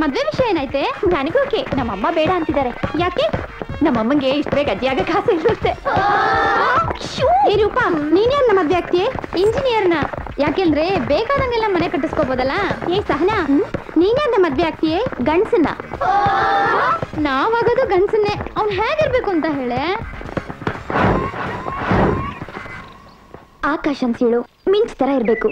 ಮದ್ವೆ ವಿಷಯ ಏನಾಯ್ತೆ ನನಗೂ ಓಕೆ ನಮ್ಮಮ್ಮ ಬೇಡ ಅಂತಿದ್ದಾರೆ ಯಾಕೆ ನಮ್ಮಮ್ಮಂಗೆ ಇಷ್ಟ ಬೇಗ ಅಜ್ಜಿ ಆಗಕ್ಕೆ ಆಸೆ ಇರುತ್ತೆ ಏ ರೂಪಾ ನೀನ್ಯಾರನ್ನ ಮದ್ವೆ ಆಗ್ತೀಯ ಇಂಜಿನಿಯರ್ನ ಯಾಕೆಂದ್ರೆ ಬೇಕಾದಂಗೆಲ್ಲ ಮನೆ ಕಟ್ಟಿಸ್ಕೋಬೋದಲ್ಲ ಏ ಸಹನಾ ನೀನ್ಯಾರನ್ನ ಮದ್ವೆ ಆಗ್ತೀಯೇ ಗಂಡ್ಸನ್ನ ನಾವಾಗೋದು ಗಂಡ್ಸನ್ನೇ ಅವ್ನ್ ಹೇಗಿರ್ಬೇಕು ಅಂತ ಹೇಳೆ ಆಕಾಶ ಸೀಳು ಮಿಂಚ್ ತರ ಇರ್ಬೇಕು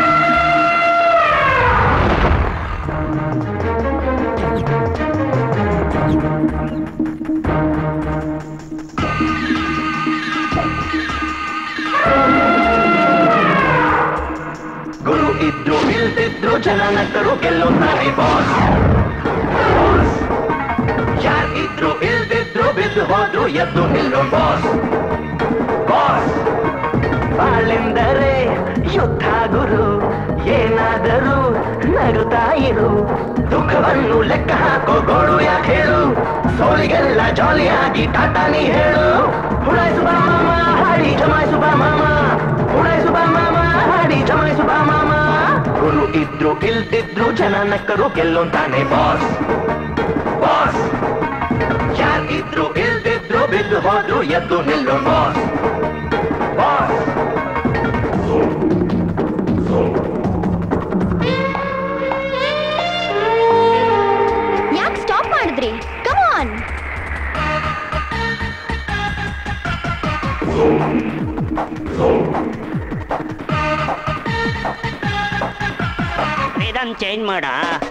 ಗುರು ಇದ್ರು ಇಲ್ದಿದ್ರು ಜನ ನಕ್ಕರು ಗೆಲ್ಲುತ್ತಾರೆ ಬಾಸ್ ಯಾರಿದ್ರು ಇಲ್ದಿದ್ರು ಬಿದ್ದು ಹೋದ್ರು ಎದ್ದು ನಿಲ್ಲೋ ಬಾಸ್ ಬಾಸ್ ಬಾಳೆಂದರೆ ಯುದ್ಧ ಗುರು ಏನಾದರೂ ನಗುತ್ತಾ ಇರು ದುಃಖವನ್ನು ಲೆಕ್ಕ ಹಾಕೋ ಗೋಳು ಯಾಕೆ ಹೇಳು ಸೋಲಿಗೆಲ್ಲ ಜಾಲಿಯಾಗಿ ಟಾಟಾ ನೀ ಹೇಳು ಹುಡಾಯಿಸು ಬಾ ಮಾಮ ಹಾಡಿ ಜಮಾಯಿಸು ಬಾ ಮಾಮ ಹುಡಾಯಿಸು ಬಾ ಮಾಮ ಹಾಡಿ ಜಮಾಯಿಸು ಬಾ ಮಾಮ ಗುರು ಇದ್ರು ಇಲ್ದಿದ್ರು ಜನ ನಕ್ಕರು ಗೆಲ್ಲುಂತಾನೆ ಬಾಸ್ ಬಾಸ್ ಯಾರಿದ್ರು ಇಲ್ದಿದ್ರು ಬಿದ್ದು ಹೋದ್ರು ಎದ್ದು ನಿಲ್ಲೋ ಬಾಸ್ ಬಾಸ್ ಯಾಕೆ ಸ್ಟಾಪ್ ಮಾಡಿದ್ರಿ ಕಮಾನ್ ಇದನ್ನ ಚೇಂಜ್ ಮಾಡ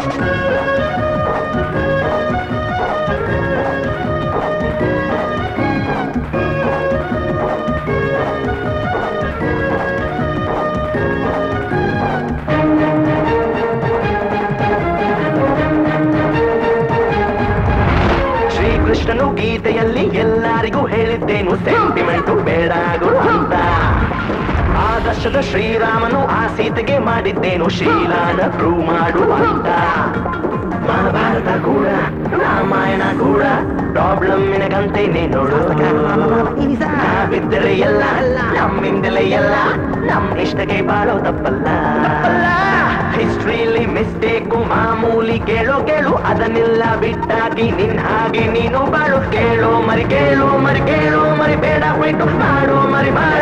ಶ್ರೀಕೃಷ್ಣನು ಗೀತೆಯಲ್ಲಿ ಎಲ್ಲರಿಗೂ ಹೇಳಿದ್ದೇನು ಸೆಂಟಿಮೆಂಟು ಬೇಡ ಗುರು ಅಂತ ಆದರ್ಶದ ಶ್ರೀರಾಮನು ಆ ಸೀತೆಗೆ ಮಾಡಿದ್ದೇನು ಶೀಲಾನ ಪ್ರೂವ್ ಮಾಡು ಅಂತ ಮಹಾಭಾರತ ಕೂಡ ರಾಮಾಯಣ ಕೂಡ ಪ್ರಾಬ್ಲಮ್ಮಿನಗಂತೆ ನೋಡು ನಾವಿದ್ದರೆ ಎಲ್ಲ ನಮ್ಮಿಂದಲೇ ಎಲ್ಲ ನಮ್ ಇಷ್ಟಕ್ಕೆ ಬಾಳೋ ತಪ್ಪಲ್ಲ ಹಿಸ್ಟ್ರಿಲಿ ಮಿಸ್ಟೇಕು ಮಾಮೂಲಿ ಕೇಳೋ ಕೇಳು ಅದನ್ನೆಲ್ಲ ಬಿಟ್ಟಾಗಿ ನಿನ್ ಹಾಗೆ ನೀನು ಬಾಳು ಕೇಳು ಮರಿ ಕೇಳು ಮರಿ ಕೇಳು ಮರಿ ಬೇಡ ಹೋಯ್ತು ಮಾಡು ಮರಿ ಮಾಡ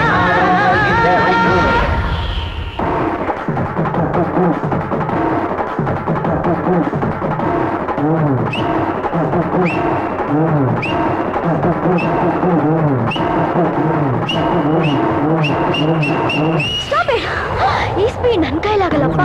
ಸ್ಟಾಪ್ ಈ ಸ್ಪೀಡ್ ನನ್ನ ಕೈಲಾಗಲ್ಲಪ್ಪ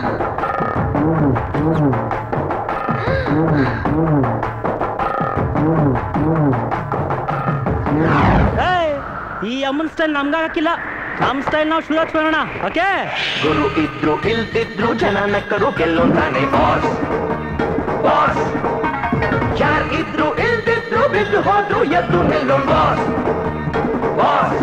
ಏಯ್, ಈ ಅಮ್ಮನ ಸ್ಟೈಲ್ ನಮ್ಗೆ ಹಾಕಿಲ್ಲ ನಮ್ ಸ್ಟೈಲ್ ನಾವು ಶುರು ಹಚ್ಕೊಳ್ಳೋಣ ಓಕೆ ಗುರು ಇದ್ರು ಇಲ್ದಿದ್ರು ಜನ ನಕ್ಕರು ಗೆಲ್ಲುತ್ತಾನೆ ಬಾಸ್ ಬಾಸ್ ಯಾರ್ ಇದ್ರು ಇಲ್ದಿದ್ರು ಬಿದ್ದು ಹೋದ್ರು ಎದ್ದು ನಿಲ್ಲೋ ಬಾಸ್ ಬಾಸ್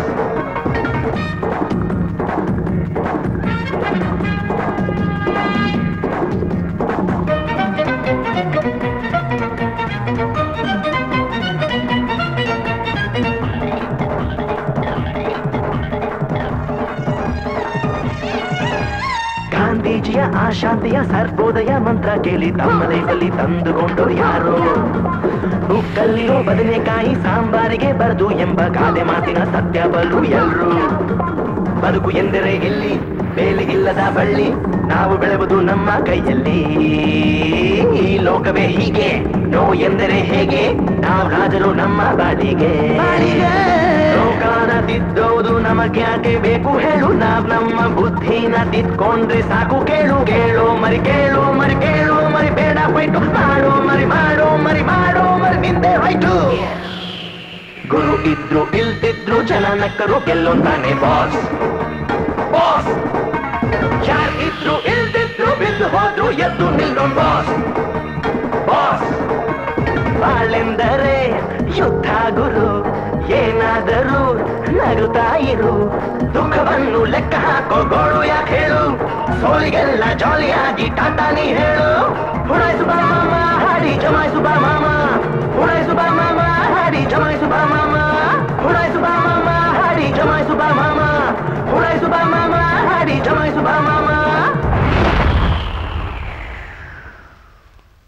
ಗಾಂಧೀಜಿಯ ಆ ಶಾಂತಿಯ ಸರ್ವೋದಯ ಮಂತ್ರ ಕೇಳಿ ತಮ್ಮ ಲೈಫಲ್ಲಿ ತಂದುಕೊಂಡು ಯಾರು ಉಕ್ಕಲ್ಲಿರೋ ಬದನೆಕಾಯಿ ಸಾಂಬಾರಿಗೆ ಬರದು ಎಂಬ ಗಾದೆ ಮಾತಿನ ಸತ್ಯ ಬಲು ಎಲ್ರು ಬದುಕು ಎಂದರೆ ಇಲ್ಲಿ ಬೇಲಿಗಿಲ್ಲದ ಬಳ್ಳಿ ನಾವು ಬೆಳೆವುದು ನಮ್ಮ ಕೈಯಲ್ಲಿ ಈ ಲೋಕವೇ ಹೀಗೆ ನೋ ಎಂದರೆ ಹೇಗೆ ನಾವು ರಾಜರು ನಮ್ಮ ಬಾಡಿಗೆ ಲೋಕಾನ ತಿದ್ದೋದು ನಮಗ್ಯಾಕೆ ಬೇಕು ಹೇಳು ನಾವ್ ನಮ್ಮ ಬುದ್ಧಿನ ತಿದ್ಕೊಂಡ್ರೆ ಸಾಕು ಕೇಳು ಕೇಳು ಮರಿ ಕೇಳು ಮರಿ ಕೇಳು ಮರಿ ಬೇಡ ಹೋಯ್ತು ಮಾಡು ಮರಿ ಮಾಡು ಮರಿ ಮಾಡು ಮರಿ ನಿಂದೆ ಹೋಯ್ತು ಗುರು ಇದ್ರು ಇಲ್ದಿದ್ರು ಜನ ನಕ್ಕರು ಗೆಲ್ಲೊಂದಾನೆ ಬಾಸ್ ಬಾಸ್ ಯಾರ್ ಇದ್ರು ಇಲ್ದಿದ್ರು ಬಿದ್ದು ಹೋದ್ರು ಎದ್ದು ನಿಲ್ಲೋ ಬಾಸ್ ಬಾಸ್ ಬಾಳೆಂದರೆ ಯುದ್ಧ ಗುರು ಏನಾದರೂ ನಗುತ್ತಾ ಇರು ದುಃಖವನ್ನು ಲೆಕ್ಕ ಹಾಕೋ ಗೋಳು ಯಾಕೆ ಹೇಳು ಸೋಲಿಗೆಲ್ಲ ಜಾಲಿಯಾಗಿ ಟಾಟಾ ನೀ ಹೇಳು ಹುಡಾಯಿಸು ಬಾ ಮಾಮ ಹಾಡಿ ಜಮಾಯಿಸು ಬಾ ಮಾಮ ಹುಡಾಯಿಸು ಬಾ ಮಾಮ ಹಾಡಿ ಜಮಾಯಿಸು ಬಾ ಮಾಮ ಹುಡಾಯಿಸು ಬಾ ಮಾಮ ಹಾಡಿ ಜಮಾಯಿಸು ಬಾ ಮಾಮ ಹುಡಾಯಿಸು ಬಾ ಮಾಮ ಹಾಡಿ ಜಮಾಯಿಸು ಬಾ ಮಾಮ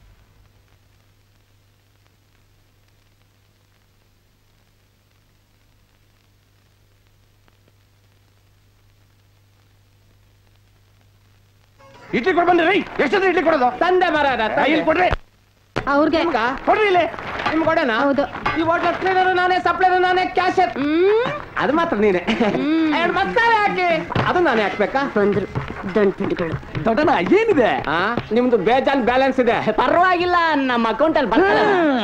ಇಡ್ಲಿ ಕೊಡ್ ಬಂದ್ರಿ ಎಷ್ಟೊತ್ತು ಇಡ್ಲಿ ಕೊಡೋದು ತಂದೆ ಮರ ಇಲ್ಲಿ ಕೊಡ್ರಿ ಅವ್ರಿಗೆ ನಿಮ್ಗ ಕೊಡ್ರಿ ಇಲ್ಲಿ ನಿಮ್ ಕೊಡೋಣ ಹೌದು ಈ ಹೋಟ್ಲ್ ಕ್ಲೀನರ್ ನಾನೇ ಸಪ್ಲೈನರ್ ನಾನೇ ಕ್ಯಾಶರ್ ಹ್ಮ್ ಅದು ಮಾತ್ರ ನೀನೆ ಎರಡು ಮಸಾಲೆ ಹಾಕಿ ಅದು ನಾನೇ ಹಾಕ್ಬೇಕಾ ಬಂದ್ರು ದಂಡ್ಪಿಡ್ಗಳು ದೊಡ್ಡನ ಏನಿದೆ ಆ ನಿಮ್ದು ಬೇಜಾನ್ ಬ್ಯಾಲೆನ್ಸ್ ಇದೆ ಪರವಾಗಿಲ್ಲ ನಮ್ಮ ಅಕೌಂಟ್ ಅಲ್ಲಿ ಬರ್ತದೆ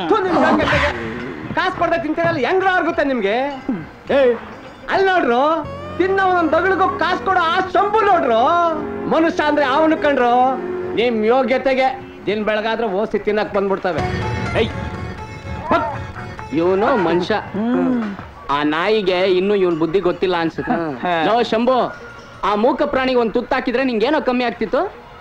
ಕಾಸು ಕೊಡದೆ ತಿಂತೀರಲ್ಲ ಹೆಂಗ್ರ ಆಗುತ್ತೆ ನಿಮ್ಗೆ ಏ ಅಲ್ಲಿ ನೋಡ್ರು ತಿನ್ನ ಒಂದೊಂದ್ ದಗಳಿಗೂ ಕಾಸು ಕೊಡೋ ಆ ಸಂಪು ನೋಡ್ರು ಮನುಷ್ಯ ಅಂದ್ರೆ ಅವನು ಕಂಡ್ರು ನಿಮ್ ಯೋಗ್ಯತೆಗೆ ದಿನ ಬೆಳಗಾದ್ರೆ ಓಸಿ ತಿನ್ನಕ್ ಬಂದ್ಬಿಡ್ತವೆ ಏಯ್ ಇವನು ಮನುಷ್ಯ ಆ ನಾಯಿಗೆ ಇನ್ನು ಇವನ್ ಬುದ್ಧಿ ಗೊತ್ತಿಲ್ಲ ಅನ್ಸುತ್ತೆ ಲೋ ಶಂಭು ಆ ಮೂಕ ಪ್ರಾಣಿಗೆ ಒಂದ್ ತುತ್ತು ಹಾಕಿದ್ರೆ ನಿಂಗೇನೋ ಕಮ್ಮಿ ಆಗ್ತಿತ್ತು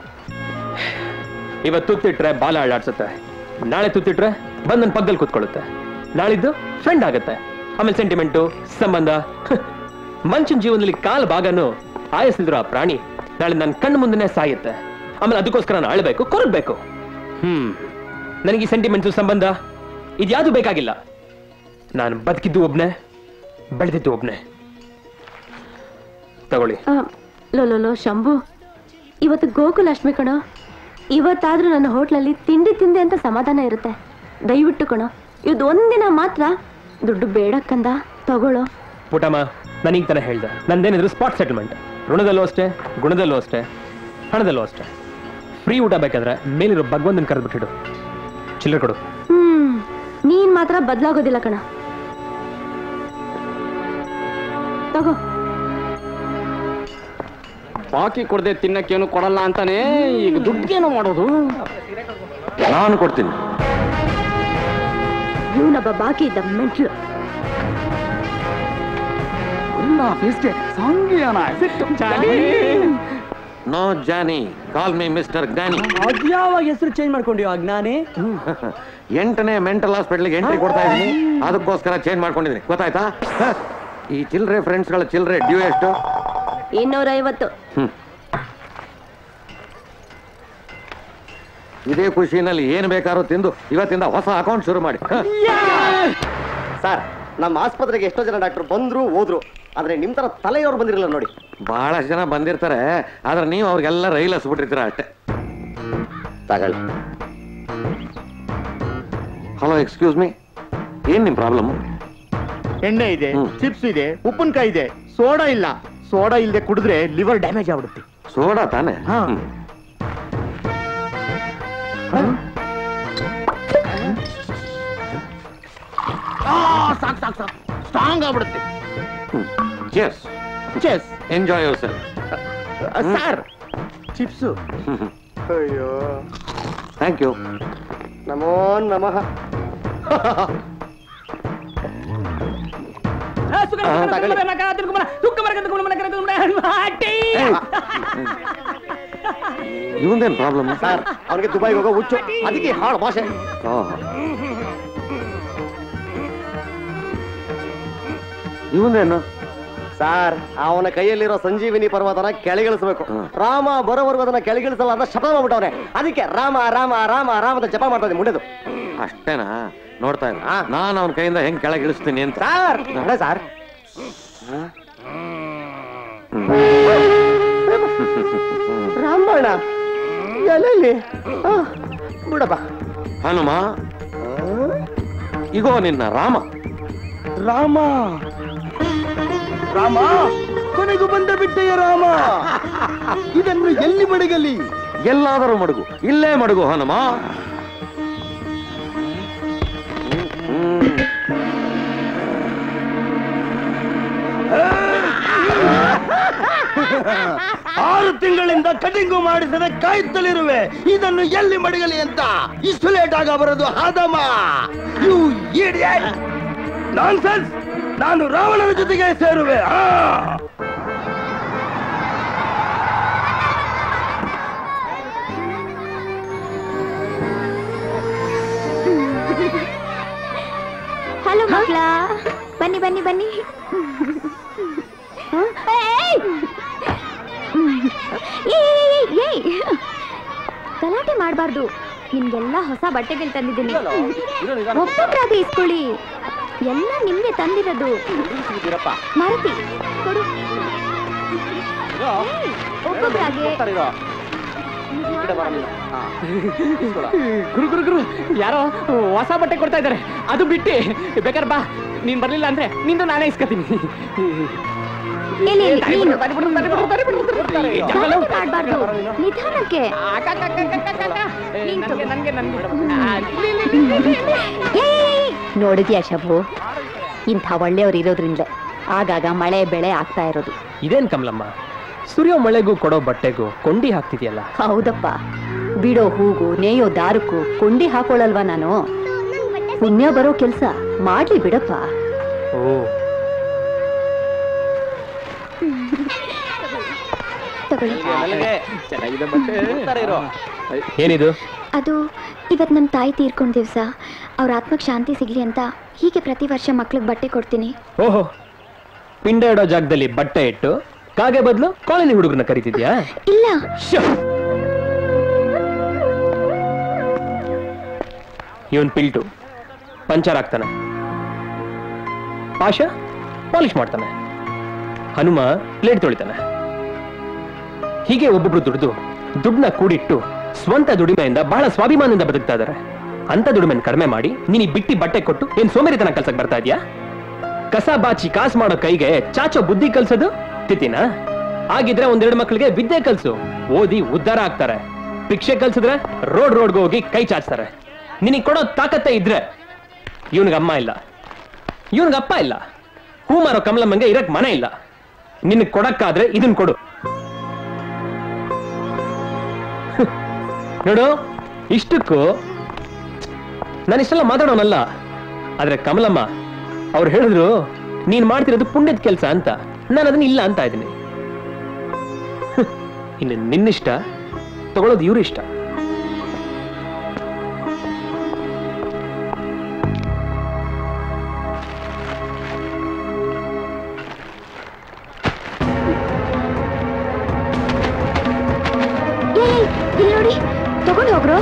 ಇವತ್ತು ತುತ್ತಿಟ್ರೆ ಬಾಲ ಅಳ್ಳಾಡ್ಸುತ್ತೆ ನಾಳೆ ತುತ್ತಿಟ್ರೆ ಬಂದ್ ನನ್ನ ಪಕ್ಕದಲ್ಲಿ ಕೂತ್ಕೊಳ್ಳುತ್ತೆ ನಾಳಿದ್ದು ಫ್ರೆಂಡ್ ಆಗುತ್ತೆ ಆಮೇಲೆ ಸೆಂಟಿಮೆಂಟು ಸಂಬಂಧ ಮನುಷ್ಯನ ಜೀವನದಲ್ಲಿ ಕಾಲ್ ಭಾಗನು ಆಯಸ್ಸಿದ್ರು ಆ ಪ್ರಾಣಿ ನಾಳೆ ನನ್ನ ಕಣ್ಣು ಮುಂದೆನೆ ಸಾಯುತ್ತೆ ಆಮೇಲೆ ಅದಕ್ಕೋಸ್ಕರ ನಾನು ಅಳ್ಬೇಕು ಕೊರಗ್ಬೇಕು ಹ್ಮ್ ನನಗೆ ಈ ಸೆಂಟಿಮೆಂಟ್ಸು ಸಂಬಂಧ ಇದ್ಯಾವುದು ಬೇಕಾಗಿಲ್ಲ ನಾನು ಬದುಕಿದ್ದು ಒಬ್ನೇ ಬೆಳೆದಿದ್ದು ಒಬ್ನೇ ತಗೊಳ್ಳಿ ಲೋ ಲೋ ಲೋ ಶಂಭು ಇವತ್ತು ಗೋಕುಲಾಷ್ಟಮಿ ಕಣೋ ಇವತ್ತಾದ್ರೂ ನನ್ನ ಹೋಟ್ಲಲ್ಲಿ ತಿಂಡಿ ತಿಂದೆ ಅಂತ ಸಮಾಧಾನ ಇರುತ್ತೆ ದಯವಿಟ್ಟು ಕಣೋ ಇದು ಒಂದಿನ ಮಾತ್ರ ದುಡ್ಡು ಬೇಡಕ್ಕಂದ ತಗೊಳ್ಳೋ ಪುಟಮ್ಮ ನನಗೆ ತಾನೇ ಹೇಳ್ದೆ ನಂದೇನಿದ್ರು ಸ್ಪಾಟ್ ಸೆಟಲ್ಮೆಂಟ್ ಋಣದಲ್ಲೂ ಅಷ್ಟೇ ಗುಣದಲ್ಲೂ ಅಷ್ಟೇ ಹಣದಲ್ಲೂ ಅಷ್ಟೇ ಫ್ರೀ ಊಟ ಬೇಕಾದ್ರೆ ಮೇಲಿರೋ ಭಗವಂತನ ಕರೆದ್ಬಿಟ್ಟಿಡು ಚಿಲ್ಲರೆ ಕೊಡು ಹ್ಮ್ ನೀನ್ ಮಾತ್ರ ಬದಲಾಗೋದಿಲ್ಲ ಕಣ ತಗೋ ಬಾಕಿ ಕೊಡದೆ ತಿನ್ನಕ್ಕೇನು ಕೊಡಲ್ಲ ಅಂತಾನೆ ಈಗ ದುಡ್ಡೇನು ಮಾಡೋದು ನಾನು ಕೊಡ್ತೀನಿ ಇವನೊಬ್ಬ ಬಾಕಿ ಇದ್ದ mental no Johnny call me mister Gnani ಅದ್ಯಾವಾಗ ಹೆಸರು ಚೇಂಜ್ ಮಾಡ್ಕೊಂಡಿವ ಅಜ್ಞಾನಿ ಎಂಟನೇ ಮೆಂಟಲ್ ಹಾಸ್ಪಿಟಲ್ಗೆ ಎಂಟ್ರಿ ಕೊಡ್ತಾ ಇದ್ದೀನಿ ಅದಕ್ಕೋಸ್ಕರ ಚೇಂಜ್ ಮಾಡ್ಕೊಂಡಿದ್ದೀನಿ ಗೊತ್ತಾಯ್ತಾ ಹ. ಈ ಚಿಲ್ಡ್ರೆ ಫ್ರೆಂಡ್ಸ್ಗಳ ಚಿಲ್ಡ್ರೆ ಡ್ಯೂ ಎಷ್ಟು ಇನ್ನೂರ ಐವತ್ತು ಹ್ಮ್. ಇದೇ ಖುಷಿನಲ್ಲಿ ಏನು ಬೇಕಾದ್ರೂ ತಿಂದು ಇವತ್ತಿಂದ ಹೊಸ ಅಕೌಂಟ್ ಶುರು ಮಾಡಿ ಹ. ಸರ್ ನಮ್ಮ ಆಸ್ಪತ್ರೆಗೆ ಎಷ್ಟೋ ಜನ ಡಾಕ್ಟರ್ ಬಂದ್ರು ಹೋದ್ರು ಆದ್ರೆ ನಿಮ್ ತರ ತಲೆಯವ್ರು ಬಂದಿರಲಿಲ್ಲ ನೋಡಿ ಬಹಳಷ್ಟು ಜನ ಬಂದಿರ್ತಾರೆ ಆದ್ರೆ ನೀವು ಅವ್ರಿಗೆಲ್ಲ ರೈಲ್ ಹಸ್ಬಿಟ್ಟಿರ್ತೀರ ಅಷ್ಟೇ ತಗೊಳ್ಳಿ ಹಲೋ ಎಕ್ಸ್ಕ್ಯೂಸ್ ಮೀ ಏನ್ ನಿಮ್ ಪ್ರಾಬ್ಲಮ್ ಎಣ್ಣೆ ಇದೆ ಹ್ಮ್. ಚಿಪ್ಸ್ ಇದೆ ಉಪ್ಪಿನಕಾಯಿ ಇದೆ ಸೋಡಾ ಇಲ್ಲ ಸೋಡಾ ಇಲ್ಲದೆ ಕುಡಿದ್ರೆ ಲಿವರ್ ಡ್ಯಾಮೇಜ್ ಆಗ್ಬಿಡುತ್ತೆ ಸೋಡಾ ತಾನೆ ಹಾ. ಹ್ಮ್. ಸಾಕು ಸಾಕು ಸಾಕು ಸ್ಟ್ರಾಂಗ್ ಆಗ್ಬಿಡುತ್ತೆ Cheers. Chess Enjoy yourself. Sir chips ಅಯ್ಯೋ Thank you. ನಮೋ ನಮಃ ಇವಂದೇನ್ ಪ್ರಾಬ್ಲಮ್ ಸರ್ ಅವನಿಗೆ ದುಬೈಗೆ ಹೋಗೋ ಹುಚ್ಚು ಅದಕ್ಕೆ ಹಾಳು ಭಾಷೆ ಇವಂದೇನು ಸರ್ ಅವನ ಕೈಯಲ್ಲಿರೋ ಸಂಜೀವಿನಿ ಪರ್ವತನ ಕೆಳಗಿಳಿಸ್ಬೇಕು ಹ್ಮ್. ರಾಮ ಬರೋವರೆಗೂ ಅದನ್ನ ಕೆಳಗಿಳಿಸಲ್ಲ ಅಂತ ಶಪಥ ಮಾಡ್ಬಿಟ್ಟವನೆ ಅದಕ್ಕೆ ರಾಮ ರಾಮ ರಾಮ ರಾಮ ಅಂತ ಜಪ ಮಾಡ್ತಾ ಇದ್ದೀನಿ ಮುಂಡೆದು ಅಷ್ಟೇನಾ ನೋಡ್ತಾ ಇದ್ದ ಹಾ. ನಾನು ಅವನ ಕೈಯಿಂದ ಹೆಂಗ್ ಕೆಳಗೆ ಇಳಿಸ್ತೀನಿ ಅಂತ ಸರ್ ಅದೇ ಸರ್ ರಾಮಣ್ಣ ಎಲ್ಲೆಲ್ಲಿ ಆ, ಬಿಡಪ್ಪ ಹನುಮ ಇಗೋ ನಿನ್ನ ರಾಮ ರಾಮ ರಾಮ ಕೊನೆಗೂ ಬಂದ ಬಿಟ್ಟೆಯ ರಾಮ ಇದನ್ನು ಎಲ್ಲಿ ಮಡಗಲಿ ಎಲ್ಲಾದರೂ ಮಡುಗು ಇಲ್ಲೇ ಮಡುಗು ಹನುಮ ಆರು ತಿಂಗಳಿಂದ ಕಟಿಂಗು ಮಾಡಿಸದೆ ಕಾಯುತ್ತಲಿರುವೆ ಇದನ್ನು ಎಲ್ಲಿ ಮಡಗಲಿ ಅಂತ ಇಷ್ಟು ಲೇಟ್ ಆಗ ಬರೋದು ಹಾದಮ್ಮ ಯು ಇಡಿಯಟ್ ನಾನ್ಸೆನ್ಸ್ ನಾನು ರಾವಣನ ಜೊತೆಗೆ ಸೇರುವೆ ಆ! ಹಲೋ ಮಕ್ಕಳ ಬನ್ನಿ ಬನ್ನಿ ಬನ್ನಿ ಹ? ಏಯ್! ಏಯ್, ಏಯ್, ಏಯ್, ಏಯ್. ಗಲಾಟೆ ಮಾಡಬಾರ್ದು ನಿಮ್ಗೆಲ್ಲ ಹೊಸ ಬಟ್ಟೆಗಳು ತಂದಿದ್ದೀನಿ ಒಬ್ಬೊಬ್ರಾಗೆ ಇಸ್ಕೊಳ್ಳಿ ಎಲ್ಲ ನಿಮ್ಗೆ ತಂದಿರೋದು ಮಾರುತಿ ಕೊಡು ಏಯ್, ಒಬ್ಬೊಬ್ರಾಗೆ ಈ ಕಡೆ ಬರ ನೀನು. ಹಾ. ಇಸ್ಕೊಳ. ಗುರು ಗುರು ಗುರು ಯಾರೋ ಹೊಸ ಬಟ್ಟೆ ಕೊಡ್ತಾ ಇದ್ದಾರೆ ಅದು ಬಿಟ್ಟು ಬೇಕಾದ್ರೆ ಬಾ ನೀನ್ ಬರ್ಲಿಲ್ಲ ಅಂದ್ರೆ ನಿಂದು ನಾನೇ ಇಸ್ಕೊತೀನಿ ಇಲ್ಲಿ, ಇಲ್ಲಿ, ದಾರಿ ನೀನು. ಬಿಡು, ದಾರಿ ಬಿಡು, ದಾರಿ ಬಿಡು, ದಾರಿ ಬಿಡು, ದಾರಿ ಬಿಡು. ಜಗಳ. ಗಲಾಟೆ ಆಡ್ಬಾರ್ದು ನಿಧಾನಕ್ಕೆ ಅಕ್ಕ, ಅಕ್ಕ, ಅಕ್ಕ, ಅಕ್ಕ, ಅಕ್ಕ, ಅಕ್ಕ. ಏ, ನನ್ಗೆ ನನ್ಗೆ ನನ್ಗೆ ಆ, ಇಲ್ಲಿ, ಇಲ್ಲಿ, ಇಲ್ಲಿ, ಇಲ್ಲಿ, ಇಲ್ಲಿ. ಏಯ್! ನೋಡಿದ್ಯಾ ಶಭು ಇಂಥ ಒಳ್ಳೆಯವ್ರು ಇರೋದ್ರಿಂದಲೇ ಆಗಾಗ ಮಳೆ ಬೆಳೆ ಆಗ್ತಾ ಇರೋದು ಇದೇನ್ ಕಮಲಮ್ಮ ಸುರಿಯೋ ಮಳೆಗೂ ಕೊಡೋ ಬಟ್ಟೆಗೂ ಕೊಂಡಿ ಹಾಕ್ತಿದ್ಯಲ್ಲ ಹೌದಪ್ಪ ಬಿಡೋ ಹೂಗು ನೇಯೋ ದಾರಕ್ಕೂ ಕೊಂಡಿ ಹಾಕೊಳ್ಳಲ್ವಾ ನಾನು ಪುಣ್ಯ ಬರೋ ಕೆಲ್ಸ ಮಾಡ್ಲಿ ಬಿಡಪ್ಪ ಓ ತಗೊಳ್ಳಿ ನನಗೆ ಚೆನ್ನಾಗಿದೆ ಬಟ್ಟೆ ತರ ಇರೋ ಏನಿದು ಅದು ಇವತ್ತು ನಮ್ಮ ತಾಯಿ ತೀರ್ಕೊಂಡ ದಿವಸ ಅವ್ರ ಆತ್ಮಕ್ಕೆ ಶಾಂತಿ ಸಿಗಲಿ ಅಂತ ಹೀಗೆ ಪ್ರತಿ ವರ್ಷ ಮಕ್ಳಿಗೆ ಬಟ್ಟೆ ಕೊಡ್ತೀನಿ ಓಹೋ ಪಿಂಡ ಇಡೋ ಜಾಗದಲ್ಲಿ ಬಟ್ಟೆ ಇಟ್ಟು ಕಾಗೆ ಬದಲು ಕಾಲೇಜ್ ಹುಡುಗರನ್ನ ಕರಿತಿದ್ಯಾ ಇಲ್ಲ ಇವನ್ ಪಿಲ್ಟು ಪಂಚರ್ ಆಗ್ತಾನೆ ಪಾಶ ಪಾಲಿಶ್ ಮಾಡ್ತಾನೆ ಹನುಮ ಪ್ಲೇಟ್ ತೊಳಿತಾನೆ ಹೀಗೆ ಒಬ್ಬೊಬ್ರು ದುಡ್ದು ದುಡ್ಡನ್ನ ಕೂಡಿಟ್ಟು ಸ್ವಂತ ದುಡಿಮೆಯಿಂದ ಬಹಳ ಸ್ವಾಭಿಮಾನದಿಂದ ಬದುಕ್ತಾ ಇದಾರೆ ಅಂತ ದುಡಿಮೆನ ಕಡಿಮೆ ಮಾಡಿ ನೀನು ಈ ಬಿಟ್ಟಿ ಬಟ್ಟೆ ಕೊಟ್ಟು ಏನ್ ಸೋಮೇರಿತನ ಕಲ್ಸಕ್ ಬರ್ತಾ ಇದೆಯಾ ಕಸ ಬಾಚಿ ಕಾಸ್ ಮಾಡೋ ಕೈಗೆ ಚಾಚೋ ಬುದ್ಧಿ ಕಲ್ಸೋದು ತಿತಿನ ಆಗಿದ್ರೆ ಒಂದೆರಡು ಮಕ್ಕಳಿಗೆ ವಿದ್ಯೆ ಕಲ್ಸು ಓದಿ ಉದ್ಧಾರ ಆಗ್ತಾರೆ ಭಿಕ್ಷೆ ಕಲ್ಸಿದ್ರೆ ರೋಡ್ ರೋಡ್ಗೆ ಹೋಗಿ ಕೈ ಚಾಚ್ತಾರೆ ನಿನಗೆ ಕೊಡೋ ತಾಕತ್ತೆ ಇದ್ರೆ ಇವನಿಗೆ ಅಮ್ಮ ಇಲ್ಲ ಇವನಿಗೆ ಅಪ್ಪ ಇಲ್ಲ ಹೂ ಮಾರೋ ಕಮಲಮ್ಮಂಗೆ ಇರಕ್ ಮನೆ ಇಲ್ಲ ನಿನಗೆ ಕೊಡಕ್ಕಾದ್ರೆ ಇದನ್ ಕೊಡು ನೋಡು ಇಷ್ಟಕ್ಕೂ ನಾನು ಇಷ್ಟೆಲ್ಲ ಮಾತಾಡೋನಲ್ಲ ಆದ್ರೆ ಕಮಲಮ್ಮ ಅವ್ರು ಹೇಳಿದ್ರು ನೀನ್ ಮಾಡ್ತಿರೋದು ಪುಣ್ಯದ ಕೆಲಸ ಅಂತ ನಾನು ಅದನ್ನ ಇಲ್ಲ ಅಂತ ಇದ್ದೀನಿ ಇನ್ನು ನಿನ್ನಿಷ್ಟ ತಗೊಳ್ಳೋದು ಇವ್ರ ಇಷ್ಟ ಏಯ್ ಇಲ್ಲಿ ನೋಡಿ ತಗೊಂಡು ಹೋಗ್ರು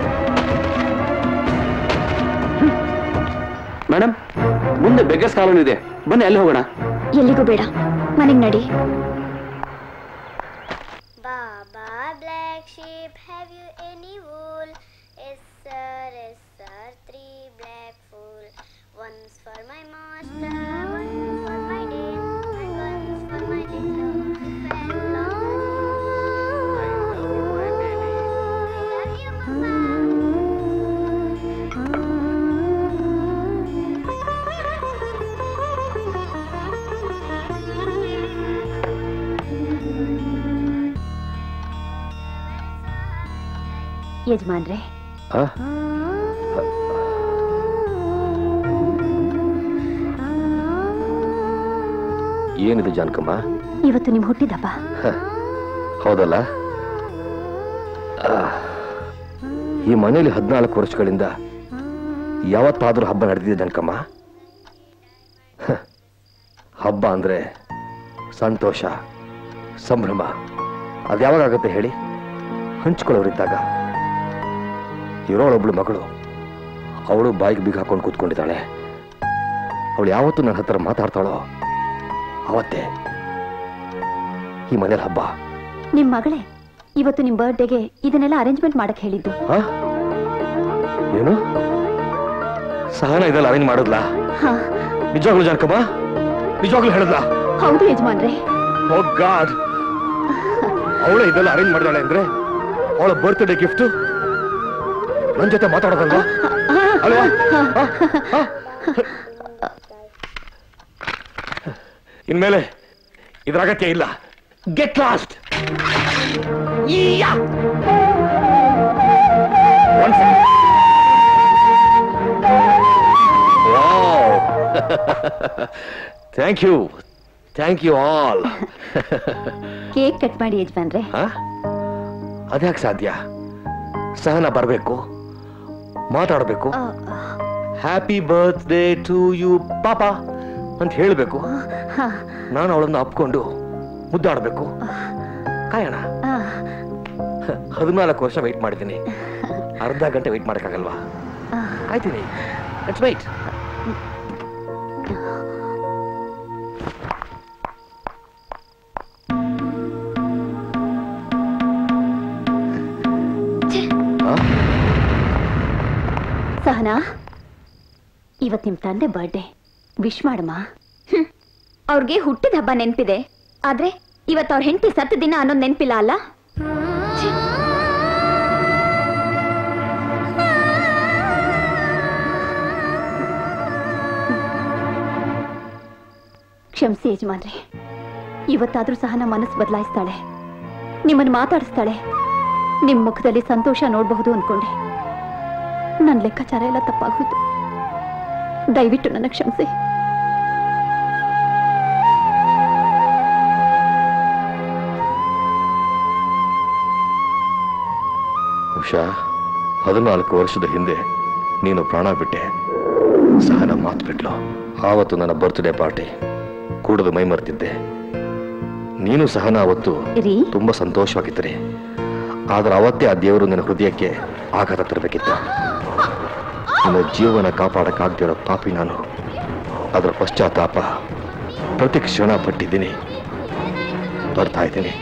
ಮೇಡಮ್ ಮುಂದೆ ಬೆಗ್ಗಸ್ ಕಾಲೋನಿ ಇದೆ ಬನ್ನಿ ಅಲ್ಲಿ ಹೋಗೋಣ ಎಲ್ಲಿಗೂ ಬೇಡ ಮನೆಗೆ ನಡಿ Baba, black sheep, have you any wool? Yes, sir, yes, sir, three black fool. One's for my master, one's for my dame, and one's for my little fellow. I love you, my baby. I love you, mama. ಯಜಮಾನ್ರೆ ಏನಿದೆ ಜಾನಕಮ್ಮ ಇವತ್ತು ನಿಮ್ ಹುಟ್ಟಿದಬ್ಬ ಹೌದಲ್ಲ ಆ, ಈ ಮನೆಯಲ್ಲಿ ಹದಿನಾಲ್ಕು ವರ್ಷಗಳಿಂದ ಯಾವತ್ತಾದ್ರೂ ಹಬ್ಬ ನಡೆದಿದೆ ಜನಕಮ್ಮ ಹ, ಹಬ್ಬ ಅಂದ್ರೆ ಸಂತೋಷ ಸಂಭ್ರಮ ಅದು ಯಾವಾಗತ್ತೆ ಹೇಳಿ ಹಂಚ್ಕೊಳ್ಳೋರಿದ್ದಾಗ ಇರೋಳೊಬ್ಳು ಮಗಳು ಅವಳು ಬಾಯಿಗೆ ಬೀಗ ಹಾಕೊಂಡು ಕೂತ್ಕೊಂಡಿದ್ದಾಳೆ ಅವಳು ಯಾವತ್ತೂ ನನ್ನ ಹತ್ರ ಮಾತಾಡ್ತಾಳೋ ಅವತ್ತೇ ಈ ಮನೇಲಿ ಹಬ್ಬ ನಿಮ್ ಮಗಳೇ ಇವತ್ತು ನಿಮ್ ಬರ್ಡೇಗೆ ಇದನ್ನೆಲ್ಲ ಅರೇಂಜ್ಮೆಂಟ್ ಮಾಡಕ್ ಹೇಳಿದ್ದು ಹ? ಏನು ಸಹನ ಇದೆಲ್ಲ ಅರೇಂಜ್ ಮಾಡಿದ್ಲಾ ಹಾ ನಿಜವಾಗ್ಲು ಜಾನಕಮ್ಮ ನಿಜವಾಗ್ಲು ಹೇಳಿದ್ಲ ಹೌದು ಯಜಮಾನ್ರೆ ಓ ಗಾಡ್ ಅವಳೇ ಇದೆಲ್ಲ ಅರೇಂಜ್ ಮಾಡಿದಾಳೆ ಅಂದ್ರೆ ಅವಳ ಬರ್ತ್ಡೇ ಗಿಫ್ಟ್ ನನ್ ಜೊತೆ ಮಾತಾಡೋದಲ್ವಾ ಅಲ್ವಾ ಹ? ಹ? ಇನ್ಮೇಲೆ ಇದ್ರ ಅಗತ್ಯ ಇಲ್ಲ get lost One second. Wow. Thank you. Thank you all. Cake cut ಮಾಡಿ ಯಜಮಾನ್ರೆ ಹ? ಅದ್ಯಾಕ್ ಸಾಧ್ಯ ಸಹನ ಬರಬೇಕು ಮಾತಾಡಬೇಕು ಹ್ಯಾಪಿ ಬರ್ತ್ಡೇ ಟು ಯು ಪಾಪ ಅಂತ ಹೇಳಬೇಕು ನಾನು ಅವಳನ್ನು ಅಪ್ಕೊಂಡು ಮುದ್ದಾಡಬೇಕು ಕಾಯೋಣ ಹದಿನಾಲ್ಕು ವರ್ಷ ವೆಯ್ಟ್ ಮಾಡಿದ್ದೀನಿ ಅರ್ಧ ಗಂಟೆ ವೆಯ್ಟ್ ಮಾಡೋಕ್ಕಾಗಲ್ವಾ ಆಯ್ತೀನಿ ಲೆಟ್ಸ್ ವೆಯ್ಟ್ ಸಹನಾ ಇವತ್ತು ನಿಮ್ಮ ತಂದೆ ಬರ್ಡೇ ವಿಶ್ ಮಾಡಮ್ಮ ಅವ್ರಿಗೆ ಹುಟ್ಟಿದ ಹಬ್ಬ ನೆನ್ಪಿದೆ ಆದ್ರೆ ಇವತ್ತು ಅವ್ರ ಹೆಂಡತಿ ಸತ್ತ ದಿನ ಅನ್ನೋದು ನೆನ್ಪಿಲ್ಲ ಅಲ್ಲ ಕ್ಷಮಿಸಿ ಯಜಮಾನ್ರಿ ಇವತ್ತಾದ್ರೂ ಸಹನಾ ಮನಸ್ಸು ಬದಲಾಯಿಸ್ತಾಳೆ ನಿಮ್ಮನ್ನು ಮಾತಾಡಿಸ್ತಾಳೆ ನಿಮ್ಮ ಮುಖದಲ್ಲಿ ಸಂತೋಷ ನೋಡಬಹುದು ಅನ್ಕೊಂಡೆ ನನ್ನ ಲೆಕ್ಕಾಚಾರ ಎಲ್ಲ ತಪ್ಪಾಗೋಯ್ತು ದಯವಿಟ್ಟು ನನ್ನ ಕ್ಷಮಿಸಿ ಉಷಾ ಹದಿನಾಲ್ಕು ವರ್ಷದ ಹಿಂದೆ ನೀನು ಪ್ರಾಣ ಬಿಟ್ಟೆ ಸಹನ ಮಾತು ಬಿಟ್ಲು ಆವತ್ತು ನನ್ನ ಬರ್ತ್ಡೇ ಪಾರ್ಟಿ ಕೂಡದು ಮೈ ಮರ್ತಿದ್ದೆ ನೀನು ಸಹನ ಅವತ್ತು ರೀ ತುಂಬಾ ಸಂತೋಷವಾಗಿದ್ದರೆ ಆದ್ರೆ ಅವತ್ತೇ ಆ ದೇವರು ನಿನ್ನ ಹೃದಯಕ್ಕೆ ಆಘಾತ ತರಬೇಕಿತ್ತು ನಿನ್ನ ಜೀವನ ಕಾಪಾಡಕ್ಕಾಗ್ದಿರೋ ಪಾಪಿ ನಾನು ಅದರ ಪಶ್ಚಾತ್ತಾಪ ಪ್ರತಿ ಕ್ಷಣ ಪಟ್ಟಿದ್ದೀನಿ ಬರ್ತಾ ಇದ್ದೀನಿ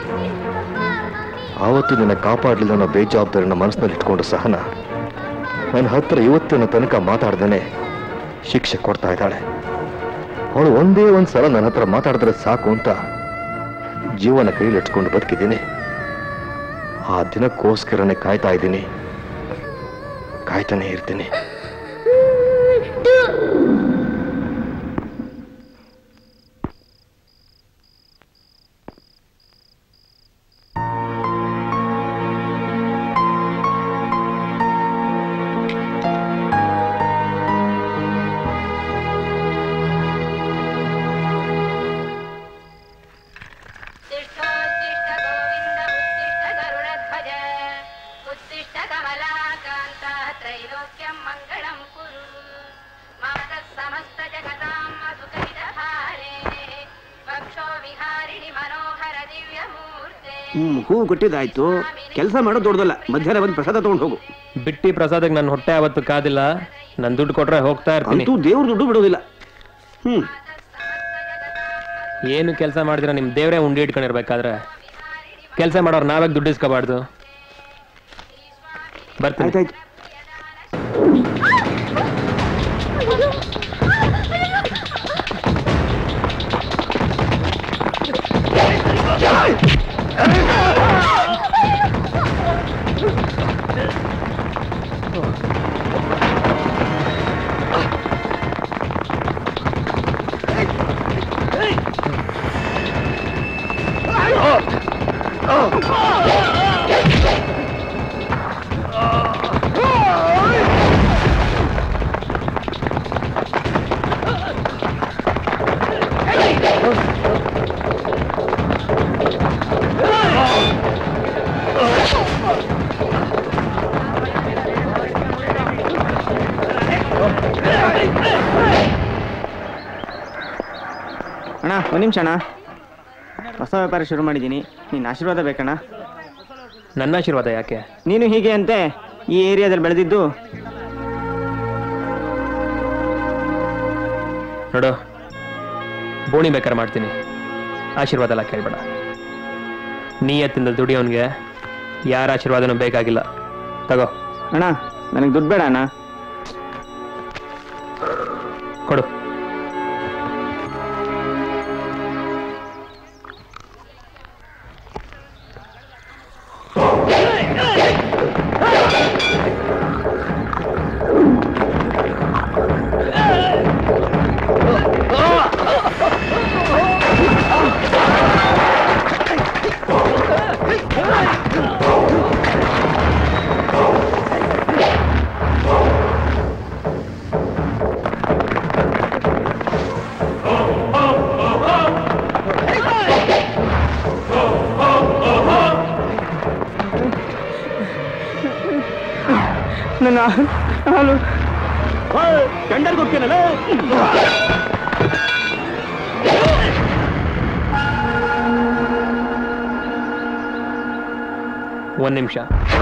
ಆವತ್ತು ನಿನ್ನ ಕಾಪಾಡಲಿಲ್ಲ ಅನ್ನೋ ಬೇಜವಾಬ್ದಾರಿನ ಮನಸ್ಸಿನಲ್ಲಿ ಇಟ್ಕೊಂಡು ಸಹನ ನನ್ನ ಹತ್ರ ಇವತ್ತಿನ ತನಕ ಮಾತಾಡ್ದೇನೆ ಶಿಕ್ಷೆ ಕೊಡ್ತಾ ಇದ್ದಾಳೆ ಅವಳು ಒಂದೇ ಒಂದು ಸಲ ನನ್ನ ಹತ್ರ ಮಾತಾಡಿದ್ರೆ ಸಾಕು ಅಂತ ಜೀವನ ಕೈಯಲ್ಲಿ ಇಟ್ಕೊಂಡು ಬದುಕಿದ್ದೀನಿ ಆ ದಿನಕ್ಕೋಸ್ಕರನೇ ಕಾಯ್ತಾ ಇದ್ದೀನಿ ಕಾಯ್ತಾನೆ ಇರ್ತೀನಿ उत्तिष्ठ कमलाकान्त त्रैलोक्यं मङ्गलं कुरु मातः समस्तजगतां मधुकैटहारे वक्षो विहारिणि मनोहर दिव्यमूर्ते ಹ್ಮ್ ಹೂವು ಕೊಟ್ಟಿದ್ದಾಯ್ತು ಕೆಲಸ ಮಾಡೋದು ದೊಡ್ಡದಲ್ಲ ಮಧ್ಯಾಹ್ನ ಬಂದು ಪ್ರಸಾದ ತಗೊಂಡು ಹೋಗು ಬಿಟ್ಟಿ ಪ್ರಸಾದಕ್ಕೆ ನನ್ನ ಹೊಟ್ಟೆ ಅವತ್ತು ಕಾದಿಲ್ಲ ನನ್ ದುಡ್ಡು ಕೊಟ್ರೆ ಹೋಗ್ತಾ ಇರ್ತೀನಿ ಅಂತೂ ದೇವ್ರ ದುಡ್ಡು ಬಿಡೋದಿಲ್ಲ ಹ್ಮ್ ಏನು ಕೆಲಸ ಮಾಡಿದ್ರೆ ನಿಮ್ ದೇವರೇ ಉಂಡಿ ಇಟ್ಕೊಂಡಿರ್ಬೇಕಾದ್ರೆ ಕೆಲಸ ಮಾಡೋರು ನಾವಾಗ ದುಡ್ಡು ಇಸ್ಕೋಬಾರ್ದು ಬರ್ತೀನಿ ಆಯ್ತಾಯ್ತು ಅಣ್ಣ ಒಂದು ನಿಮಿಷ ಅಣ್ಣ ಹೊಸ ವ್ಯಾಪಾರ ಶುರು ಮಾಡಿದ್ದೀನಿ ನಿನ್ನ ಆಶೀರ್ವಾದ ಬೇಕಣ್ಣ ನನ್ನ ಆಶೀರ್ವಾದ ಯಾಕೆ ನೀನು ಹೀಗೆ ಅಂತೆ ಈ ಏರಿಯಾದಲ್ಲಿ ಬೆಳೆದಿದ್ದು ನೋಡು ಬೋಣಿ ಬೇಕಾದ್ರೆ ಮಾಡ್ತೀನಿ ಆಶೀರ್ವಾದ ಎಲ್ಲ ಕೇಳ್ಬೇಡ ನೀಯತ್ತಿಂದ ದುಡಿಯೋನ್ಗೆ ಯಾರ ಆಶೀರ್ವಾದನೂ ಬೇಕಾಗಿಲ್ಲ ತಗೋ ಅಣ್ಣ ನನಗೆ ದುಡ್ಡು ಬೇಡ ಅಣ್ಣ ಕೊಡು ನನ್ನ ಹಾಲು ಟೆಂಡರ್ಗೆ ಹೋಗ್ತೀನಲ್ಲ ಒಂದ್ ನಿಮಿಷ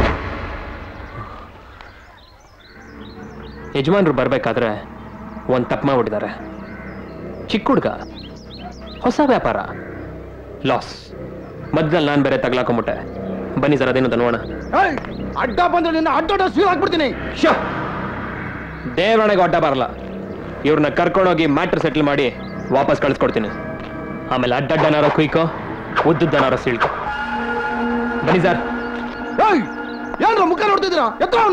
ಯಜಮಾನ್ರು ಬರ್ಬೇಕಾದ್ರೆ ಒಂದ್ ತಪ್ಪು ಮಾಡ್ಬಿಟ್ಟಿದ್ದಾರೆ ಚಿಕ್ಕ ಹುಡ್ಗ ಹೊಸ ವ್ಯಾಪಾರ ಲಾಸ್ ಮಧ್ಯದಲ್ಲಿ ನಾನು ಬೇರೆ ತಗ್ಲಾಕೊಂಬಿಟ್ಟೆ ಬನ್ನಿ ಸರ್ ಅದೇನು ನೋಡೋಣ ಅಡ್ಡ ಬಂದ್ರೆ ನಿನ್ನ ಅಡ್ಡ ಸೀಲ್ ಹಾಕ್ಬಿಡ್ತೀನಿ ದೇವರಣೆಗೆ ಅಡ್ಡ ಬರಲ್ಲ ಇವ್ರನ್ನ ಕರ್ಕೊಂಡೋಗಿ ಮ್ಯಾಟ್ರ್ ಸೆಟ್ಲ್ ಮಾಡಿ ವಾಪಸ್ ಕಳಿಸ್ಕೊಡ್ತೀನಿ ಆಮೇಲೆ ಅಡ್ಡಡ್ಡನಾರೋ ಕುಯ್ಕೋ ಉದ್ದದ್ದನಾರೋ ಸೀಳ್ಕೊ ಬನ್ನಿ ಸರ್ ಏನ್ರ ಮುಖ ನೋಡ್ತಿದ್ದೀರಾ ಎತ್ತ ಅವನ್ನ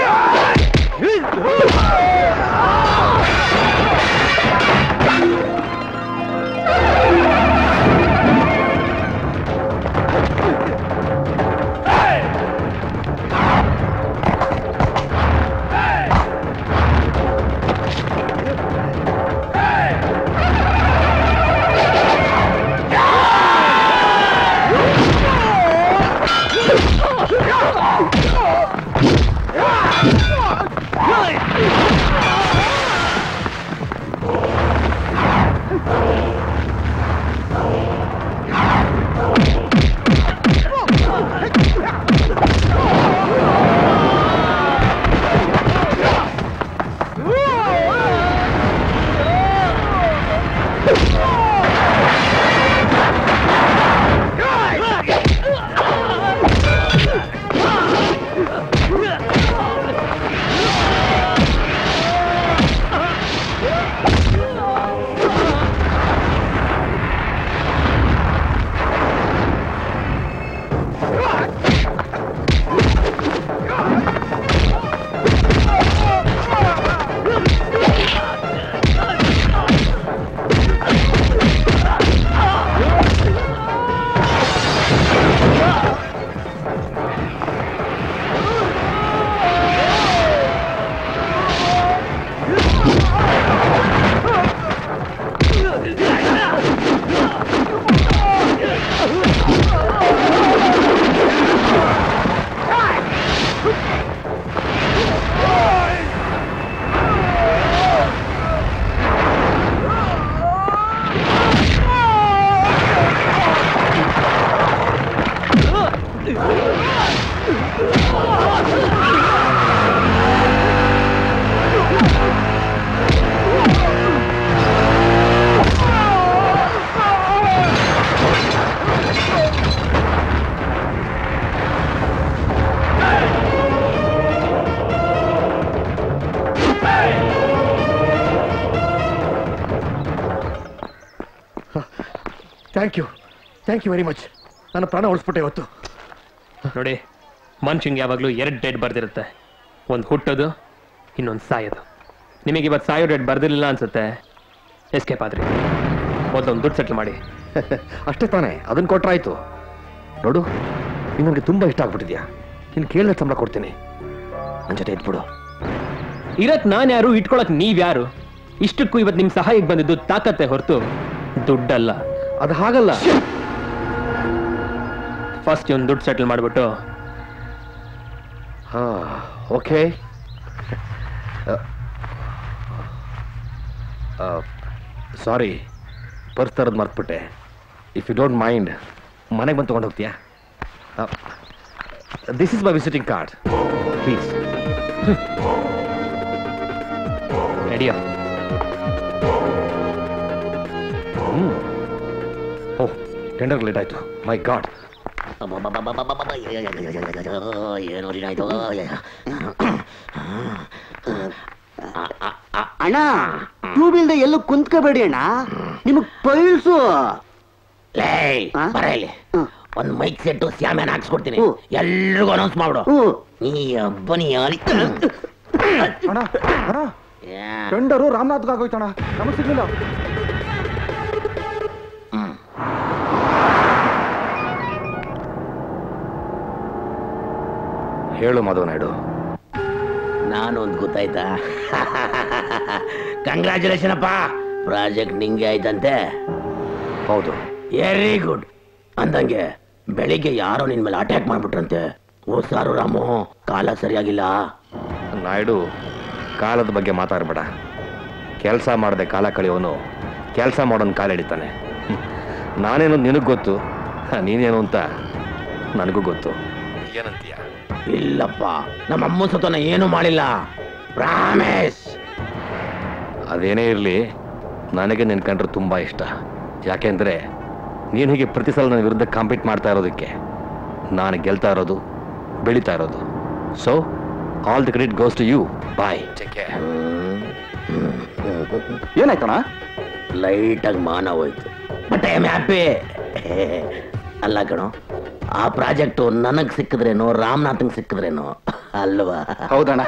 thank you thank you very much ನನ್ನ ಪ್ರಾಣ ಉಳಿಸ್ಬಿಟ್ಟೆ ಇವತ್ತು ನೋಡಿ ಮನುಷ್ಯಂಗೆ ಯಾವಾಗಲೂ ಎರಡು ಡೇಟ್ ಬರ್ದಿರುತ್ತೆ ಒಂದು ಹುಟ್ಟೋದು ಇನ್ನೊಂದು ಸಾಯೋದು ನಿಮಗೆ ಇವತ್ತು ಸಾಯೋ ಡೇಟ್ ಬರ್ದಿರಲಿಲ್ಲ ಅನ್ಸುತ್ತೆ ಎಸ್ಕೇಪ್ ಆದ್ರಿ ಮೊದಲೊಂದು ದುಡ್ಡು ಸೆಟ್ಲ್ ಮಾಡಿ ಅಷ್ಟೇ ತಾನೇ ಅದನ್ನ ಕೊಟ್ರಾಯ್ತು ನೋಡು ನೀನು ನನಗೆ ತುಂಬಾ ಇಷ್ಟ ಆಗ್ಬಿಟ್ಟಿದ್ಯಾ ನೀನು ಕೇಳಿದ ಸಂಬಳ ಕೊಡ್ತೀನಿ ನನ್ನ ಜೊತೆ ಇದ್ಬಿಡು ಇರಕ್ ನಾನು ಯಾರು ಇಟ್ಕೊಳಕ್ ನೀವ್ಯಾರು ಇಷ್ಟಕ್ಕೂ ಇವತ್ತು ನಿಮ್ಮ ಸಹಾಯಕ್ಕೆ ಬಂದಿದ್ದು ತಾಕತ್ತೆ ಹೊರತು ದುಡ್ಡಲ್ಲ ಅದು ಹಾಗಲ್ಲ ಫಸ್ಟ್ ಒಂದು ದುಡ್ಡು ಸೆಟ್ಲ್ ಮಾಡಿಬಿಟ್ಟು ಹಾ ಓಕೆ ಸಾರಿ ಪರ್ಸ್ ತರದ್ ಮರ್ತ್ಬಿಟ್ಟೆ ಇಫ್ ಯು ಡೋಂಟ್ ಮೈಂಡ್ ಮನೆಗೆ ಬಂದು ತೊಗೊಂಡು ಹೋಗ್ತೀಯಾ this is my visiting card please ರೆಡಿಯಾ ಹ್ಮ್ ಓಹ್ ಟೆಂಡರ್ ಲೇಟ್ ಆಯ್ತು ಮೈ ಗಾಡ್ ಏನು ಇದು ಅಣ್ಣ ಟ್ಯೂಬ್ ಇಲ್ದೆ ಎಲ್ಲೂ ಕುಂತ್ಕೋಬೇಡಿ ಅಣ್ಣ ನಿಮಗ್ ಪೈಲ್ಸು ಲೇ ಬರ ಇಲ್ಲಿ ಒಂದ್ ಮೈಕ್ ಸೆಟ್ಟು ಸ್ಯಾಮ್ಯಾನ್ ಹಾಕ್ಸ್ಕೊಡ್ತೀನಿ ಎಲ್ರಿಗೂ ಅನೌನ್ಸ್ ಮಾಡು ನೀ ಅಬ್ಬನಿ ಯಾರಿ ಅಣ್ಣ ಅಣ್ಣ ಟೆಂಡರು ರಾಮನಾಥ್ಗೆ ಆಗೋಯ್ತಣ್ಣ ನಮಗ್ ಸಿಗ್ಲಿಲ್ಲ ಹೇಳು ಮಾಧವ ನಾಯ್ಡು ನಾನು ಒಂದು ಗೊತ್ತಾಯ್ತಾ ಕಂಗ್ರ್ಯಾಚುಲೇಷನ್ ಅಪ್ಪ ಪ್ರಾಜೆಕ್ಟ್ ನಿಂಗೆ ಆಯ್ತಂತೆ ಹೌದು ವೆರಿ ಗುಡ್ ಅಂದಂಗೆ ಬೆಳಿಗ್ಗೆ ಯಾರೋ ನಿನ್ ಮೇಲೆ ಅಟ್ಯಾಕ್ ಮಾಡ್ಬಿಟ್ರಂತೆ ಓ ಸಾರು ರಾಮು ಕಾಲ ಸರಿಯಾಗಿಲ್ಲ ನಾಯ್ಡು ಕಾಲದ ಬಗ್ಗೆ ಮಾತಾಡಬೇಡ ಕೆಲಸ ಮಾಡದೆ ಕಾಲ ಕಳೆಯೋನು ಕೆಲಸ ಮಾಡೋನ್ ಕಾಲ ಹಿಡಿತಾನೆ ಹ್ಮ್. ನಾನೇನು ನಿನಗೆ ಗೊತ್ತು ಹ, ನೀನೇನು ಅಂತ ನನಗೂ ಗೊತ್ತು ಏನಂತೀಯ ಇಲ್ಲಪ್ಪ ನಮ್ಮ ಅಮ್ಮ ಸತನ ಏನು ಮಾಡಿಲ್ಲ ಪ್ರಾಮೇಶ್ ಅದೇನೇ ಇರಲಿ ನನಗೆ ನಿನ್ ಕಂಡ್ರೆ ತುಂಬ ಇಷ್ಟ ಯಾಕೆಂದ್ರೆ ನೀನು ಹೀಗೆ ಪ್ರತಿ ಸಲ ನನ್ನ ವಿರುದ್ಧ ಕಾಂಪೀಟ್ ಮಾಡ್ತಾ ಇರೋದಕ್ಕೆ ನಾನು ಗೆಲ್ತಾ ಇರೋದು ಬೆಳೀತಾ ಇರೋದು so all the credit goes to you bye ಏನಾಯ್ತಣ್ಣ ಲೈಟಾಗಿ ಮಾನ ಹೋಯ್ತು ಬಟ್ ಐ ಆಮ್ ಹ್ಯಾಪಿ ಅಲ್ಲ ಕಣೋ ಆ ಪ್ರಾಜೆಕ್ಟು ನನಗ್ ಸಿಕ್ಕಿದ್ರೇನೋ ರಾಮನಾಥಂಗ್ ಸಿಕ್ಕಿದ್ರೇನೋ ಅಲ್ವಾ ಹೌದಣ್ಣ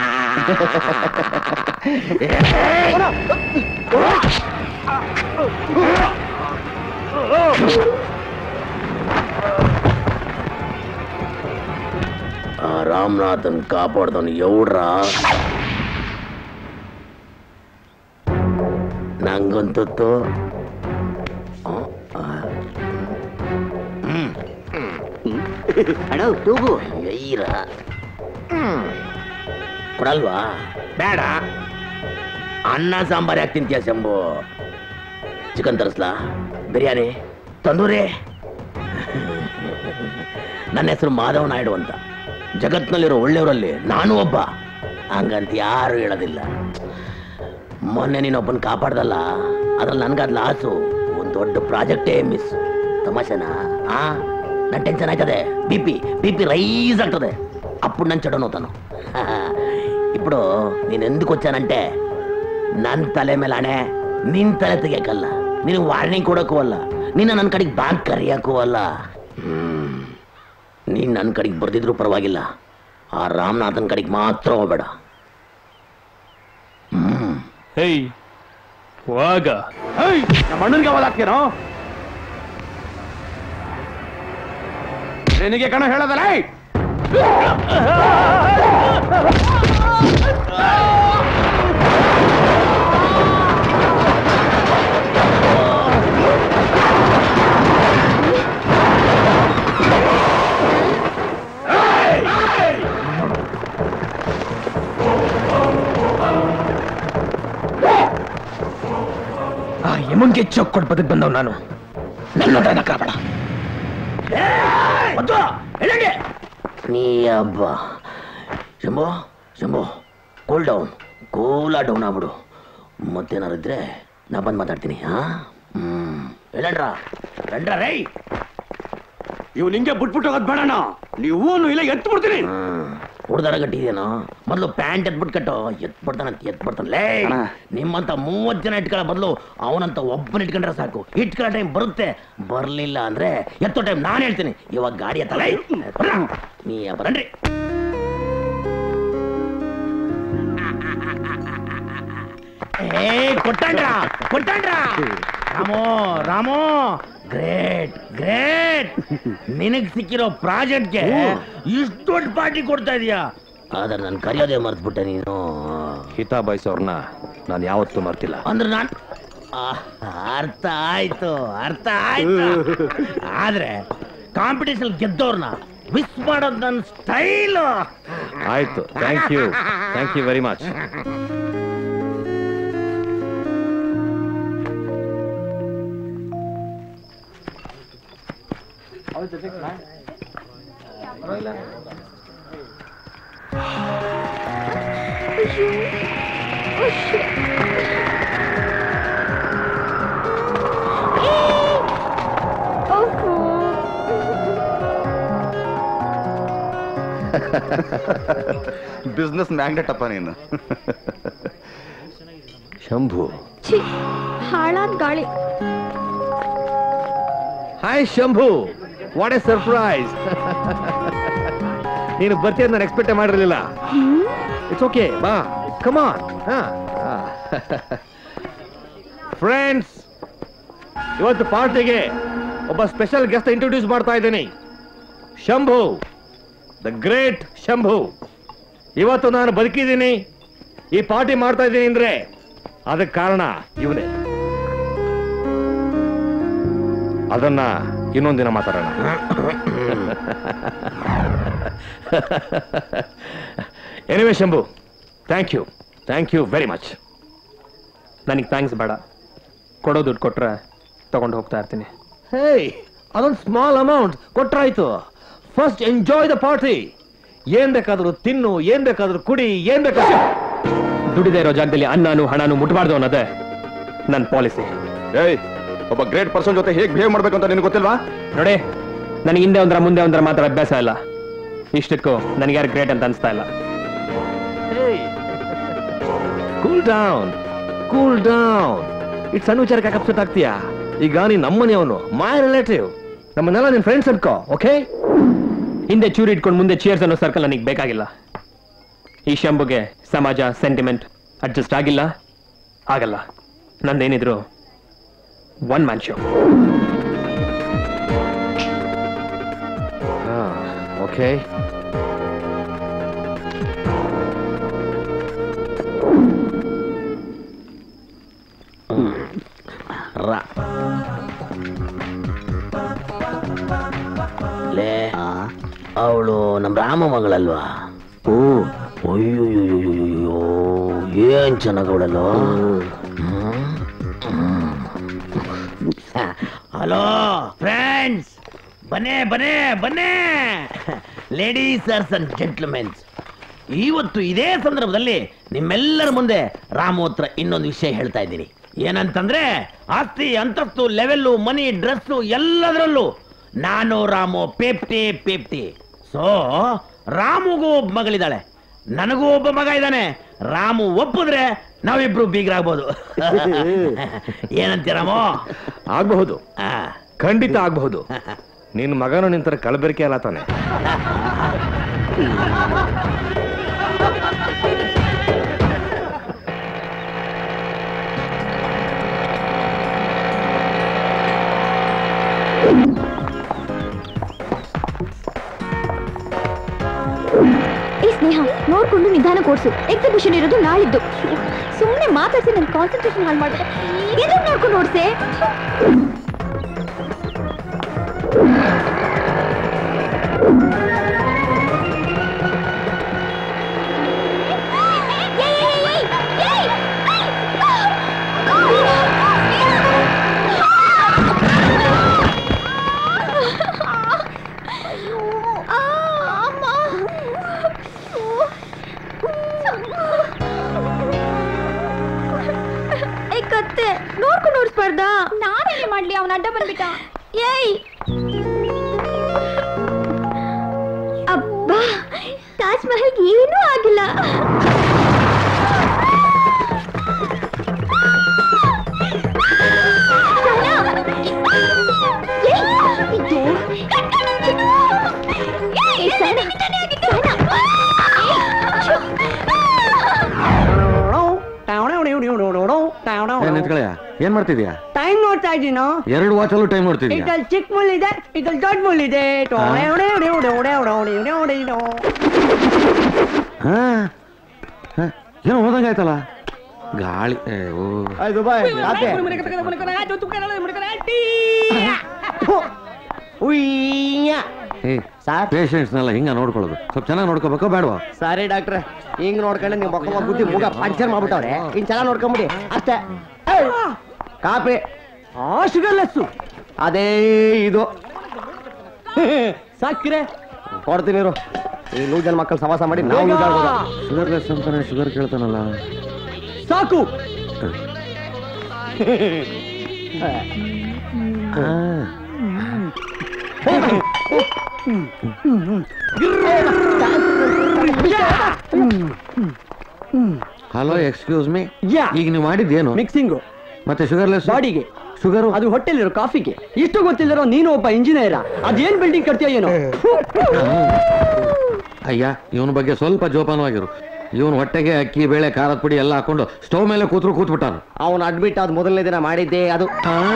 ಆ ರಾಮನಾಥನ್ ಕಾಪಾಡ್ದವನು ಎವ್ಡ್ರ ನಂಗಂತೂ ಅಣ್ಣ ತೂಗು ಐರ ಕೊಡಲ್ವಾ ಬೇಡ ಅನ್ನ ಸಾಂಬಾರ್ ಯಾಕೆ ತಿಂತೀಯ ಶಂಭು ಚಿಕನ್ ತರಿಸ್ಲಾ ಬಿರಿಯಾನಿ ತಂದೂರಿ ನನ್ನ ಹೆಸರು ಮಾಧವ್ ನಾಯ್ಡು ಅಂತ ಜಗತ್ನಲ್ಲಿರೋ ಒಳ್ಳೆಯವರಲ್ಲಿ ನಾನು ಒಬ್ಬ ಹಂಗಂತ ಯಾರು ಹೇಳೋದಿಲ್ಲ ಮೊನ್ನೆ ನೀನೊಬ್ಬನ ಕಾಪಾಡ್ದಲ್ಲ ಅದ್ರಲ್ಲಿ ನನ್ಗದ್ ಲಾಸು ಒಂದು ದೊಡ್ಡ ಪ್ರಾಜೆಕ್ಟೇ ಮಿಸ್ ತಮಾಷೆನಾ ಆ ನನ್ ಟೆನ್ಷನ್ ಆಯ್ತದೆ B P B P rise ಆಗ್ತದೆ అప్పుడు నన్ను చెడనవుతాను ఇప్పుడు నేను ఎందుకు వచ్చానంటే ನನ್ನ ತಲೆ ಮೇಲೆ ಹಣೆ ನಿನ್ ತಲೆ ತೆಗಿಯಕ್ಕಲ್ಲ ನೀನು ವಾರ್ನಿಂಗ್ ಕೊಡಕ್ಕೂ ಅಲ್ಲ ನಿನ್ನ ನನ್ನ ಕಡೆಗೆ ಬ್ಯಾಂಕ್ ಕರೆಯಕ್ಕೂ ಅಲ್ಲ ಹ್ಮ್. ನೀನ್ ನನ್ನ ಕಡೆಗೆ ಬರ್ದಿದ್ರು ಪರವಾಗಿಲ್ಲ ಆ ರಾಮನಾಥನ್ ಕಡೆಗೆ ಮಾತ್ರ ಹೋಗ್ಬೇಡ ಹ್ಮ್ ಹೇಯ್ ವಾಗ ನಮ್ಮ ಅಣ್ಣನಿಗೆ ಅವಲ್ ಹಾಕ್ತೀನೋ ನಿನಗೆ ಕಣ ಹೇಳದಲ್ಲ ಆ ಯಮನ್ಗೆ ಚೊಕ್ ಕೊಟ್ಟು ಬದುಕ್ ಬಂದವ್ ನಾನು ನನ್ನ ಕಾಪಾಡ ನೀ ಹಬ್ಬ Shambho Shambho cool down cool down ಆಗ್ಬಿಡು ಮತ್ತೇನಾರು ಇದ್ರೆ ನಾ ಬಂದು ಮಾತಾಡ್ತೀನಿ ಹಾ ಹ್ಮ್ ಹೇಳಣ್ರ ರಂಡ್ರ ರೈ ಇವ್ ನಿಂಗೆ ಬಿಟ್ಬಿಟ್ಟು ಹೋಗೋದ್ ಬೇಡಣ ನೀವು ಇಲ್ಲ ಎತ್ತು ಬಿಡ್ತೀನಿ ಹುಡ್ದಾರ ಕಟ್ಟಿದೇನೋ ಮೊದಲು ಪ್ಯಾಂಟ್ ಎತ್ಬಿಟ್ಟು ಕಟ್ಟೋ ಎತ್ಬಿಡ್ತಾನಂತ ಎತ್ಬಿಡ್ತಾನೆ ಲೇ ನಿಮ್ಮಂತ ಮೂವತ್ತು ಜನ ಇಟ್ಕೊಳ್ಳೋ ಬದಲು ಅವನಂತ ಒಬ್ಬನ ಇಟ್ಕೊಂಡ್ರೆ ಸಾಕು ಇಟ್ಕೊಳ್ಳೋ ಟೈಮ್ ಬರುತ್ತೆ ಬರ್ಲಿಲ್ಲ ಅಂದ್ರೆ ಎತ್ತೋ ಟೈಮ್ ನಾನು ಹೇಳ್ತೀನಿ ಇವಾಗ ಗಾಡಿ ಎತ್ತಲ್ಲ ನೀ ಬರಣ್ರಿ ಏ ಕೊಟ್ಟಂಡ್ರ ಕೊಟ್ಟಂಡ್ರ ರಾಮೋ ರಾಮೋ ಗ್ರೇಟ್ ಗ್ರೇಟ್ ನಿನಗ್ ಸಿಕ್ಕಿರೋ ಪ್ರಾಜೆಕ್ಟ್ಗೆ ಇಷ್ಟು ದೊಡ್ಡ ಪಾರ್ಟಿ ಕೊಡ್ತಾ ಇದೀಯಾ ಆದ್ರೆ ನಾನು ಕರೆಯೋದೇ ಮರ್ತ್ಬಿಟ್ಟೆ ನೀನು ಹಿತಾ ಬಯಸೋರ್ನ ನಾನು ಯಾವತ್ತೂ ಮರ್ತಿಲ್ಲ ಅಂದ್ರೆ ನಾನು ಅರ್ಥ ಆಯ್ತು ಅರ್ಥ ಆಯ್ತು ಆದ್ರೆ ಕಾಂಪಿಟೇಷನ್ ಗೆದ್ದವ್ರನ್ನ ಮಿಸ್ ಮಾಡೋದು ನನ್ನ ಸ್ಟೈಲು ಆಯ್ತು thank you thank you very much business magnet ಅಪ್ಪ ನೀನು ಶಂಭು ಛೀ ಹಾಳಾದ ಗಾಳಿ hi Shambhu what a surprise ನೀನು ಬರ್ತೀಯ ನಾನು ಎಕ್ಸ್ಪೆಕ್ಟ್ ಮಾಡಿರಲಿಲ್ಲ ಇಟ್ಸ್ ಓಕೆ ಬಾ ಕಮಾನ್ ಫ್ರೆಂಡ್ಸ್ ಇವತ್ತು ಪಾರ್ಟಿಗೆ ಒಬ್ಬ ಸ್ಪೆಷಲ್ ಗೆಸ್ಟ್ ಇಂಟ್ರೊಡ್ಯೂಸ್ ಮಾಡ್ತಾ ಇದ್ದೀನಿ ಶಂಭು ದ ಗ್ರೇಟ್ ಶಂಭು ಇವತ್ತು ನಾನು ಬದುಕಿದ್ದೀನಿ ಈ ಪಾರ್ಟಿ ಮಾಡ್ತಾ ಇದ್ದೀನಿ ಅಂದ್ರೆ ಅದಕ್ಕೆ ಕಾರಣ ಇವನೇ ಅದನ್ನ ಇನ್ನೊಂದಿನ ಮಾತಾಡೋಣ anyway Shambhu thank you thank you very much ನನಗೆ ಥ್ಯಾಂಕ್ಸ್ ಬೇಡ ಕೊಡೋ ದುಡ್ಡು ಕೊಟ್ರೆ ತಗೊಂಡು ಹೋಗ್ತಾ ಇರ್ತೀನಿ ಹೇಯ್ ಅದೊಂದು ಸ್ಮಾಲ್ ಅಮೌಂಟ್ ಕೊಟ್ರಾಯ್ತು ಫಸ್ಟ್ ಎಂಜಾಯ್ ದ ಪಾರ್ಟಿ ಏನ್ ಬೇಕಾದ್ರೂ ತಿನ್ನು ಏನ್ ಬೇಕಾದ್ರೂ ಕುಡಿ ಏನ್ ಬೇಕಾದ್ರೂ ದುಡಿದೇ ಇರೋ ಜಾಗದಲ್ಲಿ ಅನ್ನನು ಹಣನು ಮುಟ್ಬಾರ್ದು ಅನ್ನೋದೇ ನನ್ನ ಪಾಲಿಸಿ ಏಯ್ ಒಬ್ಬ ಗ್ರೇಟ್ ಪರ್ಸನ್ ಜೊತೆ ಹೇಗೆ ಬಿಹೇವ್ ಮಾಡ್ಬೇಕು ಅಂತ ನಿನಗೆ ಗೊತ್ತಿಲ್ವಾ ನೋಡಿ ನನಗೆ ಹಿಂದೆ ಒಂದರ ಮುಂದೆ ಒಂದರ ಮಾತ್ರ ಅಭ್ಯಾಸ ಇಲ್ಲ ಇಷ್ಟಕ್ಕೂ ನನಗೆ ಯಾರು ಗ್ರೇಟ್ ಅಂತ ಅನಿಸ್ತಾ ಇಲ್ಲ cool down cool down it ಸಣ್ಣ ವಿಚಾರಕ್ಕೆ ಯಾಕೆ ಅಪ್ಸೆಟ್ ಆಗ್ತೀಯಾ ಈಗ ನೀನ್ ನಮ್ಮನೆಯವನು ಮೈ ರಿಲೇಟಿವ್ ನಮ್ಮನ್ನೆಲ್ಲ ನಿನ್ ಫ್ರೆಂಡ್ಸ್ ಅನ್ಕೋ ಓಕೆ ಹಿಂದೆ ಚೂರಿ ಇಟ್ಕೊಂಡು ಮುಂದೆ ಚೇರ್ಸ್ ಅನ್ನೋ ಸರ್ಕಲ್ ನನಗೆ ಬೇಕಾಗಿಲ್ಲ ಈ ಶಂಭುಗೆ ಸಮಾಜ ಸೆಂಟಿಮೆಂಟ್ ಅಡ್ಜಸ್ಟ್ ಆಗಿಲ್ಲ ಆಗಲ್ಲ ನಂದೇನಿದ್ರು ಒನ್ ಮ್ಯಾನ್ ಶೋ ಓಕೆ ರಾ- ಲೇ ಅವಳು ನಮ್ಮ ರಾಮ ಮಗಳಲ್ವಾ ಓ ಅಯ್ಯೋಯ್ಯೋಯ್ಯೋಯ್ಯೋ ಏನ್ ಚೆನ್ನಾಗವಳಲ್ಲೋ ಹಲೋ ಫ್ರೆಂಡ್ಸ್ ಬನ್ನೇ ಬನ್ನೇ ಬನ್ನೇ ಲೇಡೀಸ್ ಸರ್ಸ್ ಅಂಡ್ ಜೆಂಟ್ಲ್ಮೆನ್ಸ್ ಇವತ್ತು ಇದೇ ಸಂದರ್ಭದಲ್ಲಿ ನಿಮ್ಮೆಲ್ಲರ ಮುಂದೆ ರಾಮು ಹತ್ರ ಇನ್ನೊಂದು ವಿಷಯ ಹೇಳ್ತಾ ಇದ್ದೀನಿ ಏನಂತಂದ್ರೆ ಆಸ್ತಿ ಅಂತಸ್ತು ಲೆವೆಲ್ಲು ಮನಿ ಡ್ರೆಸ್ಸು ಎಲ್ಲದರಲ್ಲೂ ನಾನು ರಾಮು ಪೇಪ್ಟಿ ಪೇಪ್ಟಿ ಸೊ ರಾಮುಗೂ ಒಬ್ಬ ಮಗಳಿದ್ದಾಳೆ ನನಗೂ ಒಬ್ಬ ಮಗ ಇದ್ದಾನೆ ರಾಮು ಒಪ್ಪಿದ್ರೆ ನಾವಿಬ್ರು ಬೀಗ್ರಾಗ್ಬೋದು ಏನಂತೀಯ ರಾಮು ಆಗಬಹುದು ಖಂಡಿತ ಆಗಬಹುದು ನಿನ್ ಮಗನು ನಿಂತರ ಕಲಬೆರಕೆ ಅಲ್ಲ ತಾನೆ ಏ ಸ್ನೇಹ ನೋಡ್ಕೊಂಡು ನಿಧಾನ ಕೊಡ್ಸು ಎಕ್ಸಿಬಿಷನ್ ಇರೋದು ನಾಳಿದ್ದು ಸುಮ್ಮನೆ ಮಾತಾಡ್ಸಿ ನನ್ನ ಕಾನ್ಸಂಟ್ರೇಷನ್ ಹಾಳು ಮಾಡಿದ್ರೆ ಎದುರು ನೋಡ್ಕೊಂಡು ಓಡ್ಸೆ ಏ ಕತ್ತೆ ನೋಡ್ಕೊಂಡು ಓಡಿಸ್ಬಾರ್ದಾ ನಾನೇನೇ ಮಾಡ್ಲಿ ಅವನ ಅಡ್ಡ ಬಂದ್ಬಿಟ್ಟ ಏಯ್ ಅಬ್ಬಾ ತಾಜ್ ಮಹಲ್ಗೆ ಏನೂ ಆಗಿಲ್ಲ ನಿಂತ್ಕೊಳ್ಳಯ್ಯ ಏನ್ ಮಾಡ್ತಿದ್ಯಾ ಟೈಮ್ ನೋಡ್ತಾ ಇದ್ದೀನೋ ಎರಡು ವಾಚಲ್ಲೂ ಟೈಮ್ ನೋಡ್ತಿದ್ಯಾ ಇದ್ರಲ್ಲಿ ಚಿಕ್ಕ ಮುಳ್ಳು ಇದೆ ಇದ್ರಲ್ಲಿ ದೊಡ್ಡ ಮುಳ್ಳು ಇದೆ ಹಾ ಹಾ, ಏನೋ ಹೋದಂಗಾಯ್ತಲ್ಲ ಗಾಳಿ ಏ, ಓ ಏ ಪೇಷಂಟ್ಸ್ನೆಲ್ಲ ಹಿಂಗ ನೋಡ್ಕೊಳ್ಳೋದು ಸ್ವಲ್ಪ ಚೆನ್ನಾಗಿ ನೋಡ್ಕೋಬೇಕೋ ಬೇಡವಾ ಸಾರಿ ಡಾಕ್ಟ್ರೆ ಹಿಂಗ್ ನೋಡ್ಕೊಂಡೆ ನೀವು ಮಕ್ಕ ಬುದ್ಧಿ ಮುಗ ಪಂಚರ್ ಮಾಡ್ಬಿಟ್ಟವ್ರೆ ಇನ್ ಚೆನ್ನಾಗಿ ನೋಡ್ಕೊಂಬಿಡಿ ಅಷ್ಟೇ ಏಯ್! ಕಾಪಿ ಶುಗರ್ ಲೆಸ್ಸು ಅದೇ ಇದು ಸಾಕ್ರೆ ಕೊಡ್ತೀನಿ ಇರು. ಈ ಲೂಜನ್ ಮಕ್ಕಳು ಸವಾಸ ಮಾಡಿ ನಾವು ಲೂಸ್ ಆಗ್ಬೋದು ಶುಗರ್ ಲೆಸ್ ಅಂತಾನೆ ಶುಗರ್ ಕೇಳ್ತಾನಲ್ಲ ಸಾಕು ಹಲೋ ಎಕ್ಸ್ಕ್ಯೂಸ್ ಮೀ ಈಗ ನೀವು ಮಾಡಿದ್ದೇನು ಮಿಕ್ಸಿಂಗು ಮತ್ತೆ ಶುಗರ್ ಲೆಸ್ ಬಾಡಿಗೆ ಶುಗರ್ ಅದು ಹೊಟ್ಟೆಲಿರೋ ಕಾಫಿಗೆ ಇಷ್ಟು ಗೊತ್ತಿಲ್ಲರೋ ನೀನು ಒಬ್ಬ ಇಂಜಿನಿಯರ ಅದೇನ್ ಬಿಲ್ಡಿಂಗ್ ಕಟ್ತೀಯ ಏನೋ ಅಯ್ಯ ಇವನ ಬಗ್ಗೆ ಸ್ವಲ್ಪ ಜೋಪಾನವಾಗಿರು ಇವನ್ ಹೊಟ್ಟೆಗೆ ಅಕ್ಕಿ ಬೇಳೆ ಖಾರದ ಪುಡಿ ಎಲ್ಲ ಹಾಕೊಂಡು ಸ್ಟವ್ ಮೇಲೆ ಕೂತ್ರು ಕೂತ್ಬಿಟ್ಟಾನ ಅವನು ಅಡ್ಮಿಟ್ ಆದ ಮೊದಲನೇ ದಿನ ಮಾಡಿದ್ದೆ ಅದು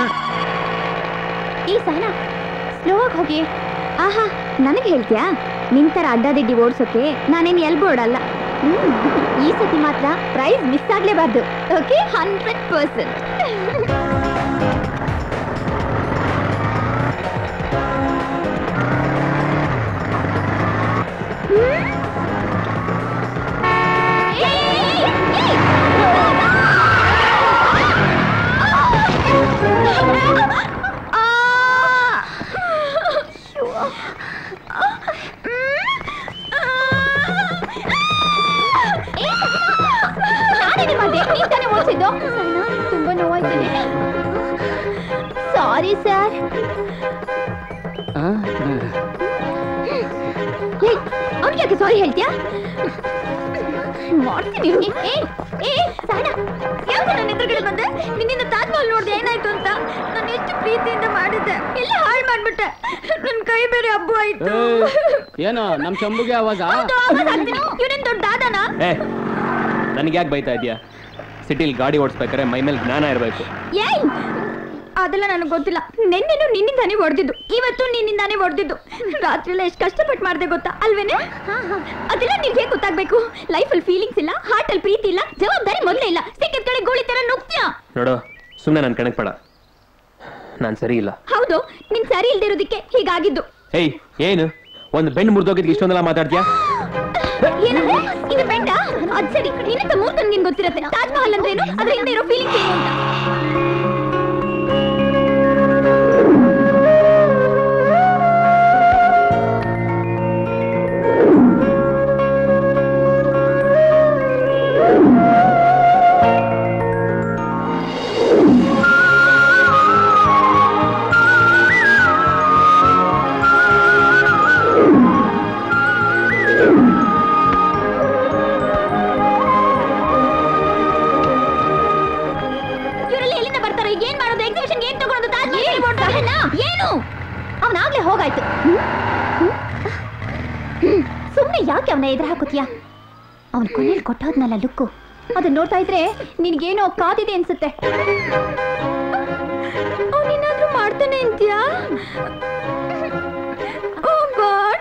ಈ ಸಹನ ಸ್ಲೋ ಆಗಿ ಹೋಗಿ ಆಹಾ ನನಗೆ ಹೇಳ್ತೀಯಾ ನಿನ್ ತರ ಅಡ್ಡಾದಿಡ್ಡಿ ಓಡ್ಸೋಕೆ ನಾನೇನು ಎಲ್ಬೋರ್ಡ್ ಹ್ಮ್ ಈ ಸತಿ ಮಾತ್ರ ಪ್ರೈಸ್ ಮಿಸ್ ಆಗ್ಲೇಬಾರ್ದು ಓಕೆ ಹಂಡ್ರೆಡ್ ಪರ್ಸೆಂಟ್ ನಾನೇನೆ ಮಾಡ್ದೆ ನೀನ್ ತಾನೇ ಓಡಿಸಿದ್ದು ತುಂಬಾ ನೋವಾಯ್ತಿದೆ ಸಾರಿ ಸರ್ ಅವ್ನಿಗೆ ಯಾಕೆ ಸಾರಿ ಹೇಳ್ತೀಯಾ ಮಾಡ್ತೀನಿ ಏ ಏ ಸಹನ ಯಾವಾಗ ನನ್ನ ಎದುರುಗಡೆ ಬಂದೆ ನಿನ್ನಿಂದ ತಾಜ್ ಮಹಲ್ ನೋಡ್ದೆ ಏನಾಯ್ತು ಅಂತ ನಾನು ಎಷ್ಟು ಪ್ರೀತಿಯಿಂದ ಮಾಡಿದ್ದೆ ಎಲ್ಲ ಹಾಳು ಮಾಡ್ಬಿಟ್ಟೆ ನನ್ ಕೈ ಬೇರೆ ಹಬ್ಬ ಆಯ್ತು ಏನೋ ನಮ್ ಶಂಭುಗೆ ಅವಾಗ ಇವನೇನ್ ದೊಡ್ಡ ದಾದನಾ ಏ ನನಗೆ ಯಾಕೆ ಬೈತಾ ಇದೆಯಾ ಸಿಟಿಲಿ ಗಾಡಿ ಓಡಿಸ್ಬೇಕಾದ್ರೆ ಮೈ ಮೇಲೆ ಜ್ಞಾನ ಇರಬೇಕು ಏಯ್ ಅದೆಲ್ಲ ನನಗೆ ಗೊತ್ತಿಲ್ಲ ನಿನ್ನೆನು ನಿನ್ನಿಂದಾನೇ ಹೊಡೆದಿದ್ದು ಇವತ್ತು ನಿನ್ನಿಂದಾನೇ ಹೊಡೆದಿದ್ದು ರಾತ್ರಿ ಎಲ್ಲ ಎಷ್ಟು ಕಷ್ಟಪಟ್ಟು ಮಾಡ್ದೆ ಗೊತ್ತಾ ಅಲ್ವೇನೆ ಅದೆಲ್ಲ ನಿನ್ಗೆ ಹೇಗೆ ಗೊತ್ತಾಗ್ಬೇಕು ಲೈಫಲ್ಲಿ ಫೀಲಿಂಗ್ಸ್ ಇಲ್ಲ ಹಾರ್ಟಲ್ಲಿ ಪ್ರೀತಿ ಇಲ್ಲ ಜವಾಬ್ದಾರಿ ಮೊದಲೇ ಇಲ್ಲ ಸಿಕ್ಕಿದ ಕಡೆ ಗೋಳಿ ತರ ನುಗ್ತ್ಯಾ ನೋಡು ಸುಮ್ಮನೆ ನನ್ನ ಕಣಕ್ ಬೇಡ ನಾನು ಸರಿ ಇಲ್ಲ ಹೌದು ನಿನ್ ಸರಿ ಇಲ್ದೇ ಇರೋದಕ್ಕೆ ಹೀಗಾಗಿದ್ದು ಏಯ್ ಏನು ಒಂದು ಬೆಣ್ಣು ಮುರಿದೋಗಿದ್ಗೆ ಇಷ್ಟೊಂದೆಲ್ಲ ಮಾತಾಡ್ತೀಯಾ ಏನಂದ್ರೆ ಇದು ಬೆಂಡ ಅದ್ ಸರಿ ನಿನ್ನಂತ ಮೂರ್ತ ನಿನ್ ಗೊತ್ತಿರತ್ತೆ ತಾಜ್ ಮಹಲ್ ಅಂದ್ರೆ ಏನು ಅದ್ರ ಹಿಂದೆ ಇರೋ ಫೀಲಿಂಗ್ಸ್ ಏನು ಅಂತ ಇವರೆಲ್ಲ ಎಲ್ಲಿಂದ ಬರ್ತಾರೆ ಈಗ ಏನ್ ಮಾಡೋದು ಎಕ್ಸಿಬಿಷನ್ ಏನ್ ತಗೊಳೋದು ತಾಜ್ ಮಹಲ್ ನೋಡ್ತಾರೆ ಏನು ಅವನಾಗ್ಲೇ ಹೋಗಾಯ್ತು ಸುಮ್ಮನೆ ಯಾಕೆ ಅವನ ಎದುರು ಹಾಕುತ್ತೀಯಾ ಅವನ ಕೊನೆಯಲ್ಲಿ ಕೊಟ್ಟೋದ್ನಲ್ಲ ಲುಕ್ಕು ಅದನ್ನ ನೋಡ್ತಾ ಇದ್ರೆ ನಿನ್ಗೇನೋ ಕಾದಿದೆ ಅನ್ಸುತ್ತೆ ಅವನೇನಾದ್ರೂ ಮಾಡ್ತಾನೆ ಅಂತ್ಯಾ ಓ ಗಾಡ್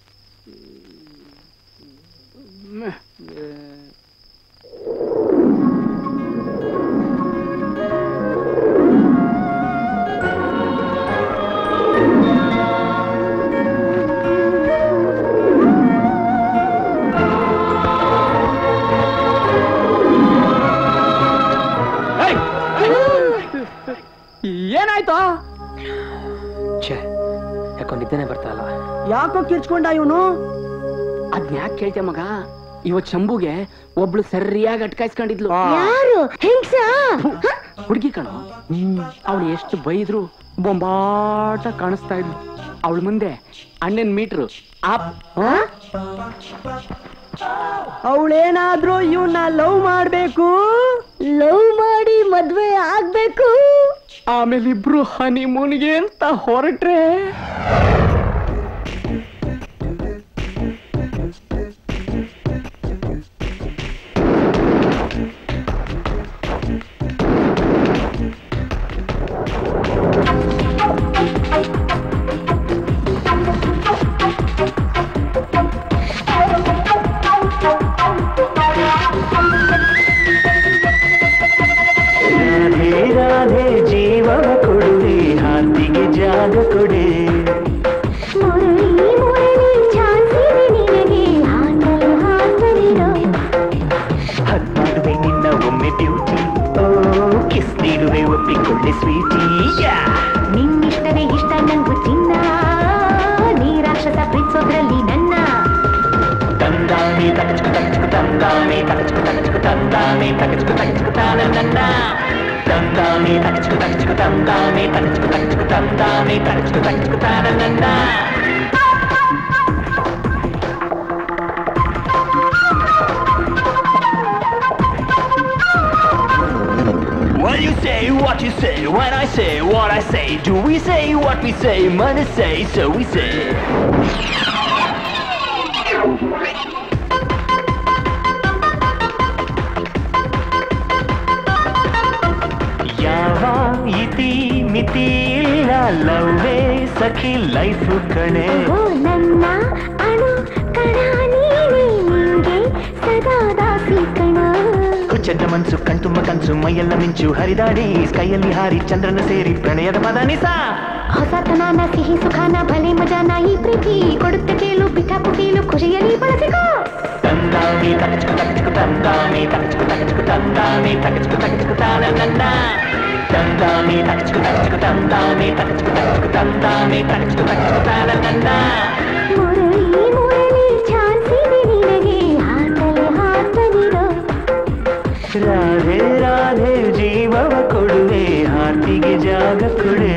ಏನಾಯ್ತು ಛೇ ಯಾಕೋ ನಿದ್ದೆನೆ ಬರ್ತಾ ಇಲ್ಲ ಯಾಕೋ ಕಿರ್ಚ್ಕೊಂಡ ಇವನು ಅದ್ನ ಯಾಕೆ ಕೇಳ್ತೆ ಮಗ ಇವತ್ ಶಂಭುಗೆ ಒಬ್ಳು ಸರಿಯಾಗಿ ಅಟ್ಕಾಯಿಸ್ಕೊಂಡಿದ್ಲು ಯಾರು ಹೆಂಗ್ಸ ಹುಡುಗಿ ಕಣೋ ಅವಳು ಎಷ್ಟು ಬೈದ್ರು ಬೊಂಬಾಟ ಕಾಣಿಸ್ತಾ ಇದ್ಲು ಅವಳ ಮುಂದೆ ಅಣ್ಣನ್ ಮೀಟ್ರು ಆಪ್ ಅವಳೇನಾದ್ರೂ ಇವನ್ನ ಲವ್ ಮಾಡ್ಬೇಕು ಲವ್ ಮಾಡಿ ಮದ್ವೆ ಆಗ್ಬೇಕು ಆಮೇಲೆ ಇಬ್ರು ಹನಿಮೂನ್ಗೆ ಅಂತ ಹೊರಟ್ರೆ ರಾಧೆ ರಾಧೆ ಜೀವವ ಕೊಡುವೆ ಹಾತಿಗೆ ಜಾಗ ಕೊಡೆ ಹತ್ತಾಡುವೆ ನಿನ್ನ ಒಮ್ಮೆ ಬ್ಯೂಟಿ ಓ ಕಿಸ್ ನೀಡುವೆ ಒಪ್ಪಿಕೊಳ್ಳೆ ಸ್ವೀಟಿ ನಿನ್ನಿಷ್ಟವೇ ಇಷ್ಟ ನಂಗು ಚಿನ್ನ ನೀ ರಾಕ್ಷಸ ಪ್ರೀತಿಸೋದ್ರಲ್ಲಿ ನನ್ನ ತಂದಾಮಿ ತಕಚುಕು ತಕಚುಕು ತಂದಾಮಿ ತಕಚುಕು ತಕಚುಕು ತಂದಾಮಿ ತಕಚುಕು ತಕಚುಕು ತಾನನ್ನ ತಂದಾಮಿ ತಕಚುಕು ತಕಚುಕು ತಂದಾಮಿ ತಕಚುಕು ತಕಚುಕು ತಂದಾಮಿ ತಕಚುಕು ತಕಚುಕು ತಾನನ್ನ When you say what you say, when I say what I say, do we say what we say, money say, so we say. ಯಾವ ಇತಿ ಮಿತಿ ಇಲ್ಲ ಲವ್ವೇ ಸಖಿ ಲೈಫ್ ಕಣೆ ನನ್ನ ಅಣು ಕಣ ನೀನೇ ನಿಂಗೆ ಸದಾ ದಾಸಿ ಕಣ ಕುಚ್ಚದ ಮನ್ಸು ಕಣ್ತುಂಬ ಕನ್ಸು ಮೈಯೆಲ್ಲ ಮಿಂಚು ಹರಿದಾಡಿ ಸ್ಕೈಯಲ್ಲಿ ಹಾರಿ ಚಂದ್ರನ ಸೇರಿ ಪ್ರಣಯದ ಪದ ನಿಸ ಹೊಸತನನ ಸಿಹಿ ಸುಖಾನ ಭಲೆ ಮಜಾನ ಈ ಪ್ರೀತಿ ಕೊಡುತ್ತೆ ಕೇಳು ಬಿಟ್ಟ ಪುಟೀಲು ಖುಷಿಯಲ್ಲಿ ಬಳಸಿಕೋ ತಂದಾಮಿ ತಕಚುಕು ತಕಚುಕು ತಂದಾಮಿ ತಕಚುಕು ತಕಚುಕು ತಂದಾಮಿ ತಕಚುಕು ತಕಚುಕು ತಾನನ್ನ ತಂದಾಮಿ ತಕಚುಕು ತಕಚುಕು ತಂದಾಮಿ ತಕಚುಕು ತಕಚುಕು ತಂದಾಮಿ ತಕಚುಕು ತಕಚುಕು ತಾನನ್ನ ಮುರಳಿ ಮುರಳಿ ಚಾನ್ಸಿದೆ ನಿನಗೆ ಹಾಕಲೆ ಹಾಕಲಿರೋ ರಾಧೆ ರಾಧೆ ಜೀವವ ಕೊಡುವೆ ಹಾರ್ತಿಗೆ ಜಾಗ ಕೊಡೆ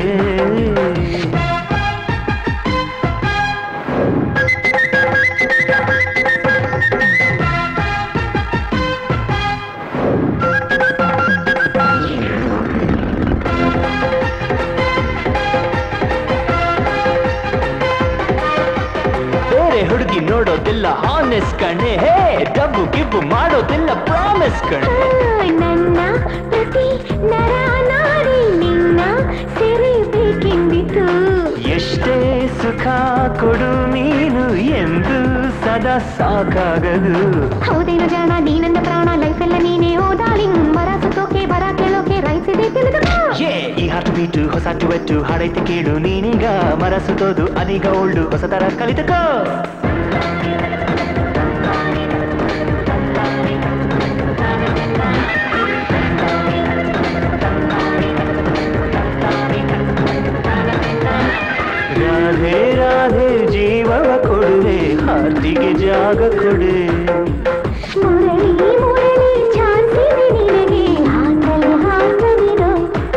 ಬೇರೆ ಹುಡುಗಿ ನೋಡೋದಿಲ್ಲ ಹಾನೆಸ್ಟ್ ಕಣೆ ಹೇ ಡಬ್ಬು ಗಿಬ್ಬು ಮಾಡೋದಿಲ್ಲ ಪ್ರಾಮಿಸ್ ಕಣೆ ನನ್ನ ಪ್ರತಿ ನರ ನಾರಿ ನಿನ್ನ ಸೆರೆಬೇಕೆಂದಿತು ಎಷ್ಟೇ ಸುಖ ಕೊಡು ನೀನು ಎಂದು ಸದಾ ಸಾಕಾಗದು ಹೌದೇನು ಜಾಣ ನೀ ನನ್ನ ಪ್ರಾಣ ಲೈಫೆಲ್ಲ ನೀನೇ ಓ ಡಾರ್ಲಿಂಗ್ ಮರ ಸುತ್ತೋಕೆ ಬರ ಕೇಳೋಕೆ ರೈಸಿದೆ ತಿಳಿದು ಏ ಈ ಹಾಟು ಬೀಟು ಹೊಸ ಟುವೆಟ್ಟು ಹಾಡೈತೆ ಕೇಳು ನೀನೀಗ ಮರ ಸುತ್ತೋದು ಅದೀಗ ಓಲ್ಡು ಹೊಸ ತರ ಕಲಿತಕೋ ರಾಧೆ ರಾಧೆ ಜೀವವ ಕೊಡುವೆ ಹಾರ್ಟಿಗೆ ಜಾಗ ಕೊಡೆ ಮುರಳಿ ಮುರಳಿ ಚಾನ್ಸಿದೆ ನಿನಗೆ ಹಾಕಲು ಹಾಕದಿರೋ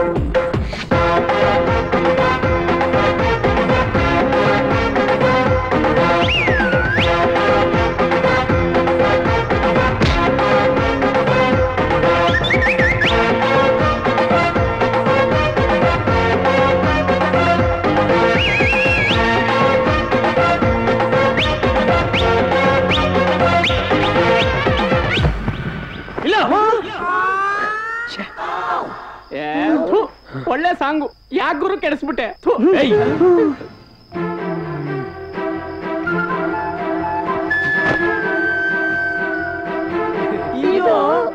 ಇಲ್ಲ ಏ, ಥು, ಒಳ್ಳೆ ಸಾಂಗು ಯಾಕೆ ಗುರು ಕೆಡಿಸ್ಬಿಟ್ಟೆ ಥು. ಇದು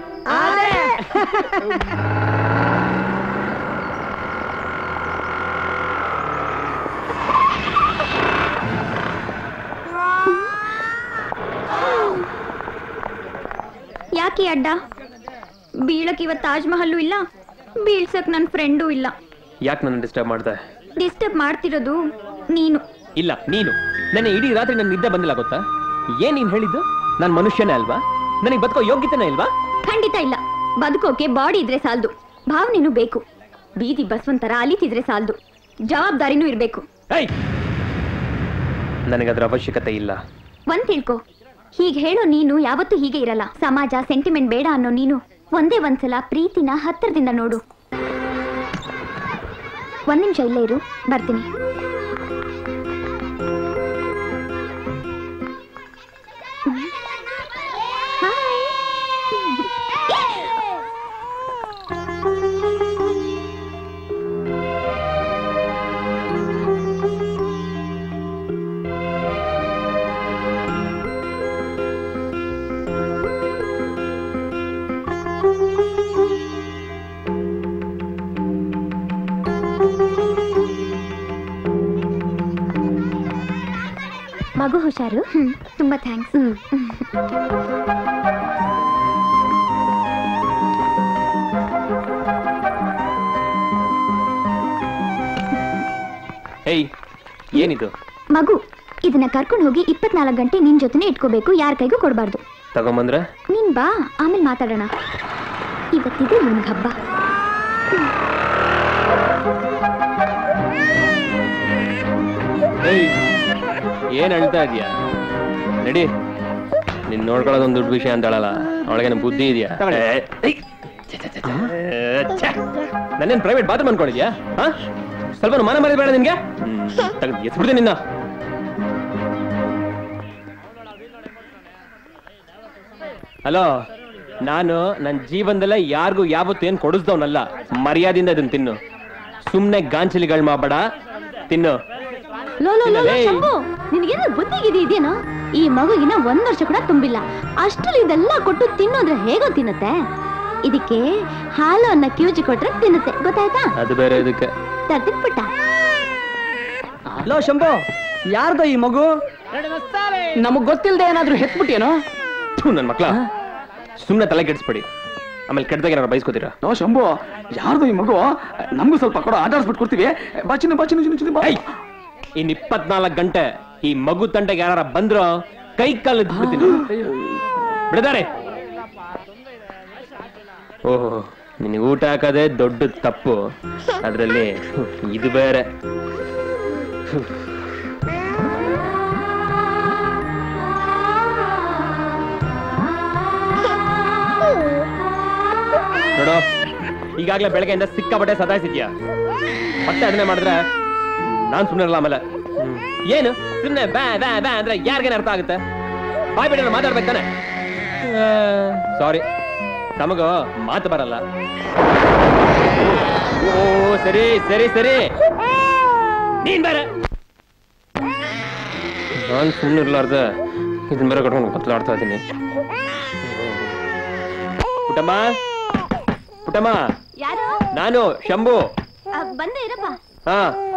ಯಾಕೆ ಅಡ್ಡ ಬೀಳಕ್ ಇವತ್ತು ತಾಜ್ ಮಹಲ್ಲು ಇಲ್ಲ ಬೀಳ್ಸಕ್ ನನ್ನ ಫ್ರೆಂಡು ಇಲ್ಲ ಯಾಕೆ ನನ್ನ ಡಿಸ್ಟರ್ಬ್ ಮಾಡ್ದೆ ಡಿಸ್ಟರ್ಬ್ ಮಾಡ್ತಿರೋದು ನೀನು ಇಲ್ಲ ನೀನು ನನ್ನ ಇಡೀ ರಾತ್ರಿ ನನ್ನ ನಿದ್ದೆ ಬಂದಿಲ್ಲ ಗೊತ್ತಾ ಏನ್ ನೀನ್ ಹೇಳಿದ್ದು ನಾನು ಮನುಷ್ಯನೇ ಅಲ್ವಾ ನನಗೆ ಬದುಕೋ ಯೋಗ್ಯತೆನೇ ಇಲ್ವಾ ಖಂಡಿತ ಇಲ್ಲ ಬದುಕೋಕೆ ಬಾಡಿ ಇದ್ರೆ ಸಾಲದು ಭಾವನೆನೂ ಬೇಕು ಬೀದಿ ಬಸವಂತರ ಅಲಿತಿದ್ರೆ ಸಾಲದು ಜವಾಬ್ದಾರಿನೂ ಇರಬೇಕು ಏಯ್ ನನಗದ್ರ ಅವಶ್ಯಕತೆ ಇಲ್ಲ ಒಂದ್ ತಿಳ್ಕೊ ಹೀಗೆ ಹೇಳೋ ನೀನು ಯಾವತ್ತೂ ಹೀಗೆ ಇರಲ್ಲ ಸಮಾಜ ಸೆಂಟಿಮೆಂಟ್ ಬೇಡ ಅನ್ನೋ ನೀನು ಒಂದೇ ಒಂದ್ಸಲ ಪ್ರೀತಿನ ಹತ್ತಿರದಿಂದ ನೋಡು ಒಂದ್ ನಿಮಿಷ ಇಲ್ಲೇ ಇರು ಬರ್ತೀನಿ ಮಗು ಹುಷಾರು ತುಂಬಾ ಥ್ಯಾಂಕ್ಸ್ ಏಯ್ ಏನಿದು ಮಗು ಇದನ್ನ ಕರ್ಕೊಂಡು ಹೋಗಿ ಇಪ್ಪತ್ನಾಲ್ಕು ಗಂಟೆ ನಿನ್ ಜೊತೆನೆ ಇಟ್ಕೋಬೇಕು ಯಾರ ಕೈಗೂ ಕೊಡಬಾರ್ದು ತಗೊಂಬಂದ್ರೆ ನೀನ್ ಬಾ ಆಮೇಲೆ ಮಾತಾಡೋಣ ಇವತ್ತಿದೆ ಇವನ್ಗೆ ಹಬ್ಬ ಏಯ್ ಏನ್ ಹೇಳ್ತಾ ಇದೀಯಾ ನಡಿ ನಿನ್ ನೋಡ್ಕೊಳ್ಳೋದು ಒಂದು ದೊಡ್ಡ ವಿಷಯ ಅಂತಾಳಲ್ಲ ಅವಳಿಗೇನು ಬುದ್ಧಿ ಇದೆಯಾ ನನ್ನೇನ್ ಪ್ರೈವೇಟ್ ಬಾತ್ರೂಮ್ ಅನ್ಕೊಂಡಿದ್ಯಾ ಹಾ ಸ್ವಲ್ಪ ಮಾನ ಮರ್ಯಾದೆ ಬೇಡ ನಿನ್ಗೆ ತಗೊಂಡು ಎಸ್ಬಿಡ್ತೀನಿ ನಿನ್ನ ಹಲೋ ನಾನು ನನ್ನ ಜೀವನದಲ್ಲೇ ಯಾರಿಗೂ ಯಾವತ್ತೂ ಏನ್ ಕೊಡಿಸ್ದವನಲ್ಲ ಮರ್ಯಾದಿಂದ ಇದನ್ನ ತಿನ್ನು ಸುಮ್ನೆ ಗಾಂಚಲಿಗಳು ಮಾಡಬೇಡ ತಿನ್ನು ಲೋ ಲೋ ಲೋ ಲೋ, ಏಯ್. ಶಂಭು ನಿನಗೇನು ಬುದ್ಧಿಗಿದಿ ಇದೆಯೇನೋ ಈ ಮಗುಗಿನ ಒಂದ್ ವರ್ಷ ಕೂಡ ತುಂಬಿಲ್ಲ ಅಷ್ಟ್ರಲ್ಲಿ ಇದೆಲ್ಲ ಕೊಟ್ಟು ತಿನ್ನೋದ್ರೆ ಹೇಗೋ ತಿನ್ನುತ್ತೆ ಇದಕ್ಕೆ ಹಾಲು ಅನ್ನ ಕಿವುಚಿ ಕೊಟ್ರೆ ತಿನ್ನುತ್ತೆ ಗೊತ್ತಾಯ್ತಾ ಅದು ಬೇರೆ ಇದಕ್ಕೆ ತರ್ತಿದ್ ಪುಟ್ಟ ಲೋ ಶಂಭು ಯಾರ್ದೋ ಈ ಮಗು ನಮಗ್ ಗೊತ್ತಿಲ್ಲದೆ ಏನಾದ್ರೂ ಹೆತ್ಬಿಟ್ಟೇನೋ ಥು, ನನ್ ಮಕ್ಳ ಸುಮ್ನೆ ತಲೆ ಕೆಡಿಸ್ಬೇಡಿ ಆಮೇಲೆ ಕೆಟ್ಟದಾಗ ಏನಾರು ಬೈಸ್ಕೋತೀರಾ ನೋ ಶಂಭು ಯಾರ್ದು ಈ ಮಗು ನಮಗೂ ಸ್ವಲ್ಪ ಕೊಡೋ ಆಟ ಆಡ್ಸ್ಬಿಟ್ಟು ಕೊಡ್ತೀವಿ ಬಚ್ಚಿನ ಬಚ್ಚಿನ ಚಿನ್ನ ಚಿನ್ನ ಬಾ. ಇನ್ ಇಪ್ಪತ್ನಾಲ್ಕು ಗಂಟೆ ಈ ಮಗು ತಂಟೆಗೆ ಯಾರ ಬಂದ್ರೋ ಕೈ ಕಾಲು ಬಿಡ್ತೀನಿ ಬಿಡದಾರೆ ಓಹೋ ನಿನಗೆ ಊಟ ಹಾಕೋದೇ ದೊಡ್ಡ ತಪ್ಪು ಅದ್ರಲ್ಲಿ ಇದು ಬೇರೆ ನೋಡು ಈಗಾಗ್ಲೇ ಬೆಳಗ್ಗೆಯಿಂದ ಸಿಕ್ಕಾಪಟ್ಟೆ ಸತಾಯಿಸಿದ್ಯಾ ಮತ್ತೆ ಅದನ್ನೇ ಮಾಡಿದ್ರೆ ನಾನ್ ಸುಮ್ಮನೆ ಇರಲ್ಲ ಆಮೇಲೆ ಏನು ಸುಮ್ಮನೆ ಬ್ಯಾ ಬ್ಯಾ ಬ್ಯಾ ಅಂದ್ರೆ ಯಾರಿಗೇನು ಅರ್ಥ ಆಗುತ್ತೆ ಬಾಯ್ ಬಿಡ ಮಾತಾಡ್ಬೇಕು ತಾನೆ ಸಾರಿ ನಮಗೂ ಮಾತು ಬರಲ್ಲ ಓ ಸರಿ ಸರಿ ಸರಿ ನೀನ್ ಬೇರೆ ನಾನು ಸುಮ್ಮನೆ ಇರ್ಲಾರ್ದ ಇದನ್ನ ಬೇರೆ ಕಟ್ಕೊಂಡು ಕತ್ಲಾಡ್ತಾ ಇದ್ದೀನಿ ಪುಟ್ಟಮ್ಮ ಪುಟ್ಟಮ್ಮ ಯಾರು ನಾನು ಶಂಭು ಆ, ಬಂದೆ ಇರಪ್ಪ ಹಾ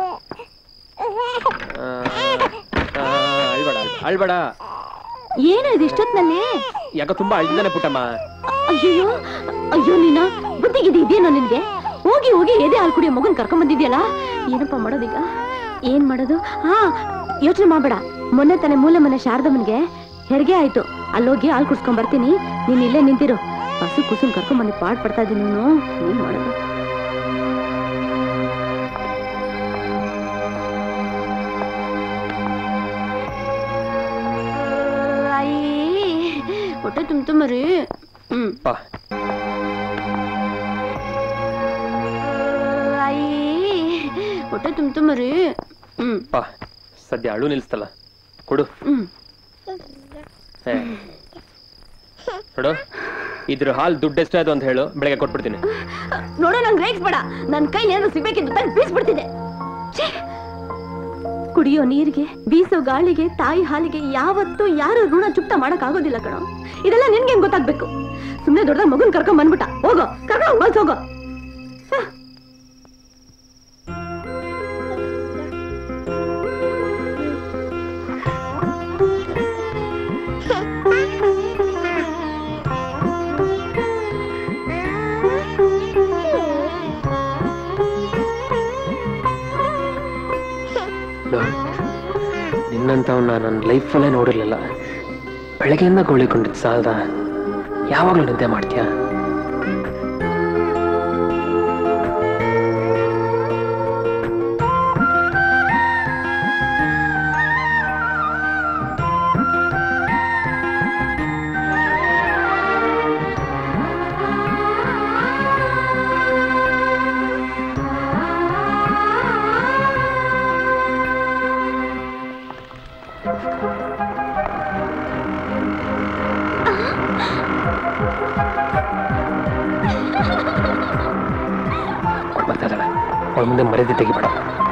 ಆ, ಆ, ಅಳ್ಬೇಡ ಅಳ್ಬೇಡ ಏನು ಇದು ಇಷ್ಟೊತ್ನಲ್ಲಿ ಯಾಕೋ ತುಂಬಾ ಅಳ್ತಿದ್ದಾನೆ ಪುಟ್ಟಮ್ಮ ಅಯ್ಯೋ ಅಯ್ಯೋ ನೀನ ಬುದ್ಧಿಗಿದೆ ಇದೇನೋ ನಿನ್ಗೆ ಹೋಗಿ ಹೋಗಿ ಎದೆ ಹಾಲು ಕುಡಿಯೋ ಮಗನ್ ಕರ್ಕೊಂಡ್ ಬಂದಿದ್ಯಲ್ಲ ಏನಪ್ಪ ಮಾಡೋದೀಗ ಏನ್ ಮಾಡೋದು ಹಾ ಯೋಚನೆ ಮಾಡ್ಬೇಡ ಮೊನ್ನೆ ತಾನೇ ಮೂಲೆ ಮನೆ ಶಾರದಮ್ಮನ್ಗೆ ಹೆರಿಗೆ ಆಯ್ತು ಅಲ್ಲೋಗಿ ಹಾಲು ಕುಡ್ಸ್ಕೊಂಡ್ ಬರ್ತೀನಿ ನೀನ್ ಇಲ್ಲೇ ನಿಂತಿರು ಹಸು ಕುಸುನ್ ಕರ್ಕೊಂಡ್ ಬಂದು ಪಾಡ್ ಪಡ್ತಾ ಇದೀನಿ ನೀನು ಏನ್ ಮಾಡೋದು ಅಯ್ಯ ಹೊಟ್ಟೆ ತುಂಬ ತುಂಬರಿ ಹ್ಮ್ ಬಾ ಅಯ್ಯ ಹೊಟ್ಟೆ ತುಂಬ ತುಂಬರಿ ಹ್ಮ್ ಬಾ ಸದ್ಯ ಅಳು ನಿಲ್ಸ್ತಲ್ಲ ಕೊಡು ಹ್ಮ್ ಏ. ನೋಡು ಇದ್ರ ಹಾಲ್ ದುಡ್ಡು ಎಷ್ಟಾಯ್ತು ಅಂತ ಹೇಳು ಬೆಳಗ್ಗೆ ಕೊಟ್ಬಿಡ್ತೀನಿ ನೋಡೋ ನಂಗೆ ರೇಗಿಸ್ಬೇಡ ನನ್ ಕೈ ಏನಾದ್ರು ಸಿಗ್ಬೇಕಿದ್ದು ತಂದು ಬೀಸ್ಬಿಡ್ತಿದ್ದೆ ಛೇ! ಕುಡಿಯೋ ನೀರಿಗೆ ಬೀಸೋ ಗಾಳಿಗೆ ತಾಯಿ ಹಾಲಿಗೆ ಯಾವತ್ತೂ ಯಾರು ಋಣ ಚುಕ್ತ ಮಾಡಕ್ ಆಗೋದಿಲ್ಲ ಕಣೋ ಇದೆಲ್ಲ ನಿನ್ಗೆ ಹೆಂಗ್ ಗೊತ್ತಾಗ್ಬೇಕು ಸುಮ್ನೆ ದೊಡ್ಡದಾಗ ಮಗುನ್ ಕರ್ಕೊಂಡ್ ಬಂದ್ಬಿಟ್ಟ ಹೋಗೋ ಕರ್ಕೊಂಡು ಬಸ್ ಹೋಗೋ ಹ. ನಿನ್ನಂತವನ್ನ ನನ್ನ ಲೈಫಲ್ಲೇ ನೋಡಿರ್ಲಿಲ್ಲ ಬೆಳಗ್ಗೆಯಿಂದ ಗೋಳಿಕೊಂಡಿದ್ದು ಸಾಲದ ಯಾವಾಗಲೂ ನಿದ್ದೆ ಮಾಡ್ತೀಯ ಅವ್ಳ್ ಬರ್ತಾ ಇದ್ದಾಳೆ ಅವಳ ಮುಂದೆ ಮರ್ಯಾದೆ ತೆಗಿಬೇಡ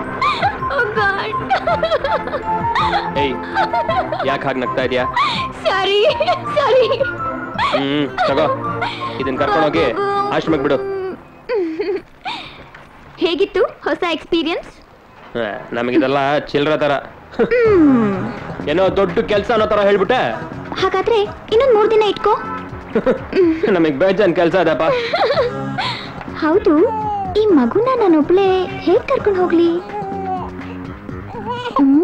ಏಯ್ ಯಾಕೆ ಹಾಗೆ ನಗ್ತಾ ಇದೀಯಾ ಸಾರಿ ಸಾರಿ ಹ್ಮ್ ತಗೋ ಇದನ್ನ ಕರ್ಕೊಂಡೋಗಿ ಆಶ್ರಮಕ್ಕೆ ಬಿಡು ಹೇಗಿತ್ತು ಹೊಸ ಎಕ್ಸ್ಪೀರಿಯನ್ಸ್ ಆ, ನಮಗಿದೆಲ್ಲ ಚಿಲ್ರ ತರ ಏನೋ ದೊಡ್ಡ ಕೆಲ್ಸ ಅನ್ನೋ ತರ ಹೇಳ್ಬಿಟ್ಟೆ ಹಾಗಾದ್ರೆ ಇನ್ನೊಂದ್ ಮೂರ್ ದಿನ ಇಟ್ಕೋ ನಮಗ್ ಬೇಜಾನ್ ಕೆಲ್ಸ ಅದಪ್ಪ ಹೌದು ಈ ಮಗುನ ನಾನೊಬ್ಳೆ ಹೇಗ್ ಕರ್ಕೊಂಡು ಹೋಗ್ಲಿ ಹ್ಮ್?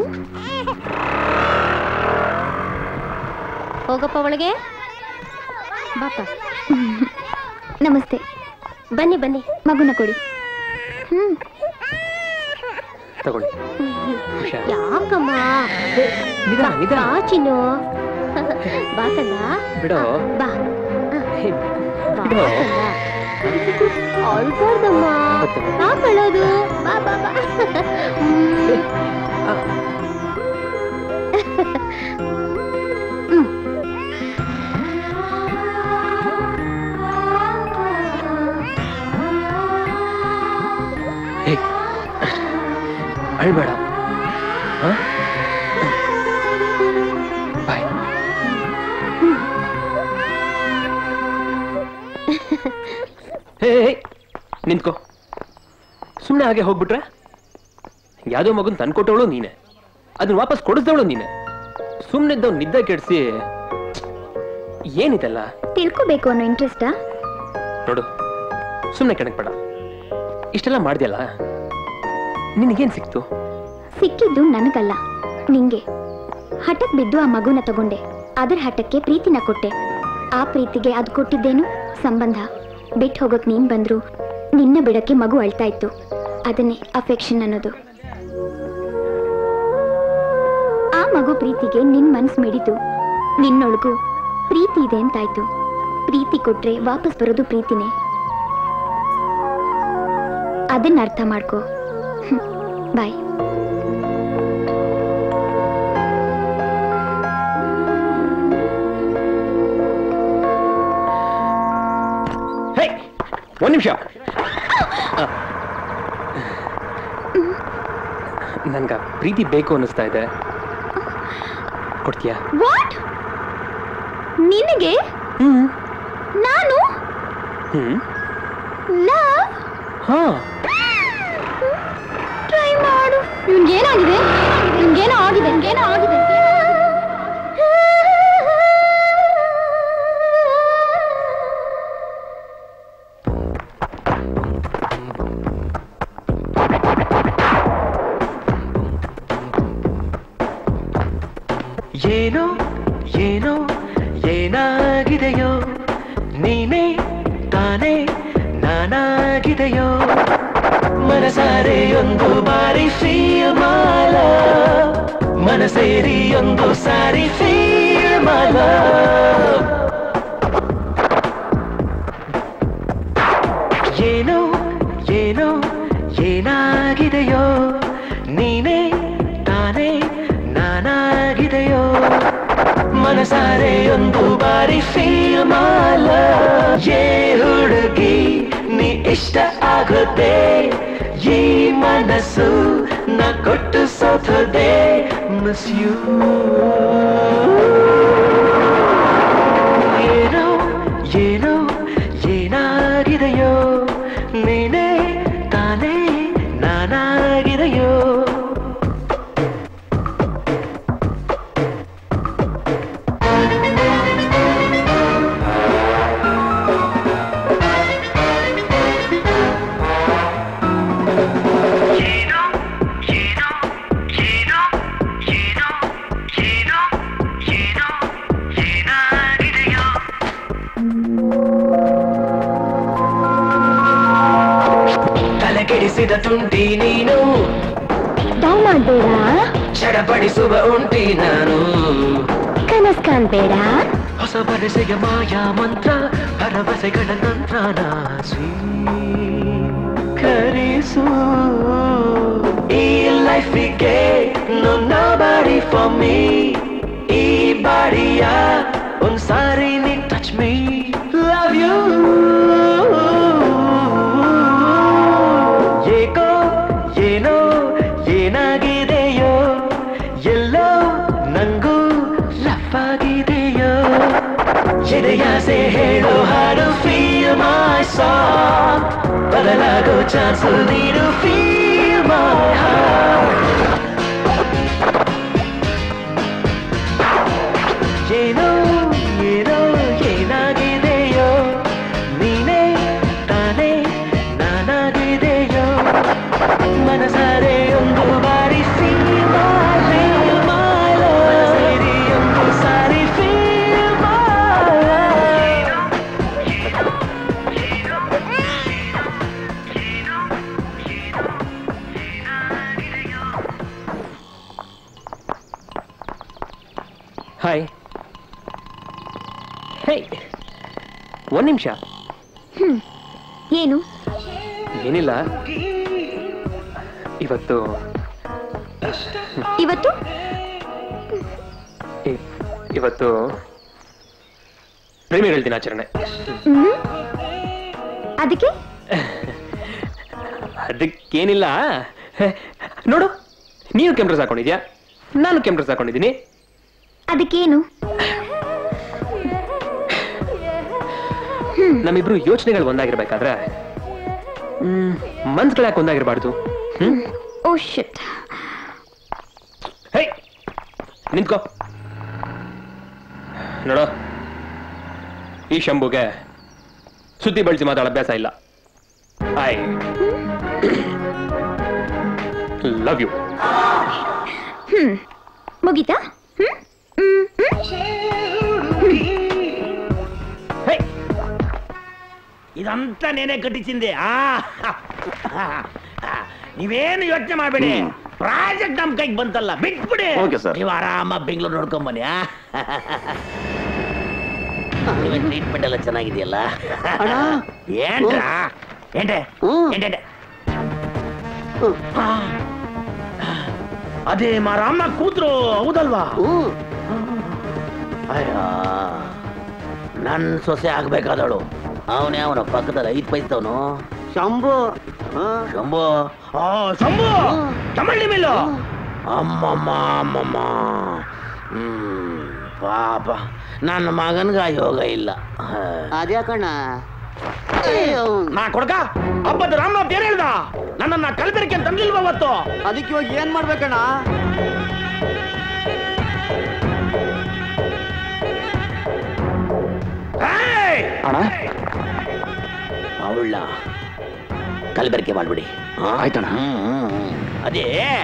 ಹೋಗಪ್ಪ ಒಳಗೆ ಬಾಪ ನಮಸ್ತೆ ಬನ್ನಿ ಬನ್ನಿ ಮಗುನ ಕೊಡಿ ಹ್ಮ್ ತಗೊಳ್ಳಿ ಹುಷಾರ್. ಯಾಕಮ್ಮ ನಿಧಾನ, ನಿಧಾನ. ಬಾ ಚಿನ್ನು ಬಾ ಕಂದ ಬಿಡು ಬಾ ಬಾ ಬಿಡು. ಕಂದ ಅಳ್ಬಾರ್ದಮ್ಮ ಯಾಕ್ ಅಳೋದು ಬಾ ಬಾ ಬಾ ಹ್ಮ್. ಹ್ಮ್. ಏಯ್, ಅಳ್ಬೇಡ ಹ? ಬಾಯ್ ಹೇ ಹೇ, ನಿಂತ್ಕೋ ಸುಮ್ಮನೆ ಹಾಗೆ ಹೋಗ್ಬಿಟ್ರೆ ಯಾವ್ದೋ ಮಗನ್ ತಂದ್ಕೊಟ್ಟವಳು ನೀನೆ ಅದನ್ನ ವಾಪಸ್ ಕೊಡಿಸ್ದವಳು ನೀನೆ ಸುಮ್ಮನಿದ್ದವ್ ನಿದ್ದೆ ಕೆಡಿಸಿ ಏನಿದೆಲ್ಲ ತಿಳ್ಕೊಬೇಕು ಅನ್ನೋ ಇಂಟ್ರೆಸ್ಟಾ ನೋಡು ಸುಮ್ಮನೆ ಕೆಣಕ್ಬೇಡ ಇಷ್ಟೆಲ್ಲ ಮಾಡ್ದ್ಯಲ್ಲ ನಿನಗೇನ್ ಸಿಕ್ತು ಸಿಕ್ಕಿದ್ದು ನನಗಲ್ಲ ನಿಂಗೆ ಹಠಕ್ ಬಿದ್ದು ಆ ಮಗುನ ತಗೊಂಡೆ ಅದರ ಹಠಕ್ಕೆ ಪ್ರೀತಿನ ಕೊಟ್ಟೆ ಆ ಪ್ರೀತಿಗೆ ಅದು ಕೊಟ್ಟಿದ್ದೇನು ಸಂಬಂಧ ಬಿಟ್ಟು ಹೋಗೋಕ್ ನೀನ್ ಬಂದ್ರು ನಿನ್ನ ಬಿಡಕ್ಕೆ ಮಗು ಅಳ್ತಾ ಇತ್ತು ಅದನ್ನೇ ಅಫೆಕ್ಷನ್ ಅನ್ನೋದು ಆ ಮಗು ಪ್ರೀತಿಗೆ ನಿನ್ ಮನ್ಸ್ ಮಿಡಿತು ನಿನ್ನೊಳಗೂ ಪ್ರೀತಿ ಇದೆ ಅಂತಾಯ್ತು ಪ್ರೀತಿ ಕೊಟ್ರೆ ವಾಪಸ್ ಬರೋದು ಪ್ರೀತಿನೇ ಅದನ್ನ ಅರ್ಥ ಮಾಡ್ಕೋ ಬಾಯ್ ಒಂದ್ ನಿಮಿಷ ನನ್ಗ ಪ್ರೀತಿ ಬೇಕು ಅನ್ನಿಸ್ತಾ ಇದೆ ಕೊಡ್ತೀಯಾ ವಾಟ್ ನಿನಗೆ ನಾನು ಹ್ಮ್ ಲವ್ ಹಾ ಟ್ರೈ ಮಾಡು ಇವ್ನಿಗೇನಾಗಿದೆ ಇವ್ನಿಗೇನೋ ಆಗಿದೆ ಇವ್ನಿಗೇನೋ ಆಗಿದೆ ಏನೋ ಏನೋ ಏನಾಗಿದೆಯೋ ನೀನೇ ತಾನೇ ನಾನಾಗಿದೆಯೋ ಮನಸಾರೆ ಒಂದು ಬಾರಿ ಫೀಲ್ ಮಾಲ ಮನಸೇರಿ ಒಂದು ಸಾರಿ ಫೀಲ್ ಮಾಲ ಏನೋ ಏನೋ ಏನಾಗಿದೆಯೋ ನೀನೇ ತಾನೇ ನಾನಾಗಿದೆಯೋ ಮನಸಾರೆ ಒಂದು ಬಾರಿ ಫೀಲ್ ಮಾಲ ಏ ಹುಡುಗಿ ನೀ ಇಷ್ಟ ಆಗುತ್ತೆ ಈ ಮನಸ್ಸು ನ ಕೊಟ್ಟು ಸೋತದೆ ಮಿಸ್ ಯು ಏನೋ ಏನೋ ಏನಾಗಿದೆಯೋ ನೀನೇ ತಾನೇ ನಾನಾಗಿದೆಯೋ ತಲೆ ಕೆಡಿಸಿದ ತುಂಟಿ ನೀನು ಡೌನ್ ಮಾಡ್ಬೇಡ ಚಡಪಡಿಸುವ ಉಂಟಿ ನಾನು ಕನಸ್ ಕಾಣ್ಬೇಡ ಹೊಸ ಬರಸೆಗೆ ಮಾಯಾ ಮಂತ್ರ ಭರವಸೆಗಳ ತಂತ್ರನ ಸ್ವೀಕರಿಸು ಈ ಲೈಫಿಗೆ ನೋ ಬಾಡಿ ಫಾರ್ ಮೀ ಈ ಬಾಡಿಯ ಒಂದ್ಸಾರಿ ನೀ ಟಚ್ ಮೀ ಲವ್ ಯು ಏಕೋ ಏನೋ ಏನಾಗಿದೆಯೋ ಎಲ್ಲೋ ನಂಗೂ ಲಫ್ ಆಗಿದೆಯೋ ಎದೆಯಾಸೆ ಹೇಳೋ ಹಾಡು ಫೀಲ್ ಮೈ ಸಾಂಗ್ ಬದಲಾಗೋ ಚಾನ್ಸ್ ನೀಡು ಫೀಲ್ ಮೈ ಹಾರ್ಟ್ ಏನೋ ಏನೋ ಏನಾಗಿದೆಯೋ ನೀನೇ ತಾನೇ ನಾನಾಗಿದೆಯೋ ಮನಸಾರೆ ಒಂದು ಬಾರಿ feel my, feel my love. ಸೇರಿ ಒಂದು ಸಾರಿ feel my love. Hi hey ಒಂದ್ ನಿಮಿಷ ಹ್ಮ್ ಏನು ಏನಿಲ್ಲ ಇವತ್ತು ಇವತ್ತು ಇ- ಇವತ್ತು ಪ್ರೇಮಿಗಳ ದಿನಾಚರಣೆ ಹ್ಮ್ ಅದಕ್ಕೆ ಅದಕ್ಕೇನಿಲ್ಲ ಹೇ, ನೋಡು ನೀನು ಕೆಮ್ರಸ್ ಹಾಕೊಂಡಿದ್ಯಾ ನಾನು ಕೆಮ್ರಸ್ ಹಾಕೊಂಡಿದ್ದೀನಿ ಅದಕ್ಕೇನು ನಮ್ಮಿಬ್ರು ಯೋಚನೆಗಳು ಒಂದಾಗಿರ್ಬೇಕಾದ್ರೆ ಹ್ಮ್ ಮನ್ಸ್ಗಳು ಯಾಕೆ ಒಂದಾಗಿರ್ಬಾರ್ದು ಹ್ಮ್ ಓ ಶಿಟ್ ಹೇ ನಿಂತ್ಕೋ ನೋಡೋ ಈ ಶಂಭುಗೆ ಸುದ್ದಿ ಬಳಸಿ ಮಾತಾಡೋ ಅಭ್ಯಾಸ ಇಲ್ಲ ಐ ಲವ್ ಯು ಹ್ಮ್ ಮುಗೀತಾ ಹ್ಮ್ ಹ್ಮ್ ಇದಂತ ನೇನೆ ಕಟ್ಟಿಸಿಂದೆ ಆ ನೀವೇನು ಯೋಚನೆ ಮಾಡಬೇಡಿ ಪ್ರಾಜೆಕ್ಟ್ ನಮ್ ಕೈಗೆ ಬಂತಲ್ಲ ಬಿಟ್ಬಿಡಿ Okay, sir. ನೀವು ಆರಾಮ ಬೆಂಗಳೂರು ನೋಡ್ಕೊಂಡ್ ಬನ್ನಿ ಆ? ಟ್ರೀಟ್ಮೆಂಟ್ ಎಲ್ಲ ಚೆನ್ನಾಗಿದೆಯಲ್ಲ ಏನ್ರಾ ಏನ್ರೆ ಏನ್ರೆ ಅದೇ ಮಾರಮ್ಮ ಕೂತ್ರು ಹೌದಲ್ವಾ ಅಯ್ಯ ನನ್ ಸೊಸೆ ಆಗ್ಬೇಕಾದಳು ಅವನೇ ಅವನ ಪಕ್ಕದಲ್ಲಿ ಐದು ಪೈಸವನು ಶಂಭು ಶಂಭು ಆ ಶಂಭು ತಮಳ್ಳಿ ಮೇಲು ಅಮ್ಮಮ್ಮ ಅಮ್ಮಮ್ಮ ಹ್ಮ್ ಪಾಪ ನನ್ನ ಮಗನ್ಗ ಆ ಯೋಗ ಇಲ್ಲ ಅದ್ಯಾಕಣ್ಣ ನಾ ಕೊಡ್ಕ ಹಬ್ಬದ ರಾಮ ಬೇರೆ ಹೇಳ್ದ ನನ್ನನ್ನ ಕಲ್ಬೆರಕೆ ತಂದಿಲ್ವ ಅವತ್ತು ಅದಕ್ಕೆ ಇವಾಗ ಏನ್ ಮಾಡ್ಬೇಕಣ್ಣ ಅಣ್ಣ ಅವಳ ಕಲ್ಬೆರಕೆ ಮಾಡ್ಬಿಡಿ ಆಯ್ತಣ್ಣ ಅದೇ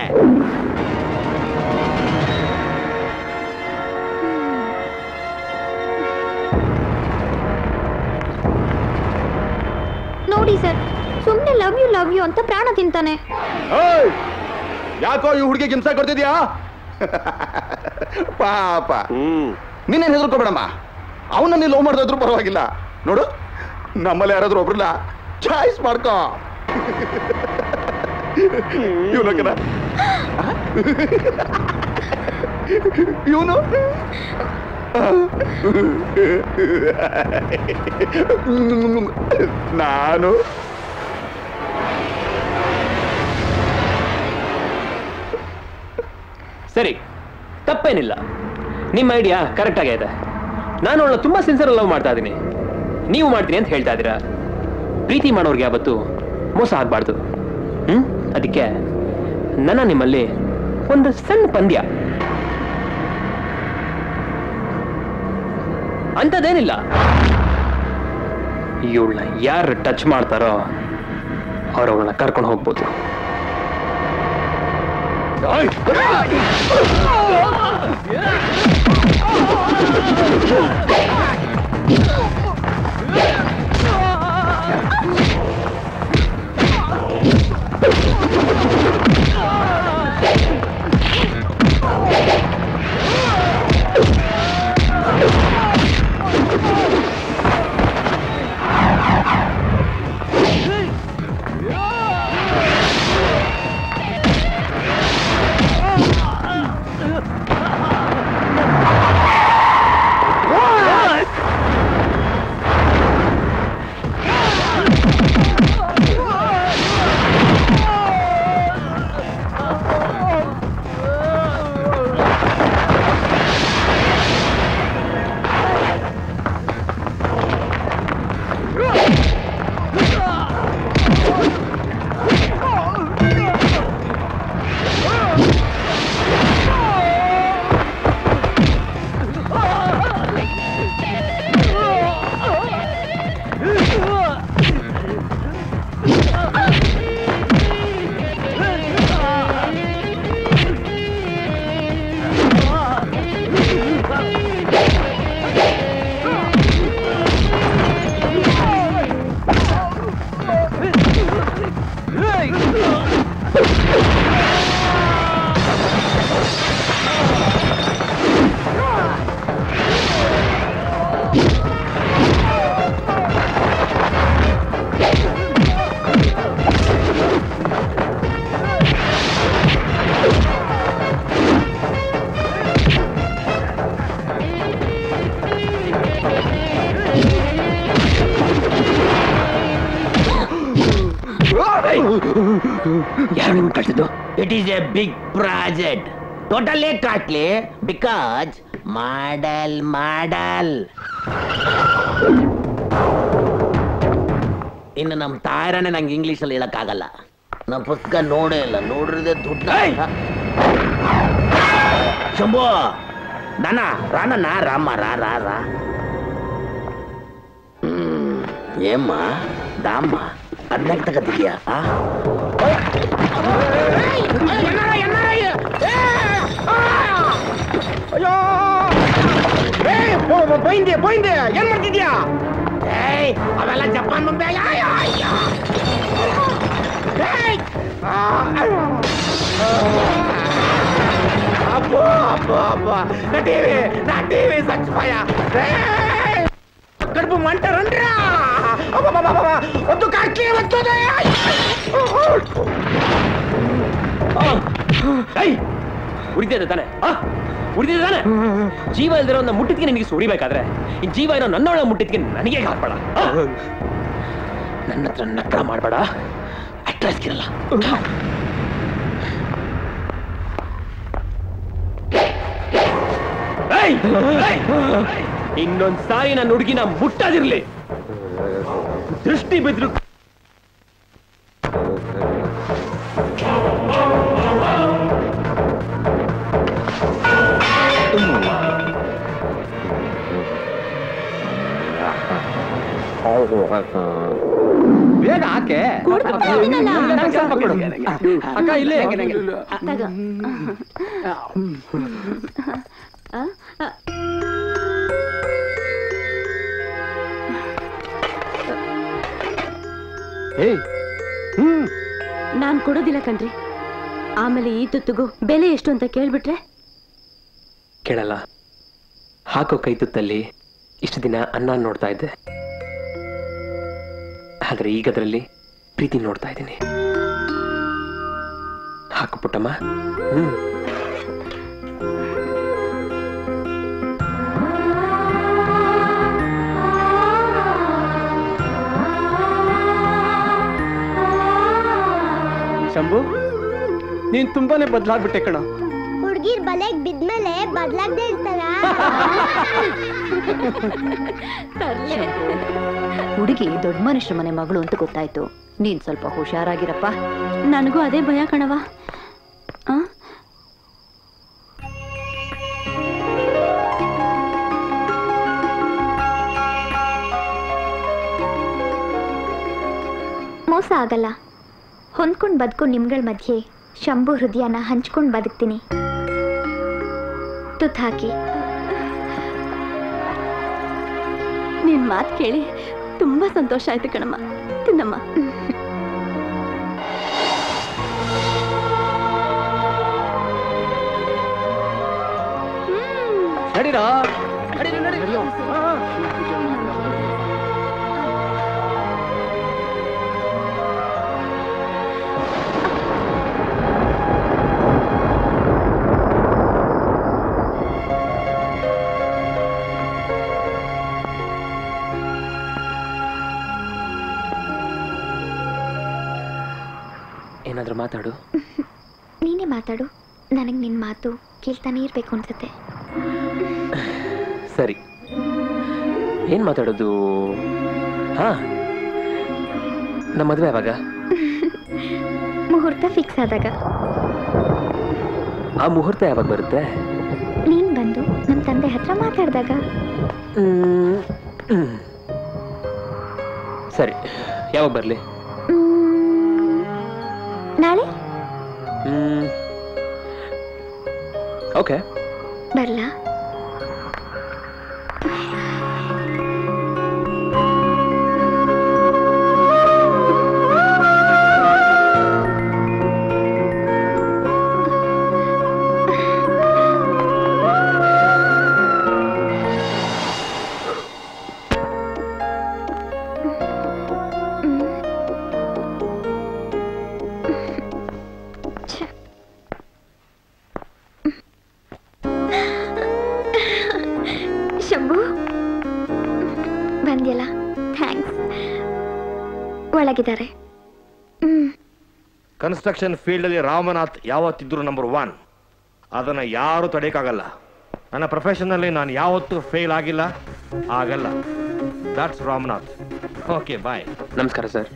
ನೋಡಿ ಸರ್ ಸುಮ್ಮನೆ ಲವ್ ಯು ಲವ್ ಯು ಅಂತ ಪ್ರಾಣ ತಿಂತಾನೆ ಏಯ್! ಯಾಕೋ ಈ ಹುಡುಗಿಗೆ ಹಿಂಸೆ ಕೊಡ್ತಿದ್ಯಾ ಪಾಪ ನೀನೇನ್ ಹೆದರ್ಕೋಬೇಡಮ್ಮ ಅವನ್ನ ನೀ ಲವ್ ಮಾಡಿದ್ರು ಪರವಾಗಿಲ್ಲ ನೋಡು ನಮ್ಮಲ್ಲಿ ಯಾರಾದ್ರೂ ಒಬ್ರಲ್ಲ ಚಾಯ್ಸ್ ಮಾಡ್ಕೋ ಇವನಕ್ಕನ ಇವನು ನಾನು ಸರಿ ತಪ್ಪೇನಿಲ್ಲ ನಿಮ್ಮ ಐಡಿಯಾ ಕರೆಕ್ಟ್ ಆಗೈತೆ ನಾನು ಅವಳನ್ನ ತುಂಬಾ ಸಿನ್ಸಿಯರ್ ಲವ್ ಮಾಡ್ತಾ ಇದ್ದೀನಿ ನೀವು ಮಾಡ್ತೀನಿ ಅಂತ ಹೇಳ್ತಾ ಇದ್ದೀರಾ ಪ್ರೀತಿ ಮಾಡೋರ್ಗೆ ಯಾವತ್ತು ಮೋಸ ಆಗ್ಬಾರ್ದು ಹ್ಮ್ ಅದಕ್ಕೆ ನನ್ನ ನಿಮ್ಮಲ್ಲಿ ಒಂದು ಸಣ್ಣ ಪಂದ್ಯ ಅಂಥದ್ದೇನಿಲ್ಲ ಇವಳನ್ನ ಯಾರು ಟಚ್ ಮಾಡ್ತಾರೋ ಅವ್ರು ಅವಳನ್ನ ಕರ್ಕೊಂಡು ಹೋಗ್ಬೋದು ಯಾರು ನಿಮ್ಗೆ ಕಳ್ಸಿದ್ದು it is a big project totally costly because ಮಾಡಲ್ ಮಾಡಲ್ ಇನ್ನು ನಮ್ಮ ತಾಯರನೇ ನಂಗೆ ಇಂಗ್ಲೀಷಲ್ಲಿ ಹೇಳಕ್ಕಾಗಲ್ಲ ನಮ್ಮ ಪುಸ್ತಕ ನೋಡೇ ಇಲ್ಲ ನೋಡಿದ್ರೆ ದುಡ್ಡು ಶಂಭು ನಾನ ರಾನಣ್ಣ ರಾಮ ರಾ ರಾ ರಾ ಹ್ಮ್ ಏಮ್ಮ ದಾಮ್ಮ ಅದನ್ನ ತಗತಿದ್ಯಾ ಆ ಅಯ್ಯೋ ಬೈಂದೆ ಬೈಂದೆ ಏನ್ ಮಾಡ್ತಿದ್ಯಾ ಏಯ್ ಅವೆಲ್ಲ ಜಪಾನ್ ಮುಂದೆ ಅಪ್ಪೋ ಅಪ್ಪೋ ಅಪ್ಪೋ ನಾ ಟಿವಿ ನಾ ಟಿವಿ ಸಚ್ಪಾಯ ಕಡುಬು ಮಂಟರನ್ರಾ ಒಂದು ಕಾಕಿ ಬರ್ತದೆ ಉರಿತದೆ ತಾನೆ ಆ ಉಳಿದಿದ್ದಾನೆ ಜೀವ ಇಲ್ದಿರೋ ಒಂದು ಮುಟ್ಟಿದ್ಕೆ ನಿನಗೆ ಸುರಿಬೇಕಾದ್ರೆ ಈ ಜೀವ ಇರೋ ನನ್ನೊಳ ಮುಟ್ಟಿದ್ಕೆ ನನಗೆ ಹಾಕ್ಬೇಡ ಆ? ನನ್ನ ಹತ್ರ ನಕ್ಕಳ ಮಾಡಬೇಡ ಅಡ್ರೆಸ್ ಇರಲ್ಲ ಏಯ್! ಏಯ್! ಇನ್ನೊಂದ್ ಸಾರಿ ನನ್ನ ಹುಡುಗಿನ ಮುಟ್ಟದಿರ್ಲಿ ದೃಷ್ಟಿ ಬಿದ್ರು ಬೇಗ ಹಾಕೆ ನಂಗ್ ಸ್ವಲ್ಪ ಕೊಡು. ಅಕ್ಕ ಇಲ್ಲೇ ತಗೋ. ಆ, ಆ. ಏಯ್ ಹ್ಮ್ ನಾನ್ ಕೊಡೋದಿಲ್ಲ ಕಣ್ರಿ ಆಮೇಲೆ ಈ ತುತ್ತುಗೂ ಬೆಲೆ ಎಷ್ಟು ಅಂತ ಕೇಳ್ಬಿಟ್ರೆ ಕೇಳಲ್ಲ ಹಾಕೋ ಕೈ ತುತ್ತಲ್ಲಿ ಇಷ್ಟು ದಿನ ಅನ್ನ ನೋಡ್ತಾ ಇದ್ದೆ ಆದ್ರೆ ಈಗ ಅದರಲ್ಲಿ ಪ್ರೀತಿ ನೋಡ್ತಾ ಇದ್ದೀನಿ ಹಾಕು ಪುಟ್ಟಮ್ಮ ಹ್ಮ್ ಶಂಭು ನೀನ್ ತುಂಬಾನೇ ಬದಲಾಗ್ಬಿಟ್ಟೆ ಕಣ ಹುಡ್ಗಿರ್ ಬಲೆಗ್ ಬಿದ್ಮೇಲೆ ಬದ್ಲಾಗ್ದೇ ಇರ್ತಾರ ಹುಡುಗಿ ದೊಡ್ಡ ಮನುಷ್ಯರ ಮನೆ ಮಗಳು ಅಂತ ಗೊತ್ತಾಯ್ತು ನೀನ್ ಸ್ವಲ್ಪ ಹುಷಾರಾಗಿರಪ್ಪ ನನಗೂ ಅದೇ ಭಯ ಕಣವ ಆ? ಮೋಸ ಆಗಲ್ಲ ಹೊಂದ್ಕೊಂಡ್ ಬದುಕೋ ನಿಮ್ಗಳ ಮಧ್ಯೆ ಶಂಭು ಹೃದಯನ ಹಂಚ್ಕೊಂಡ್ ಬದುಕ್ತೀನಿ ತುತ್ ಹಾಕಿ ನಿನ್ ಮಾತ್ ಕೇಳಿ ತುಂಬಾ ಸಂತೋಷ ಆಯ್ತು ಕಣಮ್ಮ ತಿನ್ನಮ್ಮ ನಡೀರಾ ನಡೀರಿ ನಡೀರಿ ಹಾ. ಏನಾದ್ರೂ ಮಾತಾಡು ನೀನೇ ಮಾತಾಡು ನನಗೆ ನಿನ್ನ ಮಾತು ಕೇಳ್ತಾನೆ ಇರ್ಬೇಕು ಅನ್ಸುತ್ತೆ ಸರಿ ಏನ್ ಮಾತಾಡೋದು ಹಾ ನಮ್ಮ ಮದುವೆ ಯಾವಾಗ ಮುಹೂರ್ತ ಫಿಕ್ಸ್ ಆದಾಗ ಆ ಮುಹೂರ್ತ ಯಾವಾಗ ಬರುತ್ತೆ ನೀನ್ ಬಂದು ನಮ್ಮ ತಂದೆ ಹತ್ರ ಮಾತಾಡಿದಾಗ ಹ್ಮ್. ಹ್ಮ್. ಸರಿ ಯಾವಾಗ ಬರ್ಲಿ ನಾಳೆ ಹ್ಮ್ ಓಕೆ ಬರ್ಲಾ ಶಂಭು ಬಂದ್ಯಲ್ಲ ಥ್ಯಾಂಕ್ಸ್ ಒಳಗಿದ್ದಾರೆ ಹ್ಮ್ ಕನ್ಸ್ಟ್ರಕ್ಷನ್ ಫೀಲ್ಡ್ ಅಲ್ಲಿ ರಾಮನಾಥ್ ಯಾವತ್ತಿದ್ರು ನಂಬರ್ ಒನ್ ಅದನ್ನ ಯಾರು ತಡೆಯಕ್ಕಾಗಲ್ಲ ನನ್ನ ಪ್ರೊಫೆಷನ್ ಅಲ್ಲಿ ನಾನು ಯಾವತ್ತೂ ಫೇಲ್ ಆಗಿಲ್ಲ ಆಗಲ್ಲ ದಾಟ್ಸ್ ರಾಮನಾಥ್ ಓಕೆ ಬಾಯ್ ನಮಸ್ಕಾರ ಸರ್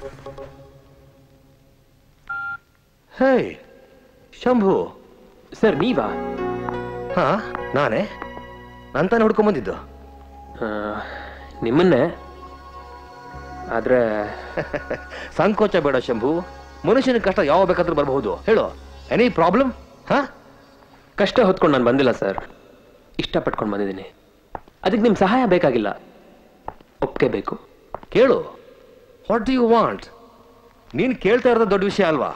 ಹೇ ಶಂಭು ಸರ್ ನೀವಾ ಹಾ ನಾನೇ ನಂತಾನೆ ಹುಡ್ಕೊಂಬಂದಿದ್ದು ನಿಮ್ಮನ್ನೇ ಆದ್ರೆ ಸಂಕೋಚ ಬೇಡ ಶಂಭು ಮನುಷ್ಯನ ಕಷ್ಟ ಯಾವ ಬೇಕಾದ್ರೂ ಬರಬಹುದು ಹೇಳು ಎನಿ ಪ್ರಾಬ್ಲಮ್ ಹಾ ಕಷ್ಟ ಹೊತ್ಕೊಂಡು ನಾನು ಬಂದಿಲ್ಲ ಸರ್ ಇಷ್ಟಪಟ್ಕೊಂಡು ಬಂದಿದ್ದೀನಿ ಅದಕ್ಕೆ ನಿಮ್ಮ ಸಹಾಯ ಬೇಕಾಗಿಲ್ಲ ಒಪ್ಪಿಗೆ ಬೇಕು ಕೇಳು ವಾಟ್ ಡು ಯು ವಾಂಟ್ ನೀನ್ ಕೇಳ್ತಾ ಇರೋದು ದೊಡ್ಡ ವಿಷಯ ಅಲ್ವಾ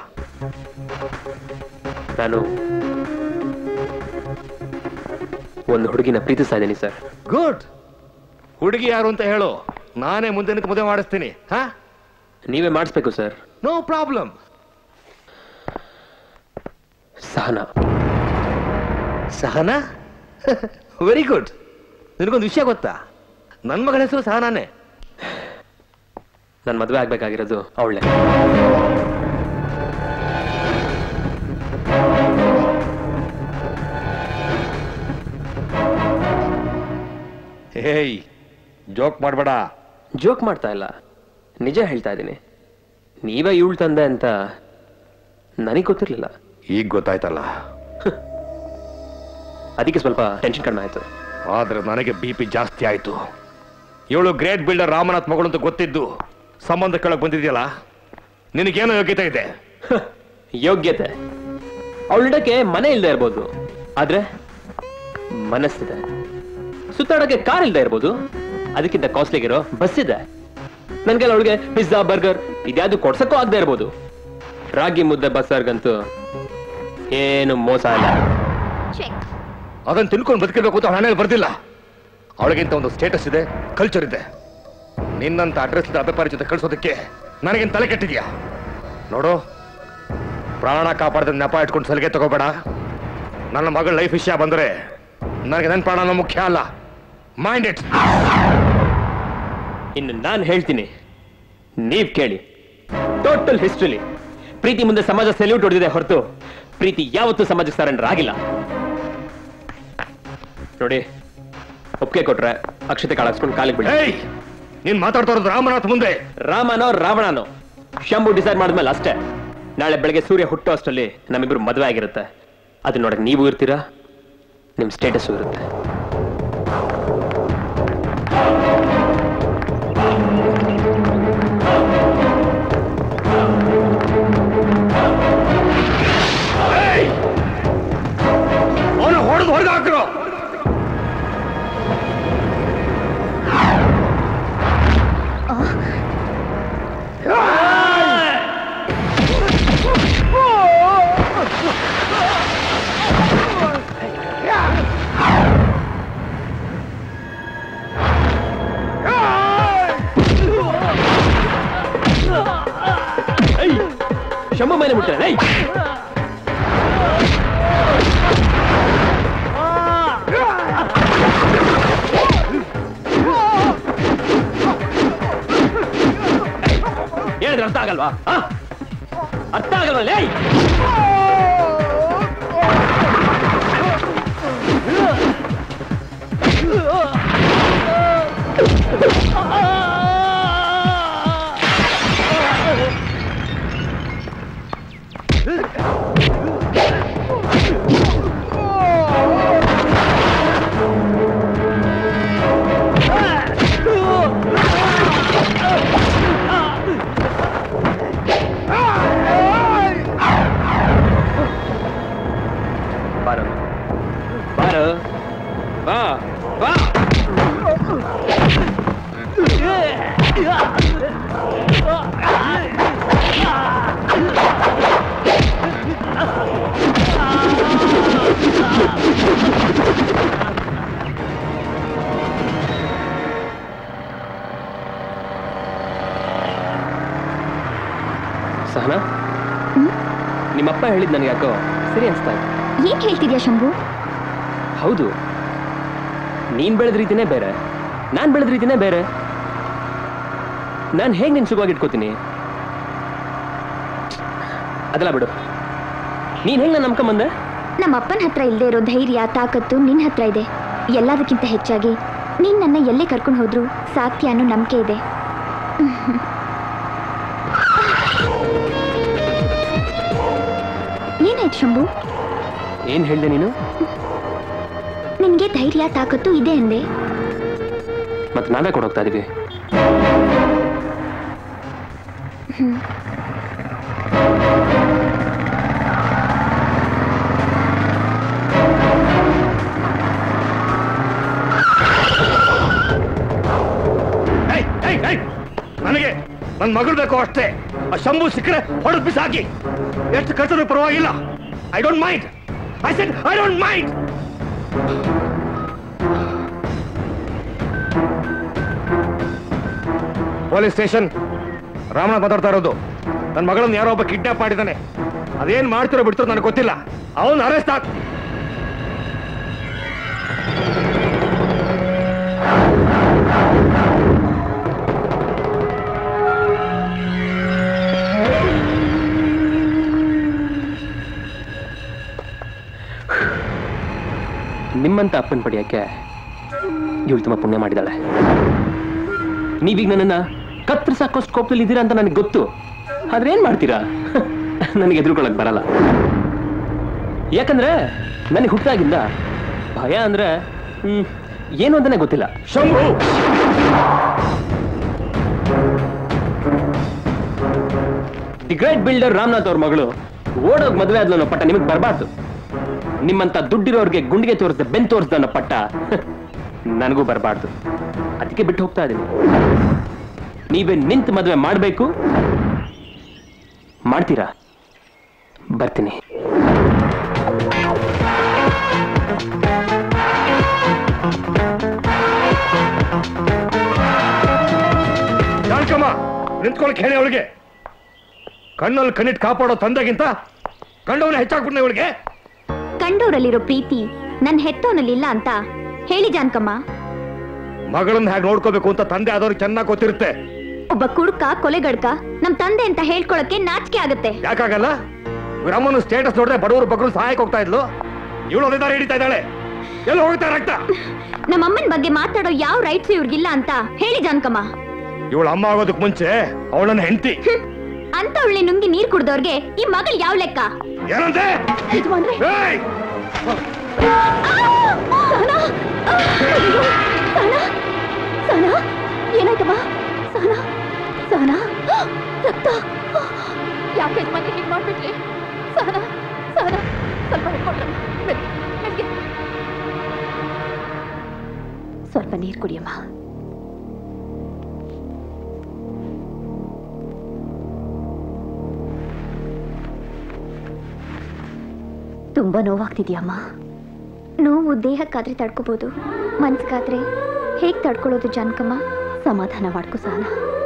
ನಾನು ಒಂದು ಹುಡುಗಿನ ಪ್ರೀತಿಸ್ತಾ ಇದ್ದೀನಿ ಸರ್ ಗುಡ್ ಹುಡುಗಿ ಯಾರು ಅಂತ ಹೇಳು ನಾನೇ ಮುಂದೆ ನಿಂತು ಮದುವೆ ಮಾಡಿಸ್ತೀನಿ ಹಾ ನೀವೇ ಮಾಡಿಸ್ಬೇಕು sir no problem Sahana Sahana very good ನಿನಗೊಂದು ವಿಷಯ ಗೊತ್ತಾ ನನ್ನ ಮಗಳ ಹೆಸರು ಸಹನಾನೇ ನನ್ನ ಮದುವೆ ಆಗ್ಬೇಕಾಗಿರೋದು ಅವಳೆ ಹೇಯ್ ಜೋಕ್ ಮಾಡಬೇಡ ಜೋಕ್ ಮಾಡ್ತಾ ಇಲ್ಲ ನಿಜ ಹೇಳ್ತಾ ಇದ್ದೀನಿ ನೀವೇ ಇವಳು ತಂದೆ ಅಂತ ನನಗೆ ಗೊತ್ತಿರಲಿಲ್ಲ ಈಗ ಗೊತ್ತಾಯ್ತಲ್ಲ ಅದಕ್ಕೆ ಸ್ವಲ್ಪ ಟೆನ್ಷನ್ ಕಡಿಮೆ ಆಯ್ತು ಆದ್ರೆ ನನಗೆ ಬಿ ಪಿ ಜಾಸ್ತಿ ಆಯ್ತು ಇವಳು ಗ್ರೇಟ್ ಬಿಲ್ಡರ್ ರಾಮನಾಥ್ ಮಗಳು ಅಂತ ಗೊತ್ತಿದ್ದು ಸಂಬಂಧ ಕೇಳಕ್ ಬಂದಿದ್ಯಲ್ಲ ನಿನಗೇನೋ ಯೋಗ್ಯತೆ ಇದೆ ಯೋಗ್ಯತೆ ಅವಳಿಡಕ್ಕೆ ಮನೆ ಇಲ್ಲದೆ ಇರ್ಬೋದು ಆದ್ರೆ ಮನಸ್ಸಿದೆ ಸುತ್ತಾಡೋಕೆ ಕಾರ್ ಇಲ್ಲದೆ ಇರ್ಬೋದು ಅದಕ್ಕಿಂತ ಕಾಸ್ಟ್ಲಿಗಿರೋ ಬಸ್ ಇದೆ ನನ್ಗೆಲ್ಲ ಅವಳಿಗೆ ಪಿಜ್ಜಾ ಬರ್ಗರ್ ಇದ್ಯಾವುದು ಕೊಡ್ಸಕ್ಕೂ ಆಗದೆ ಇರ್ಬೋದು ರಾಗಿ ಮುದ್ದೆ ಬಸ್ಸಾರ್ಗಂತೂ ಏನು ಮೋಸ ಇಲ್ಲ ಅದನ್ನ ತಿಳ್ಕೊಂಡು ಬದುಕಿರ್ಬೇಕು ಅಂತ ಹಣೆಯಲ್ಲಿ ಬರ್ದಿಲ್ಲ ಅವಳಿಗಿಂತ ಒಂದು ಸ್ಟೇಟಸ್ ಇದೆ ಕಲ್ಚರ್ ಇದೆ ನಿನ್ನಂತ ಅಡ್ರೆಸ್ ಅಪರಿಚಿತ ಕಳಿಸೋದಕ್ಕೆ ನನಗೇನು ತಲೆ ಕೆಟ್ಟಿದ್ಯಾ ನೋಡು ಪ್ರಾಣ ಕಾಪಾಡದ ನೆಪ ಇಟ್ಕೊಂಡು ಸಲಿಗೆ ತಗೋಬೇಡ ನನ್ನ ಮಗಳ ಲೈಫ್ ವಿಷಯ ಬಂದರೆ ನನಗೆ ನನ್ನ ಪ್ರಾಣನ ಮುಖ್ಯ ಅಲ್ಲ ಮೈಂಡ್ ಇಟ್ ಇನ್ನು ನಾನು ಹೇಳ್ತೀನಿ ನೀವ್ ಕೇಳಿ ಟೋಟಲ್ ಹಿಸ್ಟ್ರಿಲಿ ಪ್ರೀತಿ ಮುಂದೆ ಸಮಾಜ ಸೆಲ್ಯೂಟ್ ಹೊಡೆದಿದೆ ಹೊರತು ಪ್ರೀತಿ ಯಾವತ್ತೂ ಸಮಾಜಕ್ಕೆ ಸರೆಂಡರ್ ಆಗಿಲ್ಲ ನೋಡಿ ಒಪ್ಪಿಗೆ ಕೊಟ್ರೆ ಅಕ್ಷತೆ ಕಾಳಾಕ್ಸ್ಕೊಂಡು ಕಾಲಿಗೆ ಬಿಡಿ ನೀನ್ ಮಾತಾಡ್ತಾ ಇರೋದು ರಾಮನಾಥ್ ಮುಂದೆ ರಾಮನೋ ರಾವಣನೋ ಶಂಭು ಡಿಸೈಡ್ ಮಾಡಿದ್ಮೇಲೆ ಅಷ್ಟೇ ನಾಳೆ ಬೆಳಗ್ಗೆ ಸೂರ್ಯ ಹುಟ್ಟೋ ಅಷ್ಟರಲ್ಲಿ ನಮ್ಮಿಬ್ರು ಮದುವೆ ಆಗಿರುತ್ತೆ ಅದು ನೋಡಕ್ ನೀವು ಇರ್ತೀರಾ ನಿಮ್ ಸ್ಟೇಟಸ್ ಇರುತ್ತೆ ಅವನು ಹೊಡೆದು ಹೊಡೆದು ಹಾಕ್ರು ಶಂಭು ಮೇಲೆ ಮುಟ್ಟ ಹೇಳಿದ್ರೆ ಅರ್ಥ ಆಗಲ್ವಾ ಆ? ಅರ್ಥ ಆಗಲ್ವಾ ಲೇ ಬಾರೋ ಬಾರೋ ಬಾ ಬಾ ಸಹನಾ ನಿಮ್ಮಪ್ಪ ಹೇಳಿದ್ ನನಗೆ ಯಾಕೋ ಸರಿ ಅನ್ಸ್ತಾ ಇದೆ ಏನ್ ಹೇಳ್ತಿದ್ಯಾ ಶಂಭು ಹೌದು ನೀನ್ ಬೆಳೆದ ರೀತಿನೇ ಬೇರೆ ನಾನ್ ಬೆಳೆದ ರೀತಿನೇ ಬೇರೆ ನಾನು ಹೇಗೆ ನಿನ್ ಸುಖವಾಗಿ ಇಟ್ಕೋತೀನಿ ಅದಲ್ಲ ಬಿಡು ನೀನ್ ಹೆಂಗ್ ನಾನು ನಂಬ್ಕೊಂಬಂದೆ ನಮ್ಮ ಅಪ್ಪನ ಹತ್ರ ಇಲ್ಲದೆ ಇರೋ ಧೈರ್ಯ ತಾಕತ್ತು ನಿನ್ನ ಹತ್ರ ಇದೆ ಎಲ್ಲದಕ್ಕಿಂತ ಹೆಚ್ಚಾಗಿ ನೀನ್ ನನ್ನ ಎಲ್ಲೇ ಕರ್ಕೊಂಡು ಹೋದ್ರು ಸಾಧ್ಯ ಅನ್ನೋ ನಂಬಿಕೆ ಇದೆ ಏನಾಯ್ತು ಶಂಭು ಏನ್ ಹೇಳ್ದೆ ನೀನು ನಿನ್ಗೆ ಧೈರ್ಯ ತಾಕತ್ತು ಇದೆ ಅಂದೆ ಮತ್ತೆ ನಾವೇ ಕೊಡೋಗ್ತಾ ಇದೀವಿ ಹ್ಮ್. ಏಯ್, ಏಯ್, ಏಯ್, ನನಗೆ ನನ್ನ ಮಗಳು ಬೇಕು ಅಷ್ಟೇ ಆ ಶಂಭು ಸಿಕ್ಕರೆ ಹೊಡೆದು ಬಿಸಾಕಿ ಎಷ್ಟು ಖರ್ಚು ಪರವಾಗಿಲ್ಲ I don't mind I said I don't mind police station Ramanath ಮಾತಾಡ್ತಾ ಇರೋದು ನನ್ನ ಮಗಳನ್ನ ಯಾರೋ ಒಬ್ಬ ಕಿಡ್ನಾಪ್ ಮಾಡಿದ್ದಾನೆ ಅದೇನ್ ಮಾಡ್ತಿರೋ ಬಿಡ್ತಿರೋ ನನಗೆ ಗೊತ್ತಿಲ್ಲ ಅವನು ಅರೆಸ್ಟ್ ಆಗ್ ನಿಮ್ಮಂತ ಅಪ್ಪನ ಪಡೆಯಕ್ಕೆ ಇವಳು ತುಂಬಾ ಪುಣ್ಯ ಮಾಡಿದಾಳೆ ನೀವೀಗ ನನ್ನನ್ನ ಕತ್ತರಿಸಾಕೋಷ್ಟು ಕೋಪದಲ್ಲಿ ಇದ್ದೀರಾ ಅಂತ ನನಗೆ ಗೊತ್ತು ಆದ್ರೆ ಏನ್ ಮಾಡ್ತೀರಾ ನನಗೆ ಎದುರುಕೊಳ್ಳಕ್ ಬರಲ್ಲ ಯಾಕಂದ್ರೆ ನನಗೆ ಹುಟ್ಟಾಗಿಂದ ಭಯ ಅಂದ್ರೆ ಹ್ಮ್ ಏನು ಅಂತಾನೆ ಗೊತ್ತಿಲ್ಲ Shambhu the great builder Ramanath ಅವ್ರ ಮಗಳು ಓಡೋಗ್ ಮದುವೆ ಆದ್ಲು ಅನ್ನೋ ಪಟ್ಟ ನಿಮಗೆ ಬರಬಾರ್ದು ನಿಮ್ಮಂತ ದುಡ್ಡಿರೋರ್ಗೆ ಗುಂಡಿಗೆ ತೋರಿಸ್ದೆ ಬೆನ್ ತೋರಿಸ್ದೆ ಅನ್ನೋ ಪಟ್ಟ ನನಗೂ ಬರಬಾರ್ದು ಅದಕ್ಕೆ ಬಿಟ್ಟು ಹೋಗ್ತಾ ಇದ್ದೀನಿ ನೀವೇ ನಿಂತು ಮದುವೆ ಮಾಡಬೇಕು ಮಾಡ್ತೀರಾ ಬರ್ತೀನಿ ಜಾಣ್ಕಮ್ಮ ನಿಂತ್ಕೊಳಕ್ ಹೇಳಿ ಅವಳಿಗೆ ಕಣ್ಣಲ್ಲಿ ಕಣ್ಣಿಟ್ ಕಾಪಾಡೋ ತಂದೆಗಿಂತ ಕಂಡವನ ಹೆಚ್ಚಾಗ್ಬಿಟ್ನೆ ಇವಳಿಗೆ ಕಂಡೋರಲ್ಲಿರೋ ಪ್ರೀತಿ ನನ್ ಹೆತ್ತೋನಲ್ಲಿಲ್ಲ ಅಂತ ಹೇಳಿ ಜಾನ್ಕಮ್ಮ ಮಗಳನ್ನ ಹೇಗೆ ನೋಡ್ಕೋಬೇಕು ಅಂತ ತಂದೆ ಆದವ್ರಿಗೆ ಚೆನ್ನಾಗಿ ಗೊತ್ತಿರುತ್ತೆ ಒಬ್ಬ ಕುಡ್ಕ ಕೊಲೆಗಡ್ಕ ನಮ್ ತಂದೆ ಅಂತ ಹೇಳ್ಕೊಳಕ್ಕೆ ನಾಚಿಕೆ ಆಗುತ್ತೆ ಯಾಕಾಗಲ್ಲ ಗ್ರಾಮನ ಸ್ಟೇಟಸ್ ನೋಡಿದ್ರೆ ಬಡವರು ಬಗ್ಗರು ಸಹಾಯಕ್ಕೆ ಹೋಗ್ತಾ ಇದ್ಲು ಇವಳು ಅದೇ ದಾರಿ ಹಿಡಿತಾ ಇದ್ದಾಳೆ ಎಲ್ಲ ಹೋಗ್ತಾ ರಕ್ತ ನಮ್ಮ ಅಮ್ಮನ ಬಗ್ಗೆ ಮಾತಾಡೋ ಯಾವ ರೈಟ್ಸ್ ಇವ್ರಿಗಿಲ್ಲ ಅಂತ ಹೇಳಿ ಜಾನ್ಕಮ್ಮ ಇವಳು ಅಮ್ಮ ಆಗೋದಕ್ ಮುಂಚೆ ಅವಳನ್ನ ಹೆಂಡತಿ ಅಂತ ಒಳ್ಳೆ ನುಂಗಿ ನೀರ್ ಕುಡ್ದವ್ರಿಗೆ ಈ ಮಗಳು ಯಾವ ಲೆಕ್ಕ ಏನಂತೆ ಯಜಮಾನ್ರೆ. ಏಯ್! ಸಹನಾ! ಅಯ್ಯೋ, ಸಹನಾ! ಸಹನಾ? ಏನಾಯ್ತಮ್ಮ ಸಹನಾ ಸಹನಾ ರಕ್ತ ಯಾಕೆ ಯಜಮಾನ್ರೆ ಹೀಗೆ ಮಾಡ್ಬಿಟ್ರಿ ಸಹನಾ ಸಹನಾ ಸ್ವಲ್ಪ ಹಿಡ್ಕೊಂಡ್ರೆ ಮೆಲ್- ಮೆಲ್ಗೆ. ಸ್ವಲ್ಪ ನೀರು ಕುಡಿಯಮ್ಮ ತುಂಬಾ ನೋವಾಗ್ತಿದ್ಯಮ್ಮ ನೋವು ದೇಹಕ್ಕಾದ್ರೆ ತಡ್ಕೋಬಹುದು ಮನ್ಸ್ಗಾದ್ರೆ ಹೇಗ್ ತಡ್ಕೊಳ್ಳೋದು ಜಾನಕಮ್ಮ ಸಮಾಧಾನ ಮಾಡ್ಕೊ ಸಹನ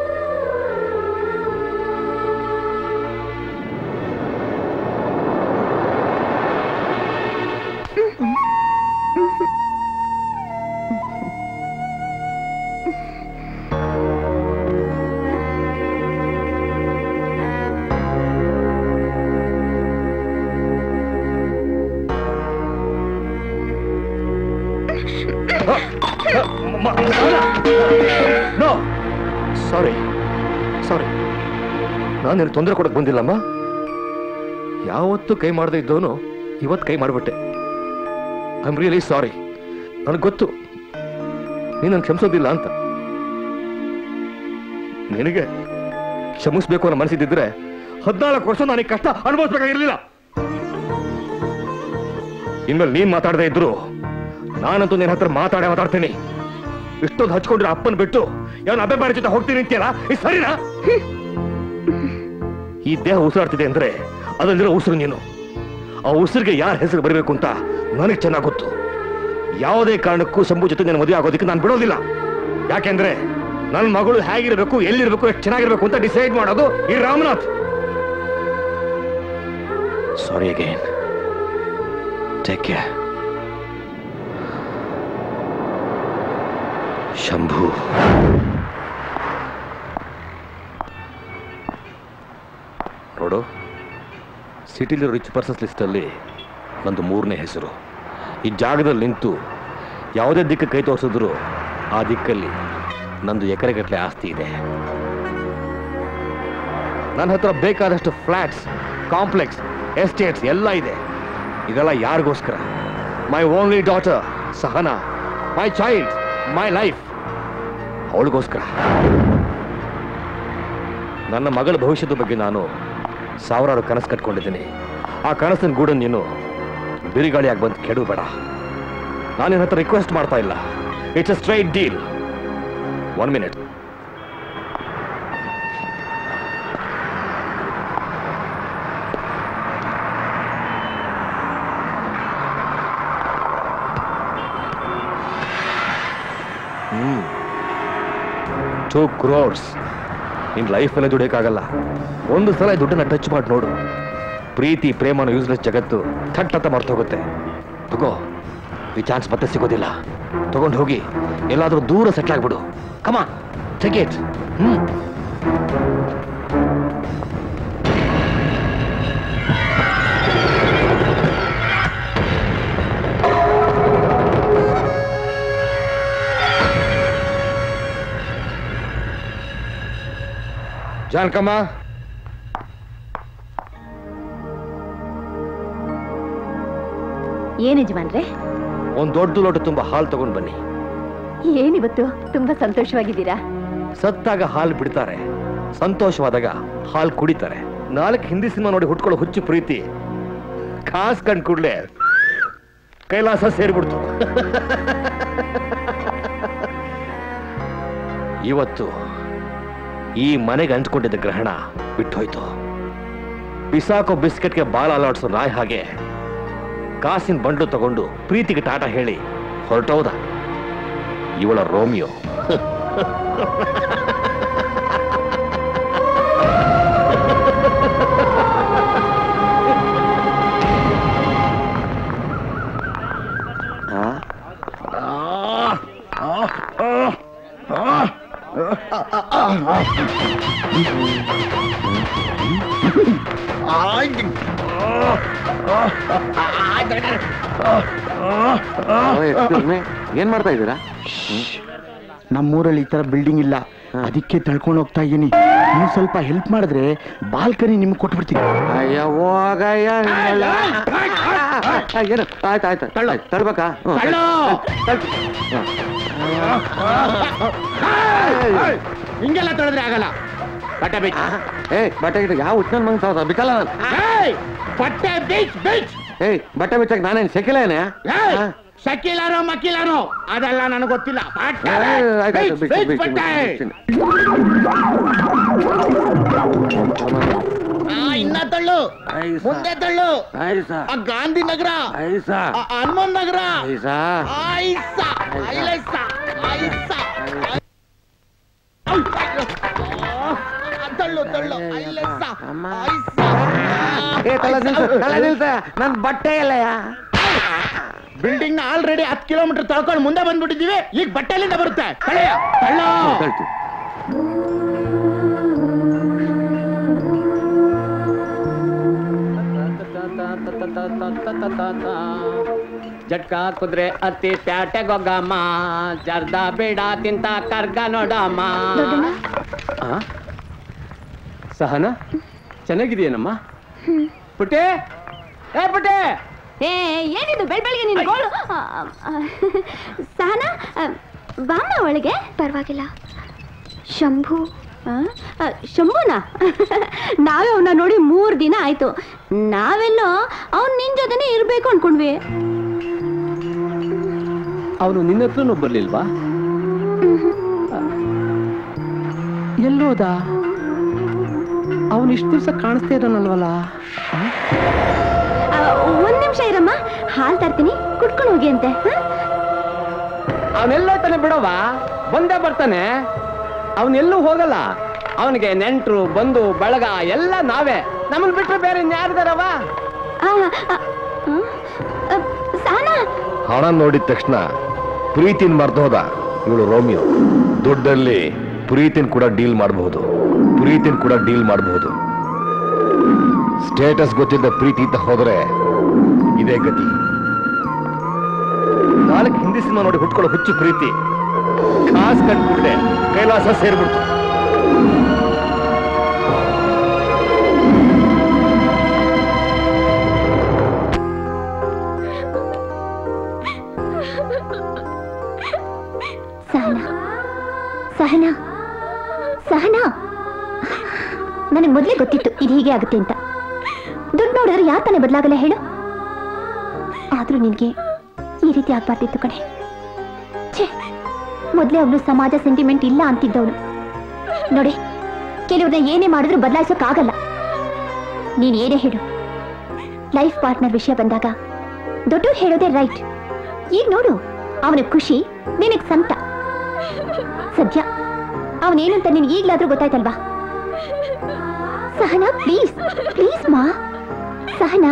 ನೋ ಸಾರಿ ಸಾರಿ ನಾನು ನಿನಗೆ ತೊಂದರೆ ಕೊಡಕ್ ಬಂದಿಲ್ಲಮ್ಮ ಯಾವತ್ತು ಕೈ ಮಾಡದೇ ಇದ್ದವನು ಇವತ್ತು ಕೈ ಮಾಡಿಬಿಟ್ಟೆ ಐ ಆಮ್ ರಿಯಲಿ ಸಾರಿ ನನಗೆ ಗೊತ್ತು ನೀನು ನನ್ನ ಕ್ಷಮಿಸೋದಿಲ್ಲ ಅಂತ ನಿನಗೆ ಕ್ಷಮಿಸ್ಬೇಕು ಅನ್ನೋ ಮನಸ್ಸಿದ್ದಿದ್ರೆ ಹದಿನಾಲ್ಕು ವರ್ಷ ನನಗೆ ಕಷ್ಟ ಅನುಭವಿಸ್ಬೇಕಾಗಿರ್ಲಿಲ್ಲ ಇನ್ಮೇಲೆ ನೀನ್ ಮಾತಾಡದೇ ಇದ್ರು ನಾನಂತೂ ನಿನ್ನ ಹತ್ರ ಮಾತಾಡೇ ಮಾತಾಡ್ತೀನಿ ಇಷ್ಟೊಂದು ಹಚ್ಕೊಂಡ್ರೆ ಅಪ್ಪನ್ ಬಿಟ್ಟು ಯಾವ ಅಬ್ಬೆ ಜೊತೆ ಹೋಗ್ತೀನಿ ಅಂತೀಯಲ್ಲ ಇದು ಸರಿನಾ ಈ ದೇಹ ಉಸಿರಾಡ್ತಿದೆ ಅಂದ್ರೆ ಅದರಲ್ಲಿರೋ ಉಸಿರು ನೀನು ಆ ಉಸಿರಿಗೆ ಯಾರ ಹೆಸರು ಬರಬೇಕು ಅಂತ ನನಗೆ ಚೆನ್ನಾಗಿ ಗೊತ್ತು ಯಾವುದೇ ಕಾರಣಕ್ಕೂ ಶಂಭು ಜೊತೆ ನನ್ನ ಮದುವೆ ಆಗೋದಕ್ಕೆ ನಾನು ಬಿಡೋದಿಲ್ಲ ಯಾಕೆಂದ್ರೆ ನನ್ನ ಮಗಳು ಹೇಗಿರ್ಬೇಕು ಎಲ್ಲಿರ್ಬೇಕು ಎಷ್ಟು ಚೆನ್ನಾಗಿರ್ಬೇಕು ಅಂತ ಡಿಸೈಡ್ ಮಾಡೋದು ಈ Ramanath sorry again take care Shambhu ನೋಡು ಸಿಟಿಲಿರೋ ರಿಚ್ ಪರ್ಸನ್ಸ್ ಲಿಸ್ಟಲ್ಲಿ ನಂದು ಮೂರನೇ ಹೆಸರು ಈ ಜಾಗದಲ್ಲಿ ನಿಂತು ಯಾವುದೇ ದಿಕ್ಕು ಕೈ ತೋರಿಸಿದ್ರು ಆ ದಿಕ್ಕಲ್ಲಿ ನಂದು ಎಕರೆಗಟ್ಟಲೆ ಆಸ್ತಿ ಇದೆ ನನ್ನ ಹತ್ರ ಬೇಕಾದಷ್ಟು ಫ್ಲಾಟ್ಸ್ ಕಾಂಪ್ಲೆಕ್ಸ್ ಎಸ್ಟೇಟ್ಸ್ ಎಲ್ಲ ಇದೆ ಇದೆಲ್ಲ ಯಾರಿಗೋಸ್ಕರ my only daughter Sahana my child my life ಅವಳಿಗೋಸ್ಕರ ನನ್ನ ಮಗಳ ಭವಿಷ್ಯದ ಬಗ್ಗೆ ನಾನು ಸಾವಿರಾರು ಕನಸು ಕಟ್ಕೊಂಡಿದ್ದೀನಿ ಆ ಕನಸಿನ ಗೂಡನ್ನು ನೀನು ಬಿರಿಗಾಳಿಯಾಗಿ ಬಂದು ಕೆಡು ಬೇಡ ನಾನು ನಿನ್ನ ಹತ್ರ ರಿಕ್ವೆಸ್ಟ್ ಮಾಡ್ತಾ ಇಲ್ಲ it's a straight deal one minute hmm two crores ನಿನ್ ಲೈಫಲ್ಲೇ ದುಡಿಯೋಕ್ಕಾಗಲ್ಲ ಒಂದು ಸಲ ಈ ದುಡ್ಡನ್ನ ಟಚ್ ಮಾಡಿ ನೋಡು ಪ್ರೀತಿ ಪ್ರೇಮನ ಯೂಸ್ಲೆಸ್ ಜಗತ್ತು ಥಟ್ ಅಂತ ಮರ್ತೋಗುತ್ತೆ ತಗೋ ಈ ಚಾನ್ಸ್ ಮತ್ತೆ ಸಿಗೋದಿಲ್ಲ ತಗೊಂಡು ಹೋಗಿ ಎಲ್ಲಾದ್ರೂ ದೂರ ಸೆಟ್ಲ್ ಆಗ್ಬಿಡು ಕಮ ಟೆಕ್ ಹ್ಮ್ ಜಾನಕಮ್ಮ ಏನ್ ಯಜಮಾನ್ರೆ ಒಂದ್ ದೊಡ್ಡ ಲೋಟ ತುಂಬಾ ಹಾಲು ತಗೊಂಡ್ ಬನ್ನಿ ಏನಿವತ್ತು ತುಂಬಾ ಸಂತೋಷವಾಗಿದ್ದೀರಾ ಸತ್ತಾಗ ಹಾಲು ಬಿಡ್ತಾರೆ ಸಂತೋಷವಾದಾಗ ಹಾಲು ಕುಡಿತಾರೆ ನಾಲ್ಕು ಹಿಂದಿ ಸಿನಿಮಾ ನೋಡಿ ಹುಟ್ಕೊಳ್ಳೋ ಹುಚ್ಚು ಪ್ರೀತಿ ಖಾಸ್ ಕಂಡ್ ಕೂಡ್ಲೆ ಕೈಲಾಸ ಸೇರ್ಬಿಡ್ತು ಇವತ್ತು ಈ ಮನೆಗೆ ಅಂಟ್ಕೊಂಡಿದ್ದ ಗ್ರಹಣ ಬಿಟ್ಟೋಯ್ತು ಬಿಸಾಕೋ ಬಿಸ್ಕೆಟ್ಗೆ ಬಾಲ ಅಲಾಡ್ಸೋ ನಾಯಿ ಹಾಗೆ ಕಾಸಿನ ಬಂಡ್ಲು ತಗೊಂಡು ಪ್ರೀತಿಗೆ ಟಾಟ ಹೇಳಿ ಹೊರಟೋದ ಇವಳ ರೋಮಿಯೋ ಏನ್ ಮಾಡ್ತಾ ಇದ್ದೀರಾ ನಮ್ಮೂರಲ್ಲಿ ಈ ತರ ಬಿಲ್ಡಿಂಗ್ ಇಲ್ಲ ಅದಕ್ಕೆ ತಳ್ಕೊಂಡು ಹೋಗ್ತಾ ಇದ್ದೀನಿ ನೀವು ಸ್ವಲ್ಪ ಹೆಲ್ಪ್ ಮಾಡಿದ್ರೆ ಬಾಲ್ಕನಿ ನಿಮ್ಗೆ ಕೊಟ್ಬಿಡ್ತೀನಿ ಅಯ್ಯ ಹೋಗಯ್ಯ ನಿಮ್ಮಲ್ಲ. ಆ, ಏನು ಆಯ್ತು ಆಯ್ತು ಆಯ್ತು, ತಳ್ಬೇಕಾ ಹ್ಮ್, ತಳ್ಳು. ತಳ್- ಹಿಂಗೆಲ್ಲ ತೊಳೆದ್ರೆ ಆಗಲ್ಲ ಬಟ್ಟೆ ಬೀಚ್ ಏ ಬಟ್ಟೆ ಗಿಟ್ಟ ಯಾವ ಹುಟ್ಟಿನ ಮಂಗ್ ಸಾವ್ದ ಬಿಟ್ಟಲ್ಲ ನಾನು ಬಟ್ಟೆ ಬೀಚ್ ಬೀಚ್ ಏಯ್ ಬಟ್ಟೆ ಬಿಚ್ಚಾಕ ನಾನೇನ್ ಸೆಕಿಲೇನೆ ಶಕೀಲಾನೋ ಮಕೀಲಾನೋ ಅದೆಲ್ಲ ನನಗೆ ಗೊತ್ತಿಲ್ಲ ಬಟ್ಟೆ ಆಯ್ತು ಬೀಚ್, ಬಿಚ್ಚು ಬೀಚ್ ಬಿಚ್ಚು ಬಟ್ಟೆ. ಆ, ಇನ್ನ ತಳ್ಳು ಮುಂದೆ ತಳ್ಳು ಆ ಗಾಂಧಿನಗರ ಆ, ಹನುಮನ್ ನಗರ ಆಯ್ಸ ಐಲೈಸ ಐಸ ತಳ್ಳು ತಳ್ಳು ಐಲೈಸ ಐಸ ಏ ತಲೆ ನಿಲ್ಸು ತಲೆ ನಿಲ್ಸ ನನ್ ಬಟ್ಟೆ ಎಲ್ಲಯ್ಯ ಬಿಲ್ಡಿಂಗ್ ನ ಆಲ್ರೆಡಿ ಹತ್ತು ಕಿಲೋಮೀಟರ್ ತಳ್ಕೊಂಡು ಮುಂದೆ ಬಂದ್ಬಿಟ್ಟಿದೀವಿ ಈಗ ಬಟ್ಟೆಲಿಂದ ಬರುತ್ತೆ ತಳ್ಳೆಯ ತಳ್ಳು ಜಟ್ಕ ಕುದ್ರೆ ಅತ್ತಿ ಪ್ಯಾಟೆಗೊಗ್ಗಮ್ಮ ಜರ್ದ ಬೇಡ ತಿಂತ ಕರ್ಗ ನೋಡಮ್ಮ ಆ? ಸಹನ ಚೆನ್ನಾಗಿದೆಯೇನಮ್ಮ ಪುಟ್ಟೆ ಏ ಪುಟ್ಟೆ ಏ ಏನಿದು ಬೆಳ್ ಬೆಳಗ್ಗೆ ನಿನ್ ಗೋಳು ಆ, ಆ, ಸಹನ ಆ, ಬಾಮ್ಮ ಒಳಗೆ ಪರವಾಗಿಲ್ಲ ಶಂಭು ಆ, ಆ, ಶಂಭುನ ನಾವೇ ಅವನ್ನ ನೋಡಿ ಮೂರ್ ದಿನ ಆಯ್ತು ನಾವೆಲ್ಲೋ ಅವ್ನ್ ನಿನ್ ಜೊತೆನೆ ಇರ್ಬೇಕು ಅನ್ಕೊಂಡ್ವಿ ಅವನು ನಿನ್ನ ಹತ್ರನೂ ಬರ್ಲಿಲ್ವಾ ಎಲ್ಲೋದ ಅವನು ಇಷ್ಟು ದಿವಸ ಕಾಣಿಸ್ತಾ ಇದ್ದಾನಲ್ವಲ್ಲ ಆ, ಒಂದ್ ನಿಮಿಷ ಇರಮ್ಮ ಹಾಲ್ ತರ್ತೀನಿ ಕುಟ್ಕೊಂಡು ಹೋಗಿ ಅಂತೆ ಹ? ಅವನೆಲ್ಲ ತಾನೆ ಬಿಡವ ಬಂದೇ ಬರ್ತಾನೆ ಅವನೆಲ್ಲೂ ಹೋಗಲ್ಲ ಅವನಿಗೆ ನೆಂಟ್ರು ಬಂಧು ಬಳಗ ಎಲ್ಲ ನಾವೇ ನಮ್ಮನ್ ಬಿಟ್ರೆ ಬೇರೆ ಇನ್ಯಾರಿದಾರವ ಆ, ಆ, ಹ್ಮ್? ಆ, ಸಹನ ಹಣ ನೋಡಿದ ತಕ್ಷಣ ಪ್ರೀತಿನ ಮರ್ದೋದ ಇವಳು ರೋಮಿಯೋ ದುಡ್ಡಲ್ಲಿ ಪ್ರೀತಿನ ಕೂಡ ಡೀಲ್ ಮಾಡಬಹುದು ಪ್ರೀತಿನ ಕೂಡ ಡೀಲ್ ಮಾಡಬಹುದು ಸ್ಟೇಟಸ್ ಗೊತ್ತಿದ್ದ ಪ್ರೀತಿ ಇದ್ದ ಹೋದ್ರೆ ಇದೇ ಗತಿ ನಾಲ್ಕು ಹಿಂದಿ ಸಿನಿಮಾ ನೋಡಿ ಹುಟ್ಕೊಳ್ಳೋ ಹುಚ್ಚು ಪ್ರೀತಿ ಖಾಸ್ ಕಂಡ್ಬಿಟ್ಟೆ ಕೈಲಾಸ ಸೇರ್ಬಿಡ್ತು ಸಹನ ಸಹನ ಸಹನ ನನಗೆ ಮೊದಲೇ ಗೊತ್ತಿತ್ತು ಇದು ಹೀಗೆ ಆಗುತ್ತೆ ಅಂತ ದುಡ್ಡು ನೋಡಿದ್ರೆ ಯಾರು ತಾನೇ ಬದಲಾಗಲ್ಲ ಹೇಳು ಆದ್ರೂ ನಿನಗೆ ಈ ರೀತಿ ಆಗ್ಬಾರ್ದಿತ್ತು ಕಣೆ ಛೇ ಮೊದಲೇ ಅವಳು ಸಮಾಜ ಸೆಂಟಿಮೆಂಟ್ ಇಲ್ಲ ಅಂತಿದ್ದವಳು ನೋಡಿ ಕೆಲವ್ರನ್ನ ಏನೇ ಮಾಡಿದ್ರು ಬದಲಾಯಿಸೋಕ್ಕಾಗಲ್ಲ ನೀನ್ ಏನೇ ಹೇಳು ಲೈಫ್ ಪಾರ್ಟ್ನರ್ ವಿಷಯ ಬಂದಾಗ ದೊಡ್ಡವ್ರು ಹೇಳೋದೇ ರೈಟ್ ಈಗ ನೋಡು ಅವನ ಖುಷಿ ನಿನಗ್ ಸಂತ ಸದ್ಯ ಅವನೇನಂತ ನಿನ್ಗೆ ಈಗ್ಲಾದ್ರೂ ಗೊತ್ತಾಯ್ತಲ್ವಾ ಸಹನಾ ಪ್ಲೀಸ್ ಪ್ಲೀಸ್ ಮಾ ಸಹನಾ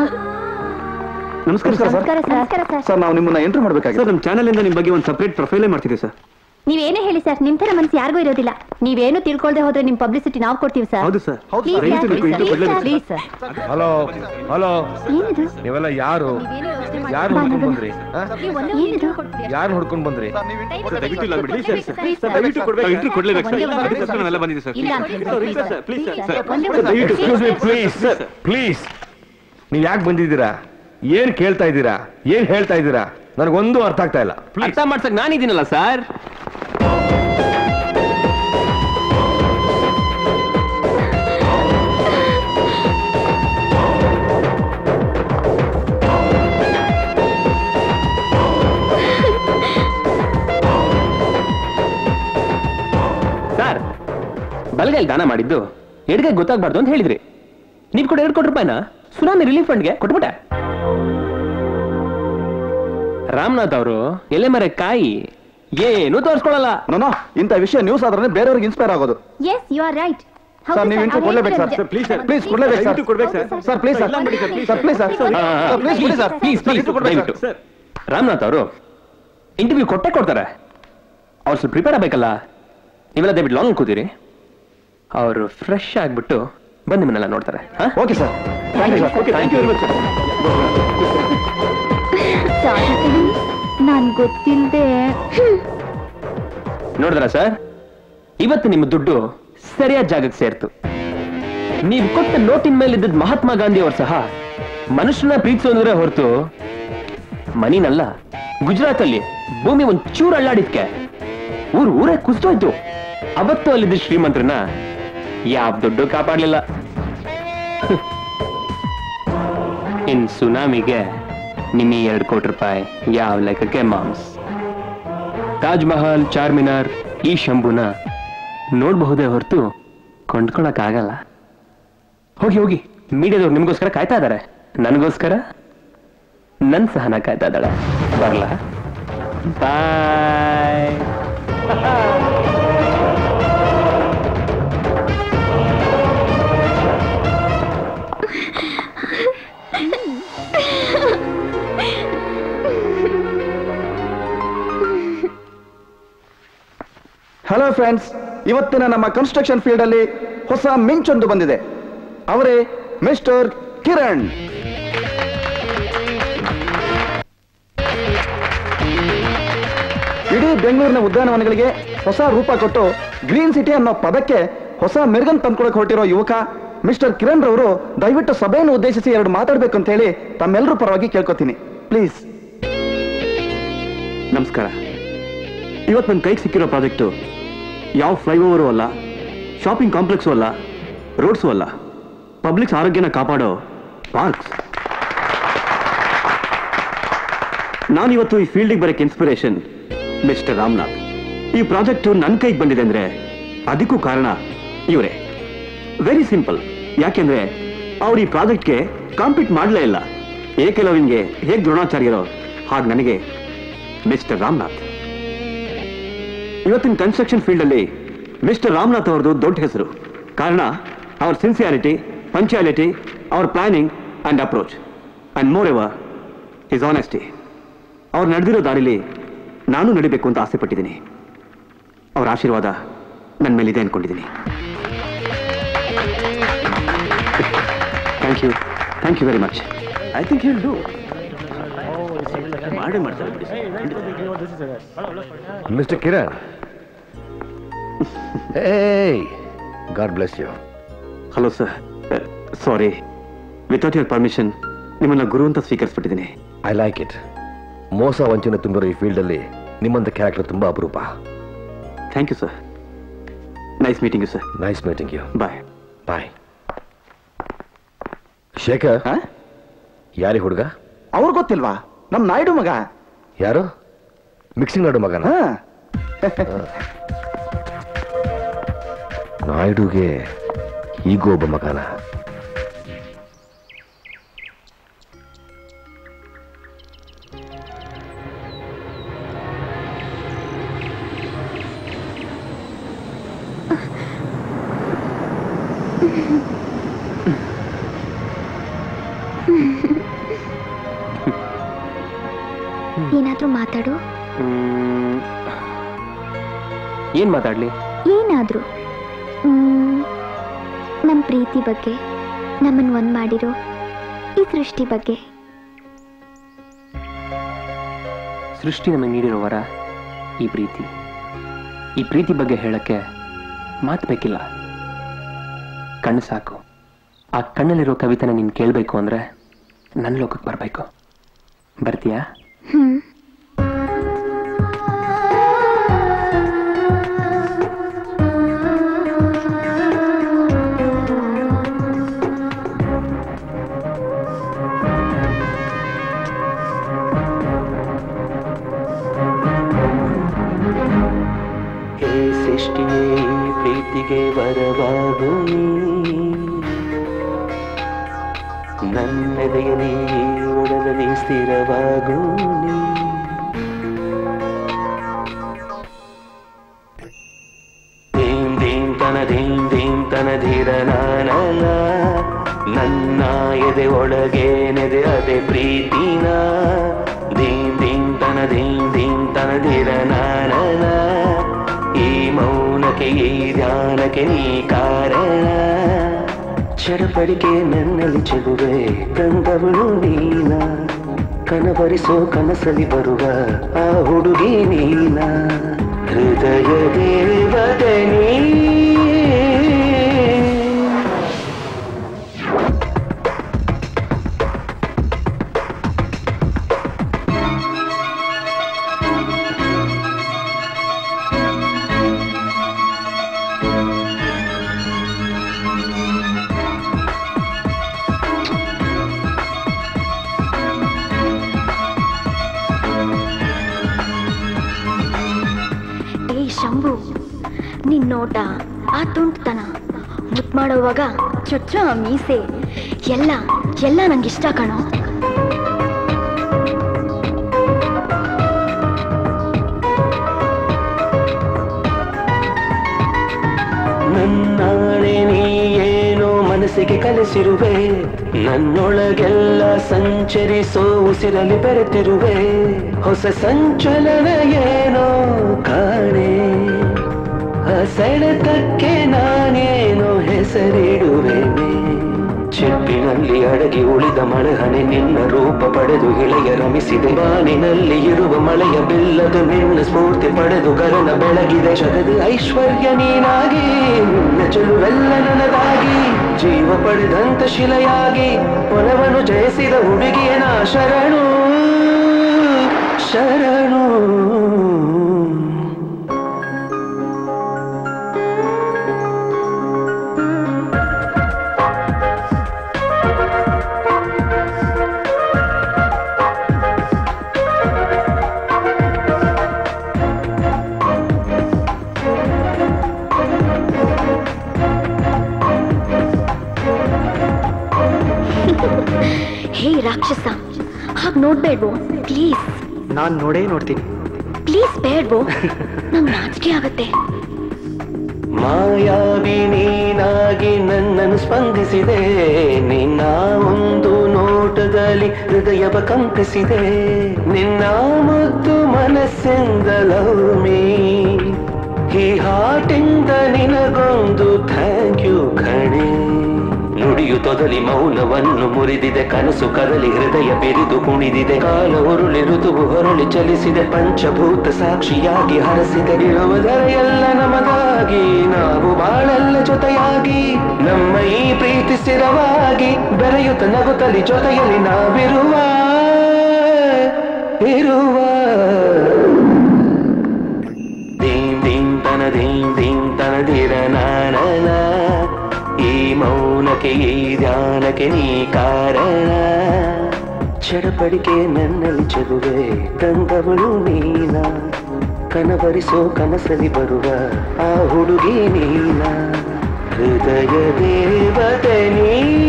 ನಮಸ್ಕಾರ ಸರ್ ನಮಸ್ಕಾರ ಸರ್ ನಮಸ್ಕಾರ ಸರ್ ಸರ್ ನಾವು ನಿಮ್ಮನ್ನ ಎಂಟ್ರಿ ಮಾಡಬೇಕಾಗಿದೆ ಸರ್ ನಮ್ಮ ಚಾನಲ್ ಇಂದ ನಿಮ್ಮ ಬಗ್ಗೆ ಒಂದು ಸಪರೇಟ್ ಪ್ರೊಫೈಲೇ ಮಾಡ್ತಿದ್ದೀವಿ ಸರ್ ನೀವೇನೇ ಹೇಳಿ ಸರ್ ನಿಮ್ ತರ ಮನ್ಸು ಯಾರಿಗೂ ಇರೋದಿಲ್ಲ ನೀವೇನು ತಿಳ್ಕೊಳ್ದೆ ಹೋದ್ರೆ ನಿಮ್ ಪಬ್ಲಿಸಿಟಿ ನಾವು ಕೊಡ್ತೀವಿ ಸರ್ ಹೌದು sir Please, sir, please, please, sir. Hello hello ಏನಿದು ನೀವೆಲ್ಲ ಯಾರು ಯಾರು ಹುಡ್ಕೊಂಡ್ ಬಂದ್ರಿ ಏನಿದು ಯಾರು ಹುಡ್ಕೊಂಡ್ ಬಂದ್ರಿ ದಯವಿಟ್ಟು ಇಲ್ಲ ಬಿಡಿ ಸರ್ Please, sir. ದಯವಿಟ್ಟು ಕೊಡ್ಬೇಕು ಇಂಟ್ರೂ ಕೊಡ್ಲೇಬೇಕು ಸರ್ ಒಂದೇ ಒಂದು ಅದಕ್ಕೋಸ್ಕರ ನಾವೆಲ್ಲ ಬಂದಿದ್ದೀವಿ ಸರ್ ಇಲ್ಲ ಅಂತ ಹೇಳಿ, sir please please, sir sir. ಒಂದೇ ಒಂದು ದಯವಿಟ್ಟು please. ಪ್ಲೀಸ್ ಪ್ಲೀಸ್ ನೀವ್ ಯಾಕೆ ಬಂದಿದ್ದೀರಾ ಏನ್ ಕೇಳ್ತಾ ಇದ್ದೀರಾ ಏನ್ ಹೇಳ್ತಾ ಇದ್ದೀರಾ ನನಗೊಂದು ಅರ್ಥ ಆಗ್ತಾ ಇಲ್ಲ ಅರ್ಥ ಮಾಡ್ಸಕ್ ನಾನಿದ್ದೀನಲ್ಲ ಸರ್ ಸರ್ ಬಲಗೈಲಿ ದಾನ ಮಾಡಿದ್ದು ಎಡಗೈ ಗೊತ್ತಾಗ್ಬಾರ್ದು ಅಂತ ಹೇಳಿದ್ರಿ ನೀವು ಕೂಡ ಎರಡು ಕೋಟಿ ರೂಪಾಯಿನ ಸುನಾಮಿ ರಿಲೀಫ್ ಫಂಡ್ಗೆ ಕೊಟ್ಬಿಟ್ಟೆ ರಾಮನಾಥ್ ಅವರು ಎಲೆ ಮರೆ ಕಾಯಿ ಏನು ತೋರಿಸ್ಕೊಳಲ್ಲ ನೋನೋ ಇಂಥ ವಿಷಯ ನ್ಯೂಸ್ ಆದ್ರೆ ಬೇರೆಯವ್ರಿಗೆ ಇನ್ಸ್ಪೈರ್ ಆಗೋದು yes you are right sir ನೀವು ಇಂಟರ್ವ್ಯೂ ಕೊಡ್ಲೇಬೇಕು ಸರ್ ಪ್ಲೀಸ್ ಸರ್ ಪ್ಲೀಸ್ ಕೊಡ್ಲೇಬೇಕು ಸರ್ ದಯವಿಟ್ಟು ಕೊಡ್ಬೇಕು sir. Sir please sir sir please sir sir please ಕೊಡಿ ಸರ್ ಪ್ಲೀಸ್ ಪ್ಲೀಸ್ ದಯವಿಟ್ಟು ರಾಮನಾಥ್ ಅವರು ಇಂಟರ್ವ್ಯೂ ಕೊಟ್ಟೆ ಕೊಡ್ತಾರೆ ಅವ್ರು ಸ್ವಲ್ಪ ಪ್ರಿಪೇರ್ ಆಗಬೇಕಲ್ಲ ನೀವೆಲ್ಲ ದಯವಿಟ್ಟು ಲಾಂಗ್ ಕೂತೀರಿ ಅವರು ಫ್ರೆಶ್ ಆಗಿಬಿಟ್ಟು ಬಂದು ನಿಮ್ಮನ್ನೆಲ್ಲ ನೋಡ್ತಾರೆ okay sir thank you sir thank you very much sorry ಕಣೆ, ನಾನ್ ಗೊತ್ತಿಲ್ದೆ ನೋಡಿದ್ರ ಸರ್ ಇವತ್ತು ನಿಮ್ಮ ದುಡ್ಡು ಸರಿಯಾದ ಜಾಗಕ್ಕೆ ಸೇರ್ತು ನೀವು ಕೊಟ್ಟ ನೋಟಿನ ಮೇಲೆ ಇದ್ದದ್ ಮಹಾತ್ಮ ಗಾಂಧಿ ಅವರು ಸಹ ಮನುಷ್ಯನ ಪ್ರೀತಿಸೋದ್ರೆ ಹೊರತು ಮನಿನಲ್ಲ ಗುಜರಾತ್ ಅಲ್ಲಿ ಭೂಮಿ ಒಂದ್ ಚೂರು ಅಳ್ಳಾಡಿದ್ಕೆ ಊರ್ ಊರೇ ಕುಸ್ತೋಯ್ತು ಅವತ್ತು ಅಲ್ಲಿದ್ದ ಶ್ರೀಮಂತ್ರನ ಯಾವ ದುಡ್ಡು ಕಾಪಾಡ್ಲಿಲ್ಲ ಇನ್ ಸುನಾಮಿಗೆ ನಿಮ್ಮ ಎರಡು ಕೋಟಿ ರೂಪಾಯಿ ಯಾವ ಲೆಕ್ಕಕ್ಕೆ ಮಾಮ್ಸ್ ತಾಜ್ ಮಹಲ್ ಚಾರ್ಮಿನಾರ್ ಈ ಶಂಭುನ ನೋಡಬಹುದೇ ಹೊರತು ಕೊಂಡ್ಕೊಳಕ್ಕಾಗಲ್ಲ ಹೋಗಿ ಹೋಗಿ ಮೀಡಿಯಾದವ್ರು ನಿಮಗೋಸ್ಕರ ಕಾಯ್ತಾ ಇದ್ದಾರೆ ನನಗೋಸ್ಕರ ನನ್ ಸಹನ ಕಾಯ್ತಾ ಇದ್ದಾಳೆ ಬರ್ಲಾ ಬಾಯ್ ಹಲೋ ಫ್ರೆಂಡ್ಸ್ ಇವತ್ತಿನ ನಮ್ಮ ಕನ್ಸ್ಟ್ರಕ್ಷನ್ ಫೀಲ್ಡ್ ಅಲ್ಲಿ ಹೊಸ ಮಿಂಚೊಂದು ಬಂದಿದೆ ಅವರೇ ಮಿಸ್ಟರ್ ಕಿರಣ್ ಇಡೀ ಬೆಂಗಳೂರಿನ ಉದ್ಯಾನವನಗಳಿಗೆ ಹೊಸ ರೂಪ ಕೊಟ್ಟು ಗ್ರೀನ್ ಸಿಟಿ ಅನ್ನೋ ಪದಕ್ಕೆ ಹೊಸ ಮೆರುಗನ್ ತಂದ್ಕೊಳಕ್ ಹೊರಟಿರೋ ಯುವಕ ಮಿಸ್ಟರ್ ಕಿರಣ್ ರವರು ದಯವಿಟ್ಟು ಸಭೆಯನ್ನು ಉದ್ದೇಶಿಸಿ ಎರಡು ಮಾತಾಡ್ಬೇಕು ಅಂತ ಹೇಳಿ ತಮ್ಮೆಲ್ಲರೂ ಪರವಾಗಿ ಕೇಳ್ಕೊತೀನಿ ಪ್ಲೀಸ್ ನಮಸ್ಕಾರ ಇವತ್ತು ನನ್ನ ಕೈಗೆ ಸಿಕ್ಕಿರೋ ಪ್ರಾಜೆಕ್ಟು ಯಾವ ಫ್ಲೈಓವರು ಅಲ್ಲ ಶಾಪಿಂಗ್ ಕಾಂಪ್ಲೆಕ್ಸು ಅಲ್ಲ ರೋಡ್ಸು ಅಲ್ಲ ಪಬ್ಲಿಕ್ಸ್ ಆರೋಗ್ಯನ ಕಾಪಾಡೋ ಪಾರ್ಕ್ಸ್ ನಾನಿವತ್ತು ಈ ಫೀಲ್ಡಿಗೆ ಬರೋಕ್ಕೆ ಇನ್ಸ್ಪಿರೇಷನ್ ಮಿಸ್ಟರ್ ರಾಮನಾಥ್ ಈ ಪ್ರಾಜೆಕ್ಟು ನನ್ನ ಕೈಗೆ ಬಂದಿದೆ ಅಂದ್ರೆ ಅದಕ್ಕೂ ಕಾರಣ ಇವರೇ ವೆರಿ ಸಿಂಪಲ್ ಯಾಕೆಂದ್ರೆ ಅವ್ರು ಈ ಪ್ರಾಜೆಕ್ಟ್ಗೆ ಕಾಂಪೀಟ್ ಮಾಡಲೇ ಇಲ್ಲ ಏಕಲವ್ಯನ್ಗೆ ಹೇಗೆ ದ್ರೋಣಾಚಾರ್ಯರೋ ಹಾಗೆ ನನಗೆ ಮಿಸ್ಟರ್ ರಾಮನಾಥ್ ಇವತ್ತಿನ ಕನ್ಸ್ಟ್ರಕ್ಷನ್ ಫೀಲ್ಡ್ ಅಲ್ಲಿ ಮಿಸ್ಟರ್ ರಾಮನಾಥ್ ಅವ್ರದ್ದು ದೊಡ್ಡ ಹೆಸರು ಕಾರಣ ಅವ್ರ ಸಿನ್ಸಿಯಾರಿಟಿ ಪಂಚಾಲಿಟಿ ಅವ್ರ planning and approach and moreover his honesty ಅವ್ರು ನಡೆದಿರೋ ದಾರಿಲಿ ನಾನು ನಡಿಬೇಕು ಅಂತ ಆಸೆ ಪಟ್ಟಿದ್ದೀನಿ ಅವ್ರ ಆಶೀರ್ವಾದ ನನ್ನ ಮೇಲಿದೆ ಅನ್ಕೊಂಡಿದ್ದೀನಿ thank you thank you very much I think you do ಮಾಡಿ ಮಾಡ್ತಾರೆ ಬಿಡಿ ಮಿಸ್ಟರ್ ಕಿರಣ್ ಏಯ್ God bless you hello sir sorry without your permission ನಿಮ್ಮನ್ನ ಗುರು ಅಂತ ಸ್ವೀಕರಿಸ್ಬಿಟ್ಟಿದ್ದೀನಿ ಐ ಲೈಕ್ ಇಟ್ ಮೋಸ ವಂಚನೆ ತುಂಬಿರೋ ಈ ಫೀಲ್ಡಲ್ಲಿ ನಿಮ್ಮಂತ ಕ್ಯಾರೆಕ್ಟರ್ ತುಂಬಾ ಅಪರೂಪ thank you sir nice meeting you sir nice meeting you bye bye Shekhar ಯಾರಿ ಹುಡುಗ ಅವ್ರು ಗೊತ್ತಿಲ್ವಾ ನಮ್ ನಾಯ್ಡು ಮಗ ಯಾರು ಮಿಕ್ಸಿಂಗ್ ನಾಡು ಮಗನ ನಾಯ್ಡುಗೆ ಈಗೂ ಒಬ್ಬ ಮಗನ ಏನಾದ್ರೂ ಮಾತಾಡು ಏನ್ ಮಾತಾಡ್ಲಿ ಏನಾದರೂ ನಮ್ಮ ಪ್ರೀತಿ ಬಗ್ಗೆ ನಮ್ಮನ್ನು ಒಂದು ಮಾಡಿರೋ ಈ ಸೃಷ್ಟಿ ಬಗ್ಗೆ ಸೃಷ್ಟಿ ನಮಗೆ ನೀಡಿರೋ ವರ ಈ ಪ್ರೀತಿ ಈ ಪ್ರೀತಿ ಬಗ್ಗೆ ಹೇಳಕ್ಕೆ ಮಾತು ಬೇಕಿಲ್ಲ ಕಣ್ಣು ಸಾಕು ಆ ಕಣ್ಣಲ್ಲಿರೋ ಕವಿತೆನ ನೀನು ಕೇಳಬೇಕು ಅಂದ್ರೆ ನನ್ನ ಲೋಕಕ್ಕೆ ಬರಬೇಕು ಬರ್ತೀಯಾ ಹ್ಮ್ ಹೇ ಸೃಷ್ಟಿಯೇ ಈ ಪ್ರೀತಿಗೆ ವರವಾಗು ನೀ. ನನ್ನೆದೆಯಲಿ ಒಡಲಲ್ಲಿ ಸ್ಥಿರವಾಗು ನೀ. ಧೀಂ ಧೀಂ ತನ ಧೀಂ ಧೀಂ ತನ ಧೀರ ನಾನಲ್ಲ ನನ್ನ ಎದೆ ಒಳಗೆ ನೆದೆ ಅದೆ ಪ್ರೀತಿನ ಧೀಂ ಧೀಂ ತನ ಧೀಂ ಧೀಂ ತನ ಧೀರ ನಾನಲ್ಲ ಈ ಮೌನಕ್ಕೆ ಈ ಧ್ಯಾನಕ್ಕೆ ನೀ ಕಾರಣ ಚಡಪಡಿಕೆ ನನ್ನಲ್ಲಿ ಚೆಲುವೆ ಕಂದವಳು ನೀನ ಕನವರಿಸೋ ಕನಸಲಿ ಬರುವ ಆ ಹುಡುಗಿ ನೀನ ಹೃದಯ ದೇವತೆ ನೀ ಏ ಶಂಭು ನಿನ್ ನೋಟ ಆ ತುಂಟತನ ಮುತ್ ಮಾಡೋವಾಗ ಚುಚ್ಚ ಮೀಸೆ ಎಲ್ಲ ಎಲ್ಲ ನಂಗಿಷ್ಟ ಕಣೋ ನನ್ನಾಳೆ ನೀ ಏನೋ ಮನಸ್ಸಿಗೆ ಕಲಿಸಿರುವೆ ನನ್ನೊಳಗೆಲ್ಲ ಸಂಚರಿಸೋ ಉಸಿರಲ್ಲಿ ಬೆರೆತಿರುವೆ ಹೊಸ ಸಂಚಲನ ಏನೋ ಕಾಣೆ ಆ ಸೆಳೆತಕ್ಕೆ ನಾನೇನೋ ಹೆಸರಿಡುವೆನೆ ಚಿಪ್ಪಿನಲ್ಲಿ ಅಡಗಿ ಉಳಿದ ಮಳೆಹನೆ ನಿನ್ನ ರೂಪ ಪಡೆದು ಇಳೆಯ ರಮಿಸಿದೆ ಬಾನಿನಲ್ಲಿ ಇರುವ ಮಳೆಯ ಬಿಲ್ಲದು ನಿನ್ನ ಸ್ಫೂರ್ತಿ ಪಡೆದು ಗರನ ಬೆಳಗಿದೆ ಜಗದ ಐಶ್ವರ್ಯ ನೀನಾಗಿ ನಿನ್ನ ಚೆಲುವೆಲ್ಲ ನನಗಾಗಿ ಜೀವ ಪಡೆದಂತ ಶಿಲೆಯಾಗಿ ಒಲವನ್ನು ಜಯಿಸಿದ ಹುಡುಗಿಯ ನಾ ಶರಣು ಶರಣು ಹೇ ರಾಕ್ಷಸ ಹಾಗೆ ನೋಡ್ಬೇಡ್ವೋ ಪ್ಲೀಸ್ ನಾನ್ ನೋಡೇ ನೋಡ್ತೀನಿ ಪ್ಲೀಸ್ ಬೇಡ್ವೋ ನಂಗೆ ನಾಚಿಕೆ ಆಗತ್ತೆ ಮಾಯಾವಿ ನೀನಾಗಿ ನನ್ನನ್ನು ಸ್ಪಂದಿಸಿದೆ ನಿನ್ನ ಒಂದು ನೋಟದಲ್ಲಿ ಹೃದಯವ ಕಂಪಿಸಿದೆ ನಿನ್ನ ಮುದ್ದು ಮನಸ್ಸಿಂದ ಲವ್ ಮೀ ಈ ಹಾಟಿಂದ ನಿನಗೊಂದು ಥ್ಯಾಂಕ್ ಯು ಕಣೆ ನುಡಿಯು ತೊದಲಿ ಮೌನವನ್ನು ಮುರಿದಿದೆ ಕನಸು ಕದಲಿ ಹೃದಯ ಬೆರಿದು ಕುಣಿದಿದೆ ಕಾಲ ಉರುಳಿ ಋತುವು ಹೊರಳಿ ಚಲಿಸಿದೆ ಪಂಚಭೂತ ಸಾಕ್ಷಿಯಾಗಿ ಹರಸಿದೆ ಇರುವುದರ ಎಲ್ಲ ನಮಗಾಗಿ ನಾವು ಬಾಳೆಲ್ಲ ಜೊತೆಯಾಗಿ ನಮ್ಮ ಈ ಪ್ರೀತಿ ಸ್ಥಿರವಾಗಿ ಬೆರೆಯುತ್ತ ನಗುತ್ತಲಿ ಜೊತೆಯಲ್ಲಿ ನಾವಿರುವ ಇರುವ ದೀಂ ದೀಂ ತನ ದೀಂ ದೀಂ ತನ ಧಿರ ನಾನನ ಈ ಮೌನಕ್ಕೆ ಈ ಧ್ಯಾನಕ್ಕೆ ನೀ ಕಾರಣ ಚಡಪಡಿಕೆ ನನ್ನಲ್ಲಿ ಚೆಲುವೆ ತಂದವಳು ನೀನ ಕನವರಿಸೋ ಕನಸಲಿ ಬರುವ ಆ ಹುಡುಗಿ ನೀನ ಹೃದಯ ದೇವತೆ ನೀ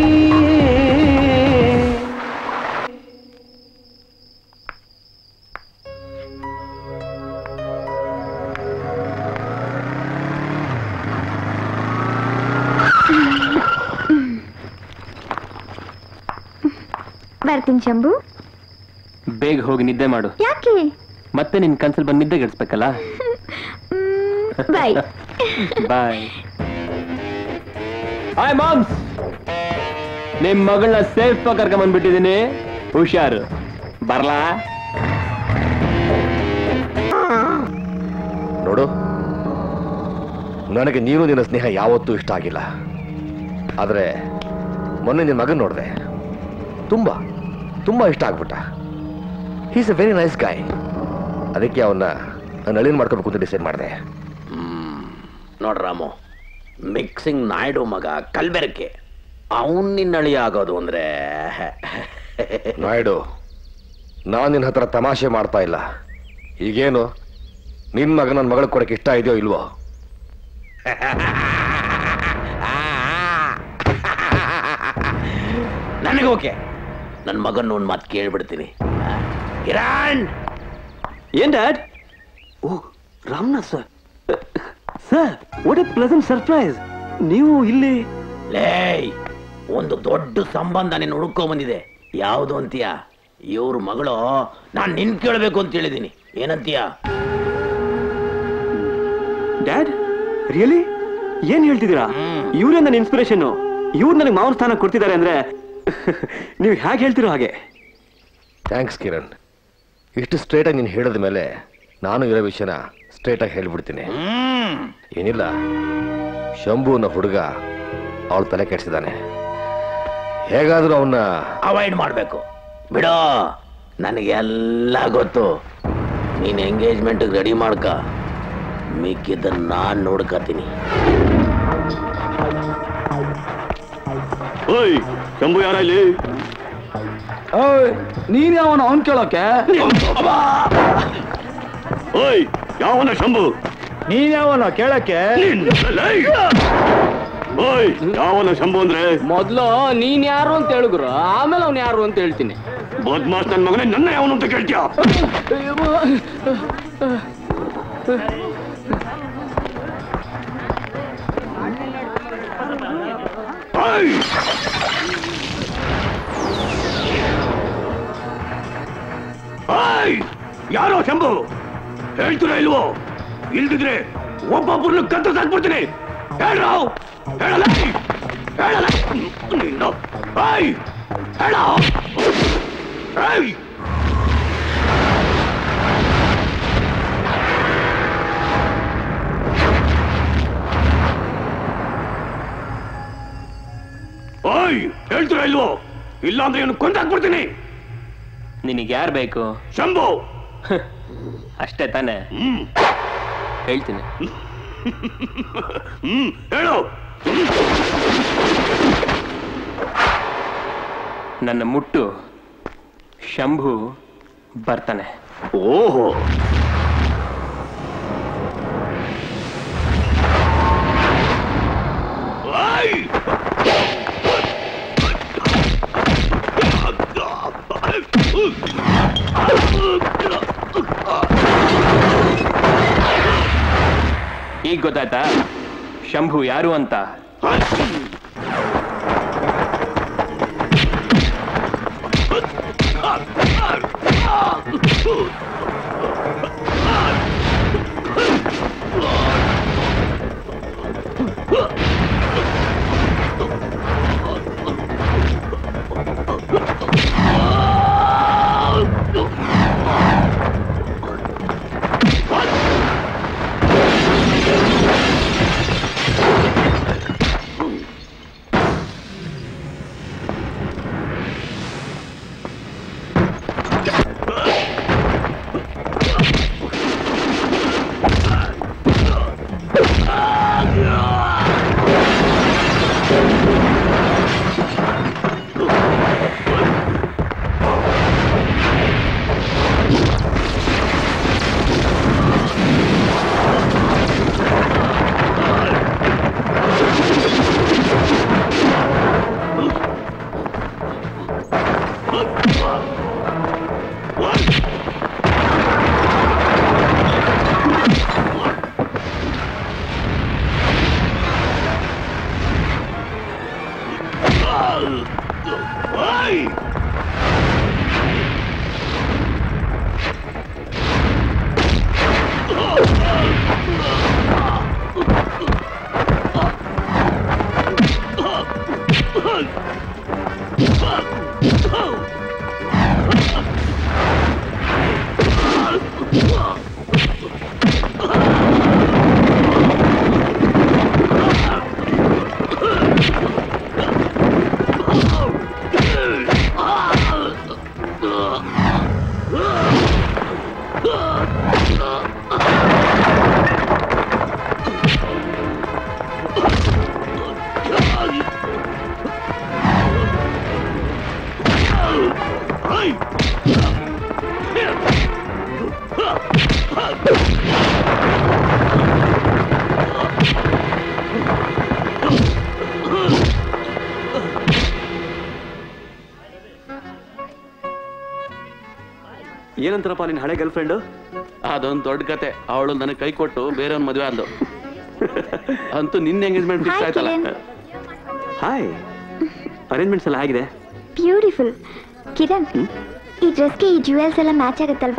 ಬರ್ತೀನಿ ಶಂಭು ಬೇಗ ಹೋಗಿ ನಿದ್ದೆ ಮಾಡು ಯಾಕೆ ಮತ್ತೆ ನಿನ್ ಕನ್ಸಲ್ ಬಂದು ನಿದ್ದೆಗೆಡಿಸ್ಬೇಕಲ್ಲ ಬಾಯ್ ಬಾಯ್ ಹಾಯ್ ಮಾಮ್ಸ್ ನಿಮ್ ಮಗಳನ್ನ ಸೇಫ್ ಕರ್ಕೊಂಡ್ ಬಂದ್ಬಿಟ್ಟಿದೀನಿ ಹುಷಾರು ಬರ್ಲಾ ನೋಡು ನನಗೆ ನೀನು ನಿನ್ನ ಸ್ನೇಹ ಯಾವತ್ತೂ ಇಷ್ಟ ಆಗಿಲ್ಲ ಆದರೆ ಮೊನ್ನೆ ನಿನ್ನ ಮಗನ್ ನೋಡಿದೆ ತುಂಬ ತುಂಬ ಇಷ್ಟ ಆಗ್ಬಿಟ್ಟ he's a very nice guy ಅದಕ್ಕೆ ಅವನ್ನ ನಾನು ಅಳಿನ್ ಮಾಡ್ಕೋಬೇಕು ಅಂತ ಡಿಸೈಡ್ ಮಾಡಿದೆ ನೋಡ್ ರಾಮು ಮಿಕ್ಸಿಂಗ್ ನಾಯ್ಡು ಮಗ ಕಲ್ಬೆರಕೆ ಅವನ್ ನಿನ್ನಳಿ ಆಗೋದು ಅಂದ್ರೆ ನಾಯ್ಡು ನಾನು ನಿನ್ನ ಹತ್ರ ತಮಾಷೆ ಮಾಡ್ತಾ ಇಲ್ಲ ಈಗೇನು ನಿನ್ನ ಮಗ ನನ್ನ ಮಗಳ ಕೊಡಕ್ಕೆ ಇಷ್ಟ ಇದೆಯೋ ಇಲ್ವೋ ನನಗೆ ಓಕೆ ನನ್ನ ಮಗನ ಒಂದು ಮಾತು ಕೇಳ್ಬಿಡ್ತೀನಿ ಆ? ಕಿರಣ್ ಏನ್ dad oh Ramanath sir sir what a pleasant surprise ನೀವು ಇಲ್ಲಿ ಲೇಯ್ ಒಂದು ದೊಡ್ಡ ಸಂಬಂಧ ನೀನು ಹುಡುಕೋ ಬಂದಿದೆ ಯಾವುದು ಅಂತೀಯ ಇವ್ರ ಮಗಳು ನಾನ್ ನಿನ್ ಕೇಳಬೇಕು ಅಂತ ಹೇಳಿದೀನಿ ಏನಂತೀಯ ಡ್ಯಾಡ್ ರಿಯಲಿ ಏನ್ ಹೇಳ್ತಿದ್ದೀರಾ ಇವರೇ ನನ್ನ ಇನ್ಸ್ಪಿರೇಷನ್ ಇವ್ರು ನನಗೆ ಮಾವನ ಸ್ಥಾನ ಕೊಡ್ತಿದ್ದಾರೆ ಅಂದ್ರೆ ನೀವು ಹೇಗೆ ಹೇಳ್ತಿರೋ ಹಾಗೆ ಥ್ಯಾಂಕ್ಸ್ ಕಿರಣ್ ಇಷ್ಟು ಸ್ಟ್ರೇಟಾಗಿ ನೀನು ಹೇಳಿದ ಮೇಲೆ ನಾನು ಇರೋ ವಿಷಯನ ಸ್ಟ್ರೇಟಾಗಿ ಹೇಳ್ಬಿಡ್ತೀನಿ ಏನಿಲ್ಲ ಶಂಭು ಅನ್ನೋ ಹುಡುಗ ಅವಳ ತಲೆ ಕೆಡಿಸಿದಾನೆ ಹೇಗಾದ್ರೂ ಅವನ್ನ ಅವಾಯ್ಡ್ ಮಾಡಬೇಕು ಬಿಡೋ ನನಗೆ ಎಲ್ಲ ಗೊತ್ತು ನೀನ್ ಎಂಗೇಜ್ಮೆಂಟ್ ರೆಡಿ ಮಾಡ್ಕ ಮಿಕ್ಕಿದ್ದನ್ನ ನಾನ್ ನೋಡ್ಕತೀನಿ ಓಯ್ ಶಂಭು ಯಾರ ಇಲ್ಲಿ ಓಯ್ ನೀನ್ ಯಾವನ ಅವನ್ ಕೇಳೋಕೆ ಓಯ್ ಯಾವನ ಶಂಭು ನೀನ್ ಯಾವನ ಕೇಳಕ್ಕೆ ಓಯ್ ಯಾವನ ಶಂಭು ಅಂದ್ರೆ ಮೊದ್ಲು ನೀನ್ ಯಾರು ಅಂತ ಹೇಳುಗ್ರು ಆಮೇಲೆ ಅವ್ನು ಯಾರು ಅಂತ ಹೇಳ್ತೀನಿ ಬದ್ಮಾಸ್ ನನ್ ಮಗನೇ ನನ್ನ ಯಾವನು ಅಂತ ಕೇಳ್ತೀಯ ಓಯ್! ಓಯ್! ಯಾರೋ ಶಂಭು ಹೇಳ್ತೀರಾ ಇಲ್ವೋ ಇಲ್ದಿದ್ರೆ ಒಬ್ಬೊಬ್ಬರನ್ನ ಕತ್ತು ಸಾಕ್ಬಿಡ್ತೀನಿ ಹೇಳೋ ಹೇಳಲ್ಲ ಹೇಳಲ್ಲ ನಿನ್ನ ಓಯ್! ಹೇಳೋ ಏಯ್! ಓಯ್ ಹೇಳ್ತೀರಾ ಇಲ್ವೋ ಇಲ್ಲ ಅಂದ್ರೆ ಇವನು ಕೊಂದಾಕ್ಬಿಡ್ತೀನಿ ನಿನಗೆ ಯಾರು ಬೇಕು ಶಂಭು ಅಷ್ಟೇ ತಾನೇ ಹೇಳ್ತೀನಿ ಹ್ಮ್ ಹೇಳು ನನ್ನ ಮುಟ್ಟು ಶಂಭು ಬರ್ತಾನೆ ಓಹೋ ಈಗ ಗೊತ್ತಾಯ್ತಾ ಶಂಭು ಯಾರು ಅಂತ ಏನಂತಾರಪ್ಪ ನಿನ್ ಹಳೆ ಗರ್ಲ್ ಫ್ರೆಂಡು ಅದೊಂದು ದೊಡ್ಡ ಕತೆ ಅವಳು ನನಗೆ ಕೈ ಕೊಟ್ಟು ಬೇರೆಯವ್ನ ಮದುವೆ ಅಂದು ಅಂತೂ ನಿನ್ನ ಎಂಗೇಜ್ಮೆಂಟ್ ಫಿಕ್ಸ್ Hi, ಆಯ್ತಲ್ಲ ಕಿರಣ್. ಹಾಯ್ ಅರೇಂಜ್ಮೆಂಟ್ಸ್ ಎಲ್ಲ ಹೇಗಿದೆ ಬ್ಯೂಟಿಫುಲ್ ಕಿರಣ್ ಈ ಡ್ರೆಸ್ಗೆ ಈ ಜ್ಯುವೆಲ್ಸ್ ಎಲ್ಲ ಮ್ಯಾಚ್ ಆಗುತ್ತಲ್ವಾ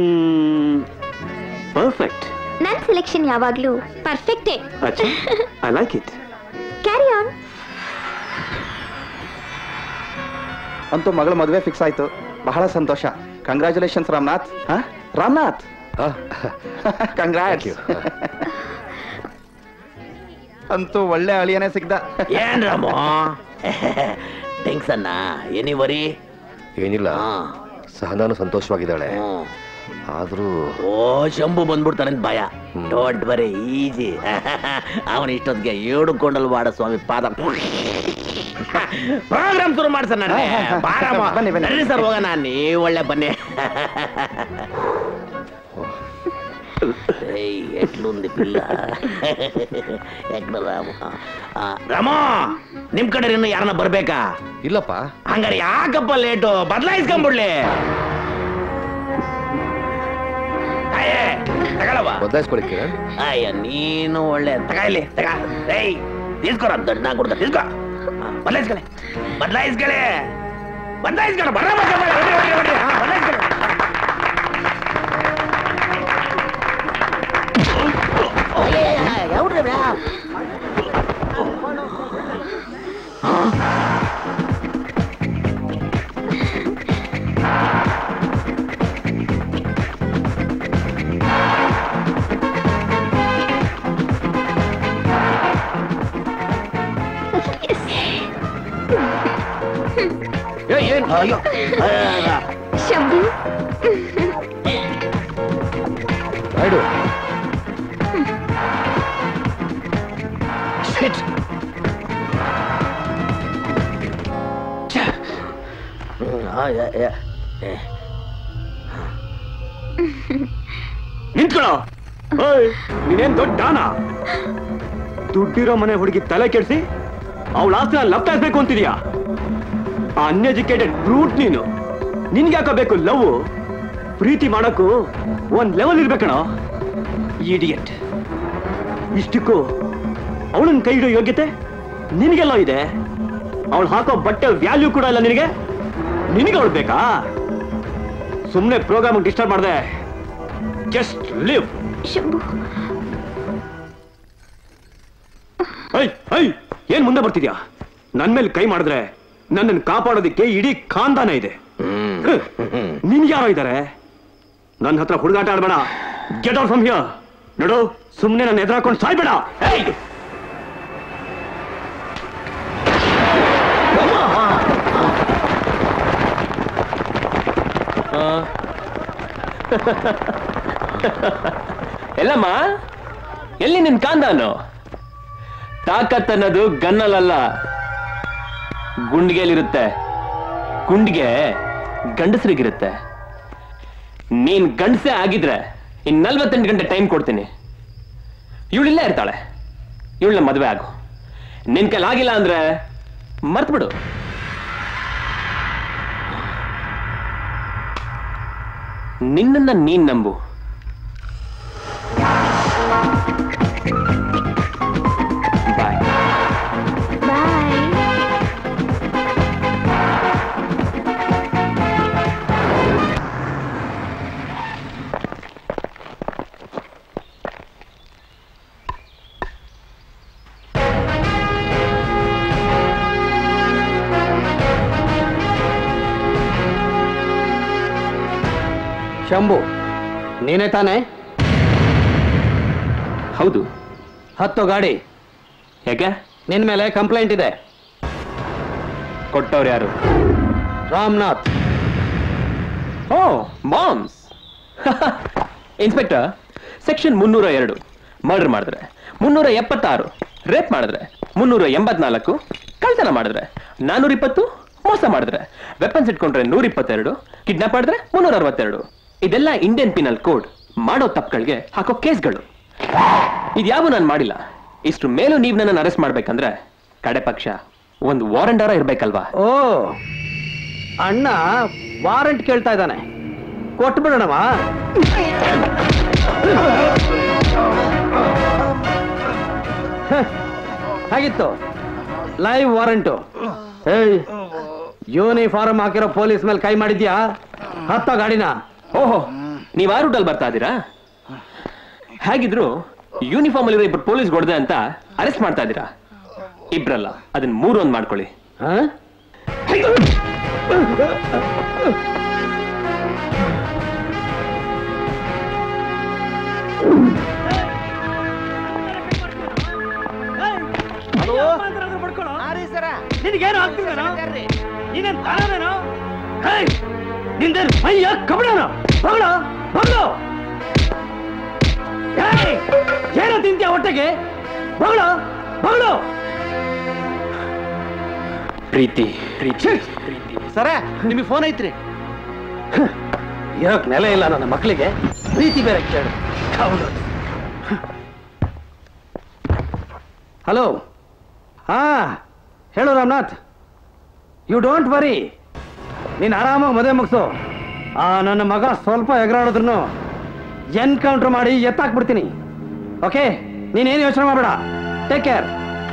ಪರ್ಫೆಕ್ಟ್ ನನ್ನ ಸೆಲೆಕ್ಷನ್ ಯಾವಾಗ್ಲೂ ಪರ್ಫೆಕ್ಟೇ ಅಚ್ಚಾ I like it carry on ಅಂತೂ ಮಗಳ ಮದುವೆ ಫಿಕ್ಸ್ ಆಯ್ತು ಬಹಳ ಸಂತೋಷ ಕಂಗ್ರ್ಯಾಚುಲೇಷನ್ಸ್ ರಾಮನಾಥ್ ಹಾ ರಾಮನಾಥ್ ಕಂಗ್ರಾಟ್ ಅಂತೂ ಒಳ್ಳೆ ಅಳಿಯನೇ ಸಿಗ್ದ ಏನ್ ರಾಮು ಟೆನ್ಸನ್ನ ಎನಿ ವರಿ ಏನಿಲ್ಲ ಸಹನಾನು ಸಂತೋಷವಾಗಿದ್ದಾಳೆ ಆದ್ರೂ ಓ ಶಂಭು ಬಂದ್ಬಿಡ್ತಾನೆ ಅಂತ ಭಯ ಡೋಂಟ್ ಬರಿ ಈಜಿ ಅವನ ಇಷ್ಟೊತ್ತಿಗೆ ಏಡುಕೊಂಡಲ್ ವಾಡ ಸ್ವಾಮಿ ಪಾದ ಪ್ರೋಗ್ರಾಮ್ ಶುರು ಮಾಡ್ಸ ನನಗೆ ಬಾರಮ್ಮ ಬನ್ನಿ, ಬನ್ನಿ. ನಡ್ರಿ ಸರ್ ಹೋಗೋಣ ನೀವು ಒಳ್ಳೆ ಬನ್ನಿ ಏಯ್ ಎಟ್ಲುಂದಿ ಪಿಲ್ಲ ಎಟ್ಲ ರಾಮ ಆ, ರಾಮ ನಿಮ್ ಕಡೆ ಇನ್ನು ಯಾರನ್ನ ಬರ್ಬೇಕಾ ಇಲ್ಲಪ್ಪ ಹಂಗಾರೆ ಯಾಕಪ್ಪ ಲೇಟು ಬದಲಾಯಿಸ್ಕೊಂಬಿಡ್ಲಿ ತಗೊಳವ ಬದಲಾಯಿಸ್ಕೊಳಿ ಕಿರಣ್ ಅಯ್ಯ ನೀನು ಒಳ್ಳೆ ತಗೊಳ್ಳಿ ತಗ ಏಯ್ తీసుకోరా ದೊಡ್ಡ ಕೊಡ್ತಾ తీసుకో ಬದಲಾಯಿಸ್ಕಳೆ ಬದಲಾಯಿಸ್ಕಳೆ ಬದಲಾಯಿಸ್ಕಳೆ ಬರ ಬರ ಬರ ಹೊಡಿ, ಹೊಡಿ, ಹೊಡಿ. ಹಾ, ಬದಲಾಯಿಸ್ಕಳೆ ಏಯ್, ಏನ್ ಅಯ್ಯೋ ಶಂಭು ರಾಯ್ಡು Shit. ಆ, ಯಾ, ಯಾ. ಏ. ನಿಂತ್ಕೊಳ್ಳೋ ಓಯ್ ನೀನೇನ್ ದೊಡ್ಡ ದಾನ ದುಡ್ಡಿರೋ ಮನೆ ಹುಡುಗಿ ತಲೆ ಕೆಡಿಸಿ ಅವಳ ಆಸ್ತಿನ ಲಪ್ತಾಯಿಸ್ಬೇಕು ಅಂತಿದ್ಯಾ ಆ ಅನ್ಎಜುಕೇಟೆಡ್ ಬ್ರೂಟ್ ನೀನು ನಿನ್ಗೆ ಯಾಕೋ ಬೇಕು ಲವ್ ಪ್ರೀತಿ ಮಾಡಕ್ಕೂ ಒಂದ್ ಲೆವೆಲ್ ಇರ್ಬೇಕಣ ಇಡಿಯಟ್ ಇಷ್ಟಕ್ಕೂ ಅವಳನ್ನ ಕೈ ಹಿಡೋ ಯೋಗ್ಯತೆ ನಿನಗೆಲ್ಲ ಇದೆ ಅವಳು ಹಾಕೋ ಬಟ್ಟೆ ವ್ಯಾಲ್ಯೂ ಕೂಡ ಇಲ್ಲ ನಿನಗೆ ನಿನಗೆ ಅವಳು ಬೇಕಾ ಸುಮ್ಮನೆ ಪ್ರೋಗ್ರಾಮ್ ಡಿಸ್ಟರ್ಬ್ ಮಾಡಿದೆ ಜಸ್ಟ್ ಲಿವ್ ಶಂಭು ಐ ಐ ಏನ್ ಮುಂದೆ ಬರ್ತಿದ್ಯಾ ನನ್ ಮೇಲೆ ಕೈ ಮಾಡಿದ್ರೆ ನನ್ನನ್ನು ಕಾಪಾಡೋದಕ್ಕೆ ಇಡೀ ಖಾನ್ದಾನ ಇದೆ ನಿನ್ ಯಾರೋ ಇದ್ದಾರೆ ನನ್ನ ಹತ್ರ ಹುಡುಗಾಟ ಆಡ್ಬೇಡ ಗೆಟ್ ಔಟ್ ಫ್ರಮ್ ಹಿಯರ್ ನೋಡು ಸುಮ್ನೆ ನನ್ನ ಎದುರಾಕೊಂಡು ಸಾಯ್ಬೇಡ ಏಯ್! ಎಲ್ಲಮ್ಮ ಎಲ್ಲಿ ನಿನ್ ಕಾಂದಾನು ತಾಕತ್ ಅನ್ನೋದು ಗನ್ನಲ್ಲ ಗುಂಡಿಗೆಲಿರುತ್ತೆ ಗುಂಡಿಗೆ ಗಂಡಸರಿಗಿರುತ್ತೆ ನೀನ್ ಗಂಡಸೆ ಆಗಿದ್ರೆ ಇನ್ ನಲ್ವತ್ತೆಂಟು ಗಂಟೆ ಟೈಮ್ ಕೊಡ್ತೀನಿ ಇವಳಿಲ್ಲೇ ಇರ್ತಾಳೆ ಇವಳನ್ನ ಮದುವೆ ಆಗು ನಿನ್ ಕೈಲಿ ಆಗಿಲ್ಲ ಅಂದ್ರೆ ಮರ್ತ್ಬಿಡು ನಿನ್ನನ್ನ ನೀನ್ ನಂಬು ಬಾಯ್ ಶಂಭು ನೀನೇ ತಾನೇ ಹೌದು ಹತ್ತು ಗಾಡಿ ಯಾಕೆ ನಿನ್ ಮೇಲೆ ಕಂಪ್ಲೇಂಟ್ ಇದೆ ಕೊಟ್ಟವ್ರು ಯಾರು ರಾಮನಾಥ್ ಓ ಮಾಮ್ಸ್ ಇನ್ಸ್ಪೆಕ್ಟರ್ ಸೆಕ್ಷನ್ ಮುನ್ನೂರ ಎರಡು ಮರ್ಡರ್ ಮಾಡಿದ್ರೆ ಮುನ್ನೂರ ಎಪ್ಪತ್ತಾರು ರೇಪ್ ಮಾಡಿದ್ರೆ ಮುನ್ನೂರ ಎಂಬತ್ನಾಲ್ಕು ಕಳ್ತನ ಮಾಡಿದ್ರೆ ನಾನೂರ ಇಪ್ಪತ್ತು ಮೋಸ ಮಾಡಿದ್ರೆ ವೆಪನ್ಸ್ ಇಟ್ಕೊಂಡ್ರೆ ನೂರ ಇಪ್ಪತ್ತೆರಡು ಕಿಡ್ನಾಪ್ ಮಾಡಿದ್ರೆ ಮುನ್ನೂರ ಅರವತ್ತೆರಡು ಇದೆಲ್ಲ ಇಂಡಿಯನ್ ಪಿನಲ್ ಕೋಡ್ ಮಾಡೋ ತಪ್ಪುಗಳಿಗೆ ಹಾಕೋ ಕೇಸ್ಗಳು ಇದ್ಯಾವು ನಾನು ಮಾಡಿಲ್ಲ ಇಷ್ಟು ಮೇಲೂ ನೀವು ನನ್ನನ್ನು ಅರೆಸ್ಟ್ ಮಾಡ್ಬೇಕಂದ್ರೆ ಕಡೆ ಪಕ್ಷ ಒಂದು ವಾರಂಟಾರ ಇರ್ಬೇಕಲ್ವಾ ಓ ಅಣ್ಣ ವಾರಂಟ್ ಕೇಳ್ತಾ ಇದ್ದಾನೆ ಕೊಟ್ಟು ಬಿಡೋಣವ ಹಾಗಿತ್ತು ಲೈವ್ ವಾರಂಟು ಏಯ್ ಯೂನಿಫಾರ್ಮ್ ಹಾಕಿರೋ ಪೊಲೀಸ್ ಮೇಲೆ ಕೈ ಮಾಡಿದ್ಯಾ ಹತ್ತ ಗಾಡಿನ ಓಹೋ ನೀವ್ ಆ ರೂಟಲ್ಲಿ ಬರ್ತಾ ಇದ್ದೀರಾ ಹೇಗಿದ್ರು ಯೂನಿಫಾರ್ಮ್ ಅಲ್ಲಿರೋ ಇಬ್ರು ಪೊಲೀಸ್ ಹೊಡೆದೆ ಅಂತ ಅರೆಸ್ಟ್ ಮಾಡ್ತಾ ಇದ್ದೀರಾ ಇಬ್ರಲ್ಲ ಅದನ್ನ ಮೂರು ಒಂದ್ ಮಾಡ್ಕೊಳ್ಳಿ ನಿನಗೇನು ಆಗ್ತಿದೇನೋ ನೀನೇನ್ ತಾನೇನೋ ನಿಂದೇನು ಅಯ್ಯ ಕಬಡನ ಮಗಳು ಮಗಳು ಏನೋ ತಿಂತೀಯ ಹೊಟ್ಟೆಗೆ ಮಗಳು ಮಗಳು ಪ್ರೀತಿ ಪ್ರೀತಿ ಸರ ನಿಮಗೆ ಫೋನ್ ಐತ್ರಿ ಇರೋಕ್ ನೆಲೆ ಇಲ್ಲ ನನ್ನ ಮಕ್ಕಳಿಗೆ ಪ್ರೀತಿ ಬೇರೆ ಕೇಳು ಹಲೋ ಹಾ ಹೇಳು ರಾಮನಾಥ್ ಯು ಡೋಂಟ್ ವರಿ ನೀನು ಆರಾಮಾಗಿ ಮದುವೆ ಮುಗಿಸು ಆ ನನ್ನ ಮಗ ಸ್ವಲ್ಪ ಎಗರಾಡಿದ್ರು ಎನ್ಕೌಂಟರ್ ಮಾಡಿ ಎತ್ತಾಕ್ಬಿಡ್ತೀನಿ ಓಕೆ ನೀನೇನು ಯೋಚನೆ ಮಾಡಬೇಡ ಟೇಕ್ ಕೇರ್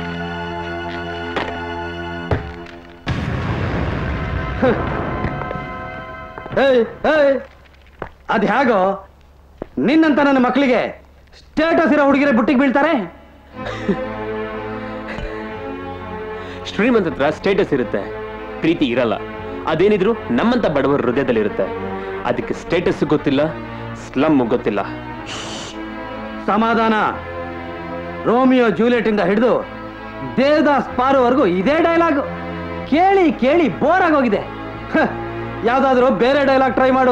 ಏಯ್ ಏಯ್ ಅದ್ ಹೇಗೋ ನಿನ್ನಂತ ನನ್ನ ಮಕ್ಕಳಿಗೆ ಸ್ಟೇಟಸ್ ಇರೋ ಹುಡುಗಿರೆ ಬುಟ್ಟಿಗೆ ಬೀಳ್ತಾರೆ ಶ್ರೀಮಂತ ಹತ್ರ ಸ್ಟೇಟಸ್ ಇರುತ್ತೆ ಪ್ರೀತಿ ಇರಲ್ಲ ಅದೇನಿದ್ರು ನಮ್ಮಂತ ಬಡವರ ಹೃದಯದಲ್ಲಿರುತ್ತೆ ಅದಕ್ಕೆ ಸ್ಟೇಟಸ್ ಗೊತ್ತಿಲ್ಲ ಸ್ಲಮ್ ಗೊತ್ತಿಲ್ಲ ಸಮಾಧಾನ ರೋಮಿಯೋ ಜೂಲಿಯಟ್ ಇಂದ ಹಿಡಿದು ದೇವದಾಸ್ ಪಾರುವರೆಗೂ ಇದೇ ಡೈಲಾಗ್ ಕೇಳಿ ಕೇಳಿ ಬೋರ್ ಆಗೋಗಿದೆ ಹ, ಯಾವ್ದಾದ್ರು ಬೇರೆ ಡೈಲಾಗ್ ಟ್ರೈ ಮಾಡು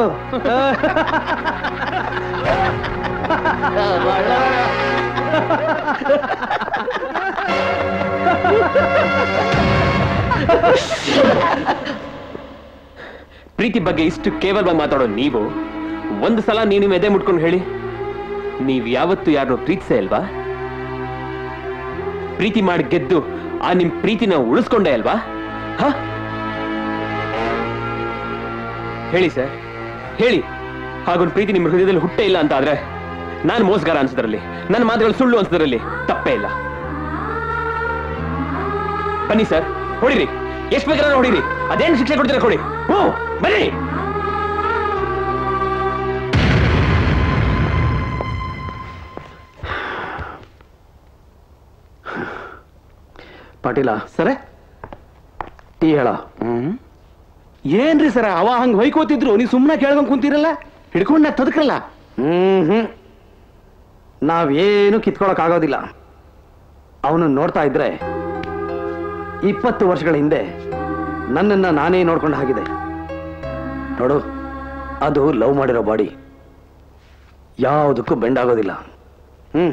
ಪ್ರೀತಿ ಬಗ್ಗೆ ಇಷ್ಟು ಕೇವಲವಾಗಿ ಮಾತಾಡೋ ನೀವು ಒಂದು ಸಲ ನೀವು ನಿಮ್ಮ ಎದೆ ಮುಟ್ಕೊಂಡು ಹೇಳಿ ನೀವ್ ಯಾವತ್ತು ಯಾರನ್ನೋ ಪ್ರೀತಿಸೇ ಅಲ್ವಾ ಪ್ರೀತಿ ಮಾಡಿ ಗೆದ್ದು ಆ ನಿಮ್ ಪ್ರೀತಿನ ಉಳಿಸ್ಕೊಂಡೆ ಅಲ್ವಾ ಹ ಹೇಳಿ ಸರ್ ಹೇಳಿ ಹಾಗೊಂದು ಪ್ರೀತಿ ನಿಮ್ಮ ಹೃದಯದಲ್ಲಿ ಹುಟ್ಟೇ ಇಲ್ಲ ಅಂತ ಆದ್ರೆ ನಾನು ಮೋಸಗಾರ ಅನ್ಸೋದ್ರಲ್ಲಿ ನನ್ನ ಮಾತುಗಳು ಸುಳ್ಳು ಅನ್ಸೋದ್ರಲ್ಲಿ ತಪ್ಪೇ ಇಲ್ಲ ಬನ್ನಿ ಸರ್ ಹೊಡಿರಿ ಎಷ್ಟು ಬೇಕಾದ್ರೆ ಹೊಡಿರಿ ಅದೇನು ಶಿಕ್ಷೆ ಕೊಡ್ತೀರಾ ಕೊಡಿ ಹ್ಞೂ ಬನ್ನಿ ಪಾಟೀಲ ಸರ ಟೀ ಹೇಳ ಏನ್ರಿ ಸರ ಅವ ಹಂಗ್ ಹೊಯ್ಕೋತಿದ್ರು ನೀವು ಸುಮ್ಮನೆ ಕೇಳ್ಕೊಂಡ್ ಕುಂತೀರಲ್ಲ ಹಿಡ್ಕೊಂಡ ತದಕ್ರಲ್ಲ ಹ್ಮ್ ಹ್ಮ್ ನಾವೇನು ಕಿತ್ಕೊಳಕ್ ಆಗೋದಿಲ್ಲ ಅವನು ನೋಡ್ತಾ ಇದ್ರೆ ಇಪ್ಪತ್ತು ವರ್ಷಗಳ ಹಿಂದೆ ನನ್ನನ್ನ ನಾನೇ ನೋಡ್ಕೊಂಡ ಹಾಗಿದೆ ನೋಡು ಅದು ಲವ್ ಮಾಡಿರೋ ಬಾಡಿ ಯಾವುದಕ್ಕೂ ಬೆಂಡ್ ಆಗೋದಿಲ್ಲ ಹ್ಮ್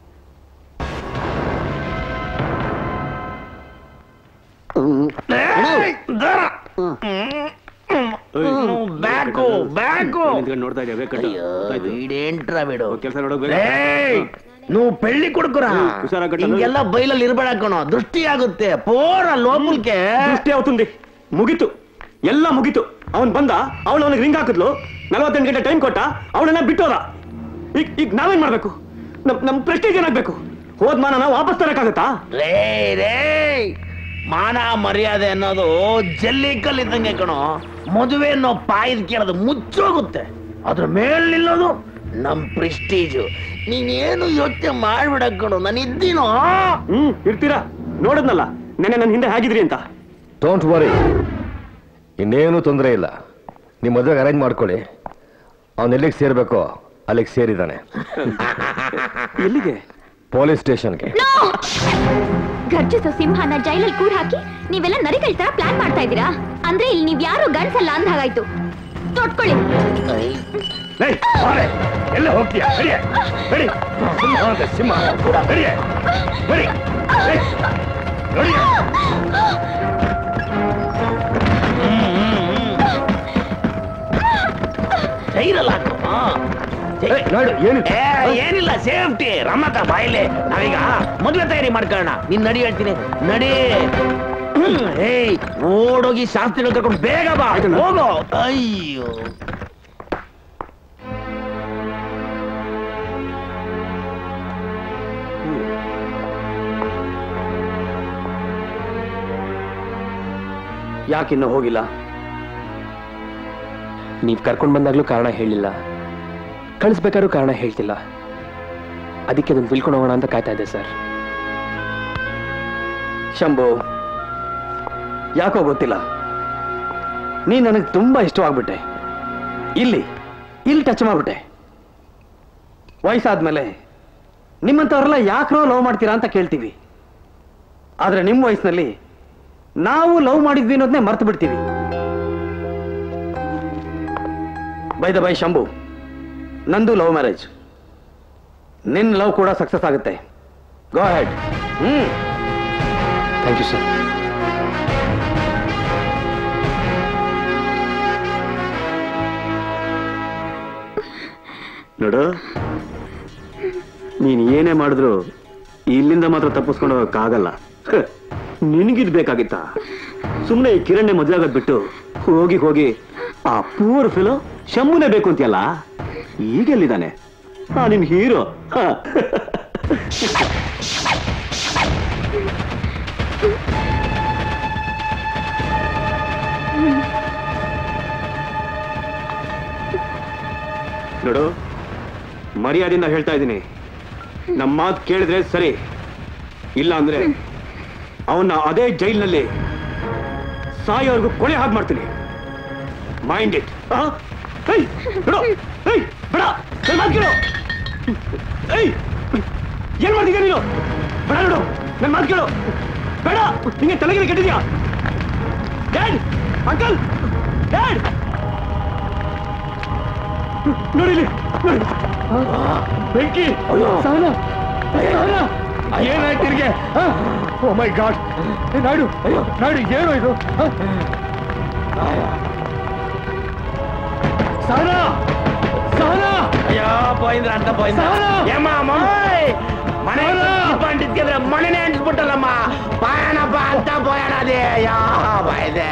ಬ್ಯಾಕು ಬ್ಯಾಕು ನೋಡ್ತಾ ಇದೇಂಟ್ರ ಬಿಡು ಕೆಲಸ ನೋಡೋಕ್ ಏಯ್! ನೀವು ಪೆಳ್ಳಿ ಕೊಡ್ಕೊರ ಹುಷಾರಾಗ್ ಹಿಂಗೆಲ್ಲ ಬೈಲಲ್ಲಿ ಇರ್ಬೇಡ ಕಣೋ ದೃಷ್ಟಿ ಆಗುತ್ತೆ ಪೋರ ಲೋಪಲ್ಕೆ ದೃಷ್ಟಿ ಅವತ್ತುಂದಿ ಮುಗೀತು ಎಲ್ಲ ಮುಗೀತು ಅವನ್ ಬಂದ ಅವಳು ಅವನಿಗೆ ರಿಂಗ್ ಹಾಕಿದ್ಲು ನಲವತ್ತೆಂಟು ಗಂಟೆ ಟೈಮ್ ಕೊಟ್ಟ ಅವಳನ್ನ ಬಿಟ್ಟೋದ ಈಗ ಈಗ ನಾವೇನ್ ಮಾಡ್ಬೇಕು ನಮ್ ನಮ್ ಪ್ರೆಸ್ಟೇಜ್ ಏನಾಗ್ಬೇಕು ಹೋದ್ ಮಾನ ವಾಪಸ್ ತರಕಾಗತ್ತಾ ರೇ ರೇ ಮಾನ ಮರ್ಯಾದೆ ಅನ್ನೋದು ಜಲ್ಲಿ ಕಲ್ಲಿದ್ದಂಗೆ ಕಣೋ ಮದುವೆ ಅನ್ನೋ ಪಾಯದ್ ಕೇಳೋದು ಮುಚ್ಚೋಗುತ್ತೆ ಅದ್ರ ಮೇಲ್ ನಿಲ್ಲೋದು ನಮ್ ಪ್ರೆಸ್ಟೀಜು ನೀನೇನು ಯೋಚನೆ ಮಾಡ್ಬಿಡ ಕಣೋ ನಾನು ಇದ್ದೀನೋ ಹ್ಮ್ ಇರ್ತೀರಾ ನೋಡದ್ನಲ್ಲ ನೆನ್ನೆ ನನ್ನ ಹಿಂದೆ ಹೇಗಿದ್ರಿ ಅಂತ ಡೋಂಟ್ ವರಿ ಇನ್ನೇನು ತೊಂದರೆ ಇಲ್ಲ ನಿಮ್ಮ ಮದುವೆಗೆ ಅರೇಂಜ್ ಮಾಡ್ಕೊಳ್ಳಿ ಅವನು ಎಲ್ಲಿಗೆ ಸೇರ್ಬೇಕೋ ಅಲ್ಲಿಗೆ ಸೇರಿದ್ದಾನೆ ಎಲ್ಲಿಗೆ ಪೊಲೀಸ್ ಸ್ಟೇಷನ್ಗೆ ಗರ್ಜಿಸೋ ಸಿಂಹನ ಜೈಲಲ್ಲಿ ಕೂಡ ಹಾಕಿ ನೀವೆಲ್ಲ ನರಿಗಳ ತರ ಪ್ಲಾನ್ ಮಾಡ್ತಾ ಇದ್ದೀರಾ ಅಂದ್ರೆ ಇಲ್ಲಿ ನೀವ್ ಯಾರು ಗಂಡ್ಸಲ್ಲ ಅಂದ ಹಾಗಾಯ್ತು ತೊಟ್ಕೊಳ್ಳಿ ಎಲ್ಲ ಹೋಗ್ತೀಯ ನಡಿಯೆ ನಡಿ ಸಿಂಹ ಅಂತ ಸಿಂಹ ನಡಿಯೆ ನಡಿ ಏಯ್, ನಡಿಯೆ ಜೈಲಲ್ಲ ಹಾಕು ಹಾ. ಜೈ- ಏ, ಏನಿಲ್ಲ ಸೇಫ್ಟಿ ರಮ್ಮತ ಬಾಯಿಲೆ ನಾವೀಗ ಮೊದ್ಲೇ ತಯಾರಿ ಮಾಡ್ಕೊಳ್ಳೋಣ ನಿನ್ ನಡಿ ಹೇಳ್ತೀನಿ ನಡಿ ಹ್ಮ್, ಏಯ್ ಓಡೋಗಿ ಶಾಸ್ತ್ರಿಗಳು ಕರ್ಕೊಂಡು ಬೇಗ ಬಾ ಹೋಗೋ ಅಯ್ಯೋ ಯಾಕಿನ್ನೂ ಹೋಗಿಲ್ಲ ನೀವ್ ಕರ್ಕೊಂಡ್ ಬಂದಾಗ್ಲೂ ಕಾರಣ ಹೇಳಿಲ್ಲ ಕಳಿಸ್ಬೇಕಾದ್ರೂ ಕಾರಣ ಹೇಳ್ತಿಲ್ಲ ಅದಕ್ಕೆ ಅದನ್ನ ತಿಳ್ಕೊಂಡು ಹೋಗೋಣ ಅಂತ ಕಾಯ್ತಾ ಇದ್ದೆ ಸರ್ ಶಂಭು ಯಾಕೋ ಗೊತ್ತಿಲ್ಲ ನೀ ನನಗೆ ತುಂಬಾ ಇಷ್ಟವಾಗ್ಬಿಟ್ಟೆ ಇಲ್ಲಿ ಇಲ್ಲಿ ಟಚ್ ಮಾಡ್ಬಿಟ್ಟೆ ವಯಸ್ಸಾದ್ಮೇಲೆ ನಿಮ್ಮಂಥವ್ರೆಲ್ಲ ಯಾಕ್ರೋ ಲವ್ ಮಾಡ್ತೀರಾ ಅಂತ ಕೇಳ್ತೀವಿ ಆದ್ರೆ ನಿಮ್ಮ ವಯಸ್ಸಿನಲ್ಲಿ ನಾವು ಲವ್ ಮಾಡಿದ್ವಿ ಅನ್ನೋದನ್ನೇ ಮರ್ತು ಬಿಡ್ತೀವಿ ಬೈ ದ ಬೈ ಶಂಭು ನಂದು ಲವ್ ಮ್ಯಾರೇಜ್ ನಿನ್ನ ಲವ್ ಕೂಡ ಸಕ್ಸಸ್ ಆಗುತ್ತೆ go head hmm thank you sir ನೋಡು ನೀನ್ ಏನೇ ಮಾಡಿದ್ರು ಇಲ್ಲಿಂದ ಮಾತ್ರ ತಪ್ಪಿಸ್ಕೊಂಡು ಹೋಗಕ್ಕಾಗಲ್ಲ ಹ, ನಿನಗಿದ್ ಬೇಕಾಗಿತ್ತ ಸುಮ್ಮನೆ ಈ ಕಿರಣೆ ಮದುವೆ ಆಗೋದ್ ಬಿಟ್ಟು ಹೋಗಿ ಹೋಗಿ ಆ ಪೂರ್ ಫಿಲೋ ಶಂಭುನೇ ಬೇಕು ಅಂತೀಯಲ್ಲ ಈಗೆಲ್ಲಿದ್ದಾನೆ ಆ ನಿಮ್ ಹೀರೋ ನೋಡು ಮರ್ಯಾದೆಯಿಂದ ಹೇಳ್ತಾ ಇದ್ದೀನಿ ನಮ್ಮ ಮಾತು ಕೇಳಿದ್ರೆ ಸರಿ ಇಲ್ಲ ಅಂದ್ರೆ ಅವನ್ನ ಅದೇ ಜೈಲಿನಲ್ಲಿ ಸಾಯೋವರೆಗೂ ಕೊಲೆ ಹಾಗೆ ಮಾಡ್ತೀನಿ ಮೈಂಡ್ ಇಟ್ ಏಯ್ ಬಿಡು ಏಯ್ ಬೇಡ ನನ್ ಮಾತ್ ಕೇಳು ಏಯ್ ಏನ್ ಮಾಡ್ತಿದ್ಯಾ ನೀನು ಬೇಡ ನೋಡು ನನ್ ಮಾತು ಕೇಳು ಬೇಡ ನಿಂಗೆ ತಲೆಗೆ ಕೆಟ್ಟಿದ್ಯಾ ಡ್ಯಾಡ್ ಅಂಕಲ್ ಡ್ಯಾಡ್ ನೋಡಿ ಇಲ್ಲಿ, ನೋಡಿ. ಬೆಂಕಿ ಸಹನ ಸಹನ ಏನಾಯ್ತು ನಿನಗೆ ಓ ಮೈ ಗಾಡ್ ನಾಡು ನಾಡು ಏನು ಇದು ಹ? ಸಹನ ಸಹನ ಅಯ್ಯೋ పోయిందిరా అంత పోయిందా ఏమా అమ్మాయి మన పండించుకెళ్ళి మననే అంటుకుంటారమ్మా పాయనబ్బా అంతా పోయానది అయ్యో పోయిందే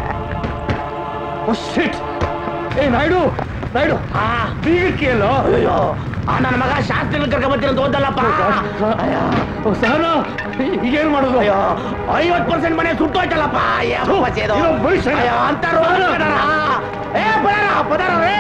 ಓ ಶಿಟ್ ಏ ನಾಯ್ಡು ನಾಯ್ಡು ಬೀಗಕ್ಕೆ ಎಲ್ಲೋ ಅಯ್ಯೋ ಆ ನನ್ನ ಮಗ ಶಾಸ್ತ್ರಿಗಳು ಕರ್ಕೊಂಬತ್ತೀರಂತ ಓದಲ್ಲಪ್ಪ ಓ ಸಹನ ಈಗೇನು ಮಾಡೋದು ಅಯ್ಯೋ ಐವತ್ತು ಪರ್ಸೆಂಟ್ ಮನೆ ಸುಟ್ಟೋಯ್ತಲ್ಲಪ್ಪ ಏನಪ್ಪ ಸೇದು ಇದು ಭವಿಷ್ಯ. ಅಯ್ಯೋ ಅಂತ ಏ ಪದಾರ ಪದಾರ ರೇ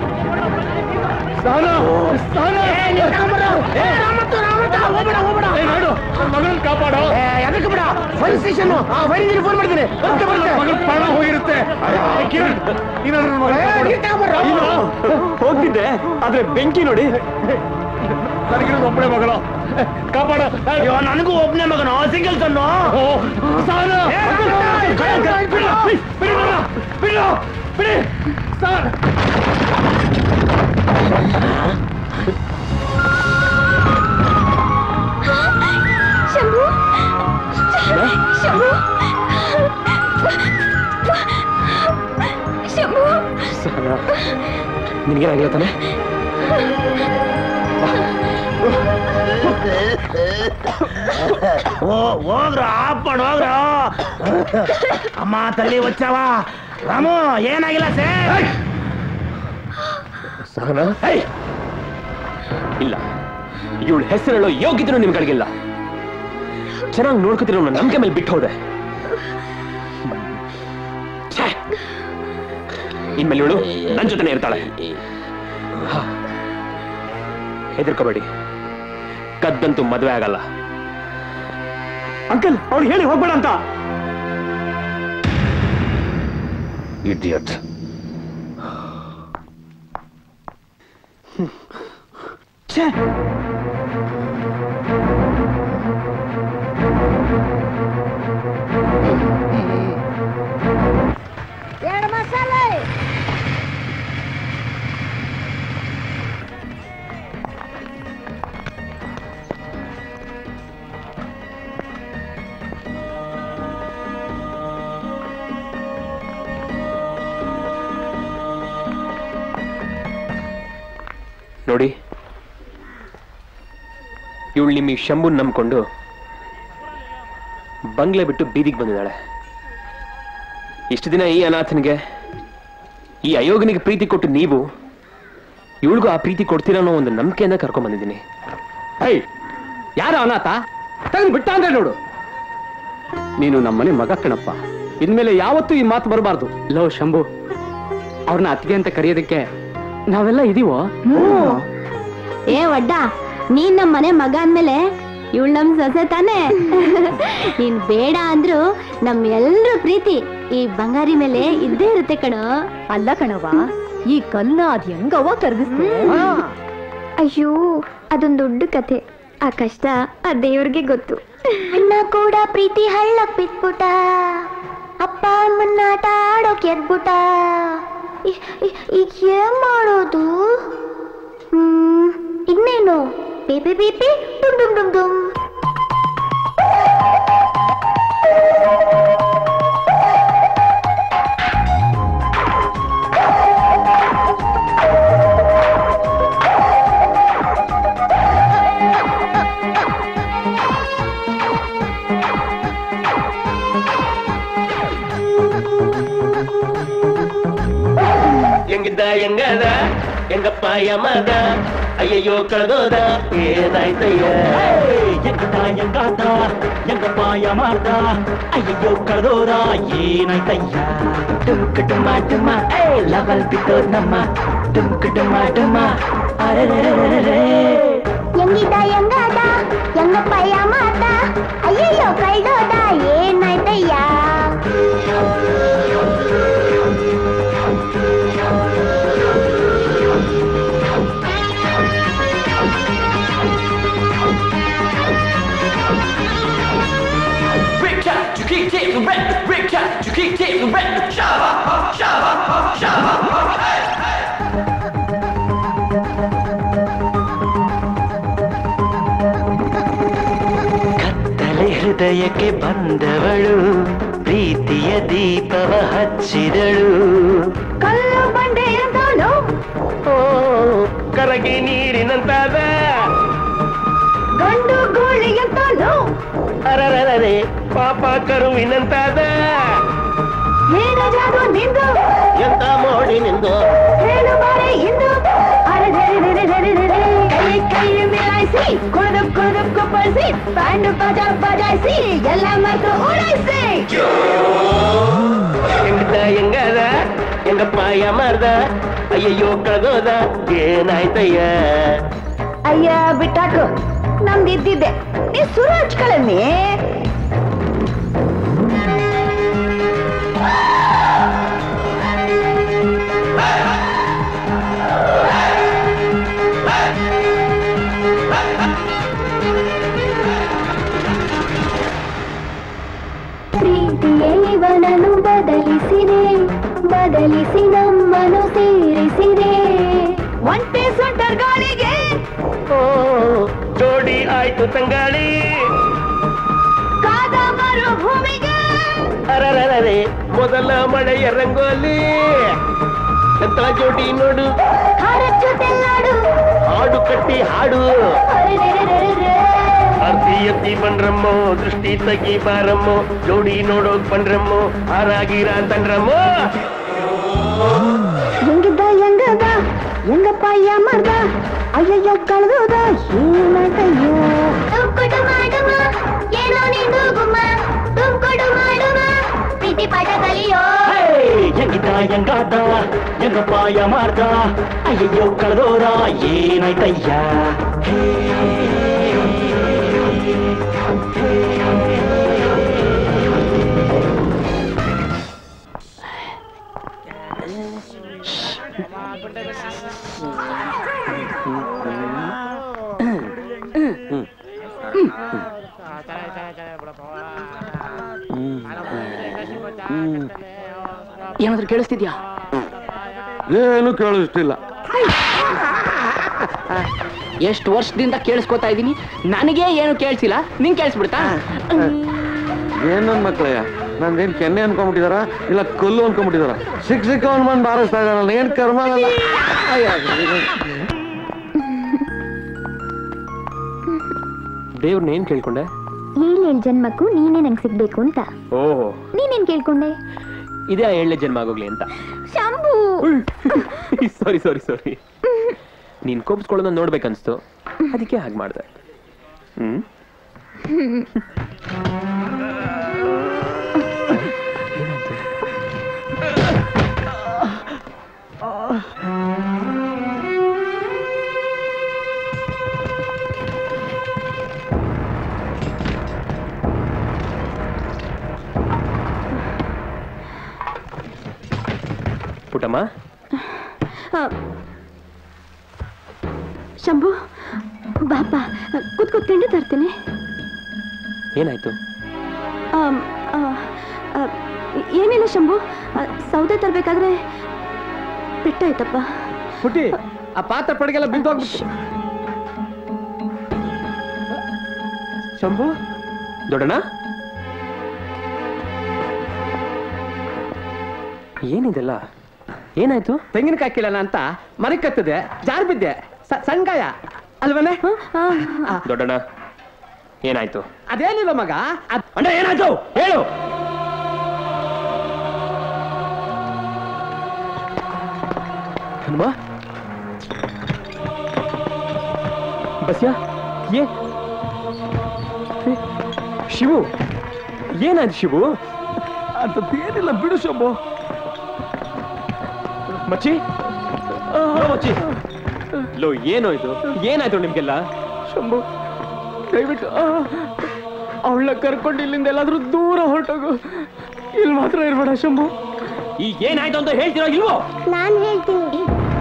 ಸಹನ ಸಹನ ಏ ನೀನ್ ತಗೊಂಬರ್ರ. ಏ ರಾಮತ್ತು ರಾಮತ್ತ ಹೋಗ್ಬೇಡ ಹೋಗ್ಬೇಡ ಏ ನಾಯ್ಡು ನನ್ನ ಮಗನ ಕಾಪಾಡು ಏ ಎದಕ್ಕೆ ಬಿಡ ಫೈರ್ ಸ್ಟೇಷನ್ ಆ ಫೈರ್ ಫೋನ್ ಮಾಡ್ತೀನಿ ಬರುತ್ತೆ ಬರುತ್ತೆ ಮಗನ ಪ್ರಾಣ ಹೋಗಿರುತ್ತೆ ಏ, ಕಿರಣ್ ನೀನು ನನ್ನ ಮಗನ ಏ, ಕಾಪಾಡು. ನೀನ್ ತಗೊಂಬರ್ರ. ಇಲ್ಲ, ಹೋಗ್ತಿದ್ದೆ ಆದ್ರೆ ಬೆಂಕಿ ನೋಡಿ ನನಗಿರೋದು ಒಬ್ಬಳೆ ಮಗಳು ಕಾಪಾಡ ಅಯ್ಯೋ ನನಗೂ ಒಬ್ಬನೇ ಮಗನು ಸಿಂಗಲ್ ಸನ್ನು ಸಹನ ಏ, ಅಂಕಲ್, ಏ, ಅಂಕಲ್, ಅಂಕಲ್, ಬಿಡು, please, ಬಿಡಿ ನನ್ನ, ಬಿಡು, ಬಿಡಿ ಸರ್ ಶಂಭು ಶಂಭು ಶಂಭು ಸಹನ ನಿನಗೇನಾಗಿಲ್ಲ ತಾನೆ ఓ ಹೋಗ್ರ ಆಪಡ್ ಹೋಗ್ರ ಅಮ್ಮ ತಲ್ಲಿ వచ్చాವ ರಾಮು ಏನಾಗಿಲ್ಲ ಸರ್ ಸಹನ ಇಲ್ಲ ಇವಳು ಹೆಸರುಳ್ಳೋ ಯೋಗ್ಯತೆನೂ ನಿಮ್ಗಳಿಗಿಲ್ಲ ಚೆನ್ನಾಗಿ ನೋಡ್ಕೊತಿರೋ ನಂಬಿಕೆ ಮೇಲೆ ಬಿಟ್ಟು ಹೋದೆ ಛೇ! ಇನ್ಮೇಲೆ ಇವಳು ನನ್ನ ಜೊತೆನೇ ಇರ್ತಾಳೆ ಹ. ಹೆದರ್ಕೋಬೇಡಿ ಕದ್ದಂತೂ ಮದುವೆ ಆಗಲ್ಲ ಅಂಕಲ್ ಅವ್ಳು ಹೇಳಿ ಹೋಗ್ಬೇಡ ಅಂತ ಇಡಿಯಟ್ ಛೇ ಎರಡು ಮಸಾಲೆ ನೋಡಿ ಇವಳು ನಿಮ್ಮ ಈ ಶಂಭುನ್ ನಂಬ್ಕೊಂಡು ಬಂಗ್ಲೆ ಬಿಟ್ಟು ಬೀದಿಗೆ ಬಂದಿದ್ದಾಳೆ ಇಷ್ಟು ದಿನ ಈ ಅನಾಥನಿಗೆ ಈ ಅಯೋಗನಿಗೆ ಪ್ರೀತಿ ಕೊಟ್ಟು ನೀವು ಇವಳಿಗೂ ಆ ಪ್ರೀತಿ ಕೊಡ್ತೀರ ಅನ್ನೋ ಒಂದು ನಂಬಿಕೆಯನ್ನ ಕರ್ಕೊಂಡ್ ಬಂದಿದ್ದೀನಿ ಹೈ ಯಾರ ಅನಾಥ ತೆಗೆದು ಬಿಟ್ಟ ಅಂದ್ರೆ ನೋಡು ನೀನು ನಮ್ಮನೆ ಮಗ ಕಣಪ್ಪ ಇನ್ಮೇಲೆ ಯಾವತ್ತೂ ಈ ಮಾತು ಬರಬಾರ್ದು ಲೋ ಶಂಭು ಅವ್ರನ್ನ ಅತ್ತಿಗೆ ಅಂತ ಕರೆಯೋದಕ್ಕೆ ನಾವೆಲ್ಲ ಇದೀವೋ ಏ ಒಡ್ಡ ನೀನ್ ನಮ್ ಮನೆ ಮಗ ಅಂದ್ಮೇಲೆ ಇವಳು ನಮ್ ಸೊಸೆ ತಾನೆ ನೀನ್ ಬೇಡ ಅಂದ್ರು ನಮ್ ಎಲ್ರ ಪ್ರೀತಿ ಈ ಬಂಗಾರಿ ಮೇಲೆ ಇದ್ದೇ ಇರುತ್ತೆ ಕಣೋ ಅಲ್ಲ ಕಣವ ಈ ಕಲ್ಲ ಅದ್ ಹೆಂಗವ ಕರ್ಗಿಸ್ತೆ ಅಯ್ಯೋ ಅದೊಂದು ದೊಡ್ಡ ಕಥೆ ಆ ಕಷ್ಟ ಆ ದೇವ್ರಿಗೆ ಗೊತ್ತು ಅಣ್ಣ ಕೂಡ ಪ್ರೀತಿ ಹಳ್ಳಕ್ ಬಿಟ್ಬಿಟ್ಟ ಅಪ್ಪ ಅಮ್ಮನ್ನ ಆಟ ಆಡೋಕ್ ಎದ್ಬಿಟ್ಟ ಇ- ಇ- ಈಗ ಏನ್ ಮಾಡೋದು ಹ್ಮ್ ಇನ್ನೇನು ಬೇಬಿ ಬೇಬಿ ಡುಮ್ ಡುಮ್ ಡುಮ್ ಡುಮ್ ಹೆಂಗಿದ್ದ ಹೆಂಗದ ಹೆಂಗಪ್ಪ ಯಮದ ಅಯ್ಯಯ್ಯೋ ಕಳೆದೋದ ಏನಾಯ್ತಯ್ಯ ಹೆಂಗಿದ್ದ ಹೆಂಗಾದ ಹೆಂಗಪ್ಪ ಯಮದ ಅಯ್ಯಯ್ಯೋ ಕಳೆದೋದ ಏನಾಯ್ತಯ್ಯ ಡುಮ್ಕ ಡುಮ್ಮ ಡುಮ್ಮ ಏ ಲವಲ್ ಬಿದ್ದೋದ್ ನಮ್ಮ ಡುಮ್ಕ ಡುಮ್ಮ ಡುಮ್ಮ ಅರೆರೆರೆರೆರೆ ಹೆಂಗಿದ್ದ ಹೆಂಗಾದ ಹೆಂಗಪ್ಪ ಮಾತ ಅಯ್ಯಯ್ಯೋ ಕಳ್ದೋದ ಏನಾಯ್ತಯ್ಯ Rick cat, you keep taking red. Rick cat, you keep taking red. Shabba, shabba, shabba. ಕತ್ತಲೆ ಹೃದಯಕ್ಕೆ ಬಂದವಳು ಪ್ರೀತಿಯ ದೀಪವ ಹಚ್ಚಿದಳು ಕಲ್ಲು ಬಂಡೆ ಎಂದವನು ಓ ಕರಗಿ ನೀರಿನಂತಾದ ಗಂಡು ಗೂಳಿ ಎಂತವನು ಅರರರರೆ ಪಾಪ ಕರುವಿನಂತಾದ ಏನ ಜಾದು ನಿಂದು ಎಂತ ಮೋಡಿ ನಿಂದು ಹೇಳು ಬಾರೆ ಇಂದು ಅರೆರೆರೆರೆರೆರೆರೆ. ಕೈ ಕೈ ಮಿಲಾಯಿಸಿ ಕುಡಿದು ಕುಡಿದು ಕುಪ್ಪಳಿಸಿ ಬ್ಯಾಂಡ್ ಬಜಾ ಬಜಾಯಿಸಿ ಎಲ್ಲ ಮರೆತು ಉಡಾಯಿಸಿ ಹೆಂಗದ ಹೆಂಗದ ಹೆಂಗಪ್ಪ ಯಮರ್ದ ಅಯ್ಯಯ್ಯೋ ಕಳೆದೋದ ಏನಾಯ್ತಯ್ಯ ಅಯ್ಯ ಬಿಟ್ಟಾಕು ನಮ್ದು ಇದ್ದಿದ್ದೆ ನೀ ಸುರು ಹಚ್ಕೊಳ್ಳಮ್ಮಿ ಪ್ರೀತಿಯೇ ಇವನನ್ನು ಬದಲಿಸಿದೆ ಬದಲಿಸಿ ನಮ್ಮನ್ನು ಸೇರಿಸಿದೆ ಒಂಟೆ ಸೊಂಟರ್ ಗಾಳಿಗೆ ಓ ಜೋಡಿ ಆಯ್ತು ತಂಗಾಳಿ ಕಾದ ಮರುಭೂಮಿಗೆ ಅರರರರೆ ಮೊದಲ ಮಳೆಯ ರಂಗೋಲಿ ಎಂತ ಜೋಡಿ ನೋಡು ಹಾರತ್ ಜೊತೆಲ್ಲಾಡು ಹಾಡು ಕಟ್ಟಿ ಹಾಡು ಅರೆರೆರೆರೆರೆ. ಆರ್ತಿ ಎತ್ತಿ ಬಂಡ್ರಮ್ಮೋ ದೃಷ್ಟಿ ತಗಿ ಬಾರಮ್ಮೋ ಜೋಡಿ ನೋಡೋಕ್ ಬಂಡ್ರಮ್ಮೋ ಹಾರಾಗಿರ ತಂಡ್ರಮ್ಮೋ ಹೆಂಗಿದ್ದ ಹೆಂಗದ ಹೆಂಗಪ್ಪ ಮರ್ದ ಅಯ್ಯಯ್ಯೋ ಕಳೆದೋದ ಏನಾಯ್ತಯ್ಯೋ ತುಕ್ಕುಡು ಮಾಡುವ ಏನೋ ನಿಂದು ಗುಮ್ಮ ತುಕ್ಕುಡು ಮಾಡುವ ಪ್ರೀತಿ ಪಾಠ ಕಲಿಯೋ ಹೆಂಗಿದ್ದ ಹೆಂಗಾದ ಹೆಂಗಪ್ಪಾಯ ಮಾಡ್ದ ಅಯ್ಯಯ್ಯೋ ಕಳೆದೋರ ಏನಾಯ್ತಯ್ಯ ಏನಾದ್ರೂ ಕೇಳಿಸ್ತಿದ್ಯಾ ಏನು ಕೇಳಿಸ್ತಿಲ್ಲ ಎಷ್ಟು ವರ್ಷದಿಂದ ಕೇಳಿಸ್ಕೊತಾ ಇದ್ದೀನಿ ನನಗೆ ಏನು ಕೇಳಿಸಿಲ್ಲ ನಿಂಗೆ ಕೇಳಿಸ್ಬಿಡ್ತಾ ಏನ್ ನನ್ ಮಕ್ಕಳಯ್ಯ ನಂದೇನ್ ಕೆನ್ನೆ ಅನ್ಕೊಂಡ್ಬಿಟ್ಟಿದಾರ ಇಲ್ಲ ಕಲ್ಲು ಅನ್ಕೊಂಡ್ಬಿಟ್ಟಿದಾರ ಸಿಕ್ ಸಿಕ್ಕ ಅವ್ನ್ ಬಂದ್ ಬಾರಿಸ್ತಾ ಇದ್ದಾನಲ್ಲ ಏನ್ ಕರ್ಮ ಅಲ್ಲ ದೇವ್ರನ್ನ ಏನ್ ಕೇಳ್ಕೊಂಡೆ ಏಳೇಳು ಜನ್ಮಕ್ಕೂ ನೀನೇ ನಂಗೆ ಸಿಗ್ಬೇಕು ಅಂತ ಓಹೋ ನೀನೇನ್ ಕೇಳ್ಕೊಂಡೆ ಇದೇ ಆ ಏಳನೇ ಜನ್ಮ ಆಗೋಗ್ಲಿ ಅಂತ ಶಂಭು ಸಾರಿ ಸಾರಿ ಸಾರಿ ನೀನ್ ಕೋಪಿಸ್ಕೊಳ್ಳೋದನ್ನ ನೋಡ್ಬೇಕನ್ಸ್ತು ಅದಕ್ಕೆ ಹಾಗೆ ಮಾಡ್ದೆ ಹ್ಮ್ ಪುಟ್ಟಮ್ಮ ಆ, ಶಂಭು ಬಾಪ ಕೂತ್ ಕೂತ್ಕೊಂಡು ತರ್ತೀನಿ ಏನಾಯ್ತು ಆಮ್, ಆ, ಆ, ಏನಿಲ್ಲ ಶಂಭು ಆ, ಸೌದೆ ತರಬೇಕಾದ್ರೆ ಪೆಟ್ಟಾಯ್ತಪ್ಪ ಪುಟ್ಟಿ ಆ ಪಾತ್ರ ಪಡಿಗೆಲ್ಲ ಬಿದ್ದೋಗ್ಬಿಟ್ಟು ಶಂಭು ದೊಡ್ಡಣ್ಣ ಏನಿದೆಲ್ಲ ಏನಾಯ್ತು ತೆಂಗಿನಕಾಯಿ ಕೀಳೋಣ ಅಂತ ಮನೆ ಕತ್ತದೆ ಜಾರ್ ಬಿದ್ದೆ ಸ- ಸಣ್ಣ ಗಾಯ ಅಲ್ವನೇ ದೊಡ್ಡಣ್ಣ ಏನಾಯ್ತು ಅದೇನಿಲ್ಲ ಮಗ ಅದ್- ಅಣ್ಣ ಏನಾಯ್ತು ಹೇಳು ಹನುಮ ಬಸ್ಯಾ ಏ ಏ, ಶಿವು ಏನಾಯ್ತು ಶಿವು ಏನಿಲ್ಲ ಬಿಡು ಶಂಭು ಮಚ್ಚಿ ಲೋ ಮಚ್ಚಿ ಲೋ ಏನೋ ಇದು ಏನಾಯ್ತು ನಿಮ್ಗೆಲ್ಲ ಶಂಭು ದಯವಿಟ್ಟು ಅವಳನ್ನ ಕರ್ಕೊಂಡು ಇಲ್ಲಿಂದ ಎಲ್ಲಾದ್ರೂ ದೂರ ಹೊರಟೋಗು ಇಲ್ಲಿ ಮಾತ್ರ ಇರ್ಬೇಡ ಶಂಭು ಈಗ ಏನಾಯ್ತು ಅಂತ ಹೇಳ್ತೀರೋ ಇಲ್ವೋ ನಾನು ಹೇಳ್ತೀನಿ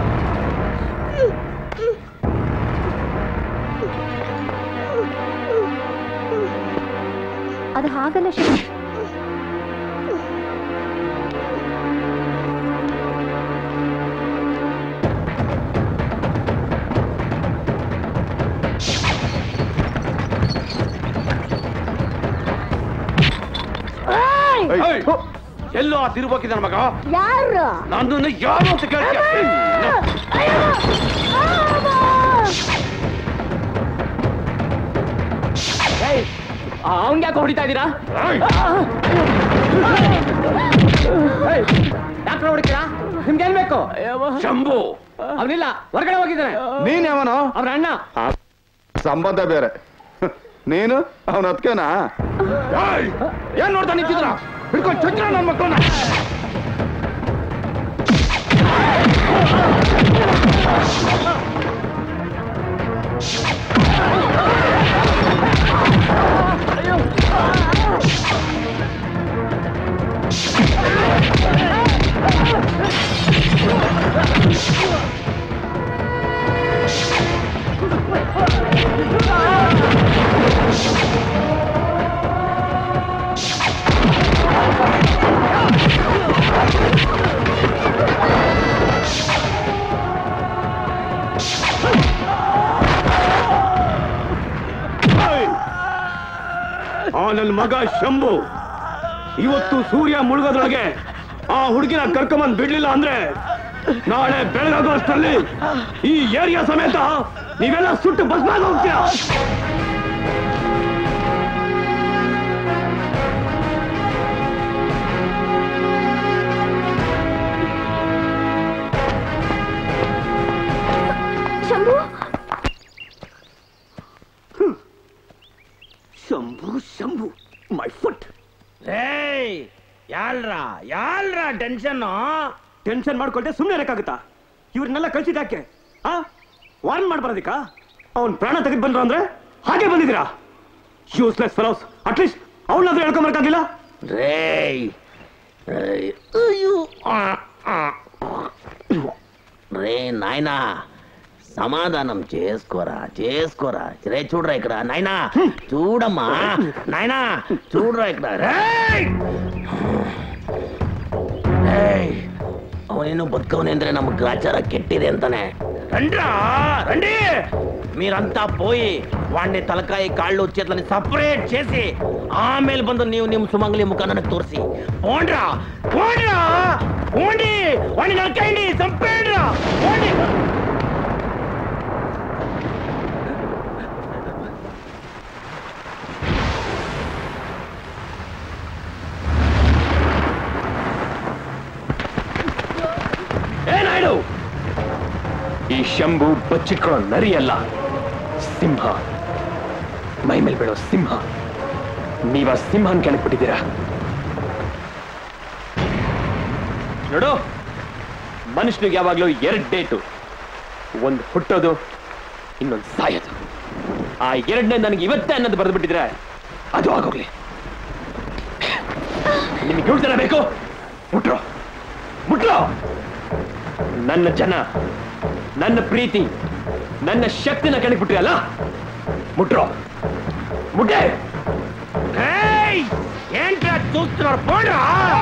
ಅದು ಹಾಗಲ್ಲ ಶಂಭು ಎಲ್ಲೋ ಆ ತಿರುಬೋಕಿದ ಮಗ ಯಾರು ನಾನು ಯಾರು ಅಂತ ಕೇಳ್ತೀಯ ಅವನ್ಗೆ ಯಾಕೆ ಹೊಡಿತಾ ಇದ್ದೀರಾ ಡಾಕ್ಟರ್ ಹೊಡಿತೀರಾ ನಿಮ್ಗೆ ಏನ್ ಬೇಕು ಶಂಭು ಅವನಿಲ್ಲ ಹೊರಗಡೆ ಹೋಗಿದ್ದಾನೆ ನೀನ್ ಯಾವನು ಅವ್ರ ಅಣ್ಣ ಸಂಬಂಧ ಬೇರೆ ನೀನು ಅವನ ಅದಕ್ಕೆನಾ ಏನ್ ನೋಡ್ತಾ ನಿಂತಿದ್ರ ಹಿಡ್ಕೊಂಡು ಚಕ್ರ ನನ್ನ ಮಕ್ಕಳನ್ನ ಆ ನನ್ನ ಮಗ ಶಂಭು ಇವತ್ತು ಸೂರ್ಯ ಮುಳುಗೋದ್ರೊಳಗೆ ಆ ಹುಡುಗಿನ ಕರ್ಕೊಂಬಂದ್ ಬಿಡ್ಲಿಲ್ಲ ಅಂದ್ರೆ ನಾಳೆ ಬೆಳಗಾಗೋ ಅಷ್ಟರಲ್ಲಿ ಈ ಏರಿಯಾ ಸಮೇತ ನೀವೆಲ್ಲ ಸುಟ್ಟು ಬಸ್ಮಾಗ ಹೋಗ್ತೀರಾ ಶಂಭು ಶಂಭು ಶಂಭು ಮೈ ಫುಟ್ ಏಯ್ ಯಾಳ್ರ ಯಾಳ್ರ ಟೆನ್ಷನ್ ಟೆನ್ಷನ್ ಮಾಡ್ಕೊಳ್ದೆ ಸುಮ್ಮನೆ ಇರಕ್ಕಾಗುತ್ತಾ ಇವ್ರನ್ನೆಲ್ಲ ಕಳ್ಸಿದ್ ಯಾಕೆ ಆ ವಾರ್ನ್ ಮಾಡ್ಬಾರದಿಕ್ಕ ಅವ್ನ್ ಪ್ರಾಣ ತೆಗೆದು ಬಂದ್ರು ಅಂದ್ರೆ ಹಾಗೆ ಬಂದಿದ್ದೀರಾ ಯೂಸ್ಲೆಸ್ ಫೆಲೋಸ್ ಅಟ್ಲೀಸ್ಟ್ ಅವಳನ್ನಾದ್ರೂ ಹೇಳ್ಕೊಂಬರ್ಕಾಗಿಲ್ಲ ರೇಯ್ ರೇಯ್, ಅಯ್ಯೋ ಆ, ಆ. రే నాయనా సమాధానం చేసుకోరా చేసుకోరా రే చూడరా ఇక్కడ నాయనా చూడమ్మా నాయనా చూడరా ఇక్కడ రేయ్! రేయ్! ಅವನೇನು ಬದುಕವನೆ ಅಂದ್ರೆ ನಮ್ ಗ್ರಾಚಾರ ಕೆಟ್ಟಿದೆ ಅಂತಾನೆ రండ్రా రండి మీరంతా పోయి వాడిని తలకాయ కాళ్ళు చేతులని సపరేట్ చేసి ఆಮೇಲೆ ಬಂದು ನೀವು ನಿಮ್ಮ ಸುమంగಲಿ ಮುಖ ನನಗೆ ತೋರಿಸಿ పోండ్రా పోండ్రా పోండి వాడిని నరకండి చంపేయండిరా పోండి ಏನಾಯ್ಡು ಈ ಶಂಭು ಬಚ್ಚಿಟ್ಕೊಳ್ಳೋ ನರಿಯಲ್ಲ ಸಿಂಹ ಮೈ ಮೇಲೆ ಬೀಳೋ ಸಿಂಹ ನೀವ ಸಿಂಹನ್ ಕೆಳಗೆ ಬಿಟ್ಟಿದ್ದೀರಾ ನೋಡು ಮನುಷ್ಯನಿಗೆ ಯಾವಾಗ್ಲೂ ಎರಡ್ ಡೇಟು ಒಂದು ಹುಟ್ಟೋದು ಇನ್ನೊಂದು ಸಾಯೋದು ಆ ಎರಡನೇ ನನಗೆ ಇವತ್ತೇ ಅನ್ನೋದು ಬರೆದು ಬಿಟ್ಟಿದ್ರೆ ಅದು ಆಗೋಗ್ಲಿ ನಿಮಗೆ ಜನ ಬೇಕು ಮುಟ್ರೋ ಮುಟ್ರೋ ನನ್ನ ಜನ ನನ್ನ ಪ್ರೀತಿ ನನ್ನ ಶಕ್ತಿನ ಕೆಣಕ್ಬಿಟ್ರಿ ಮುಟ್ರೋ ಮುಟ್ಟೆ ఏంట్రా చూస్తున్నారు పోండ్రా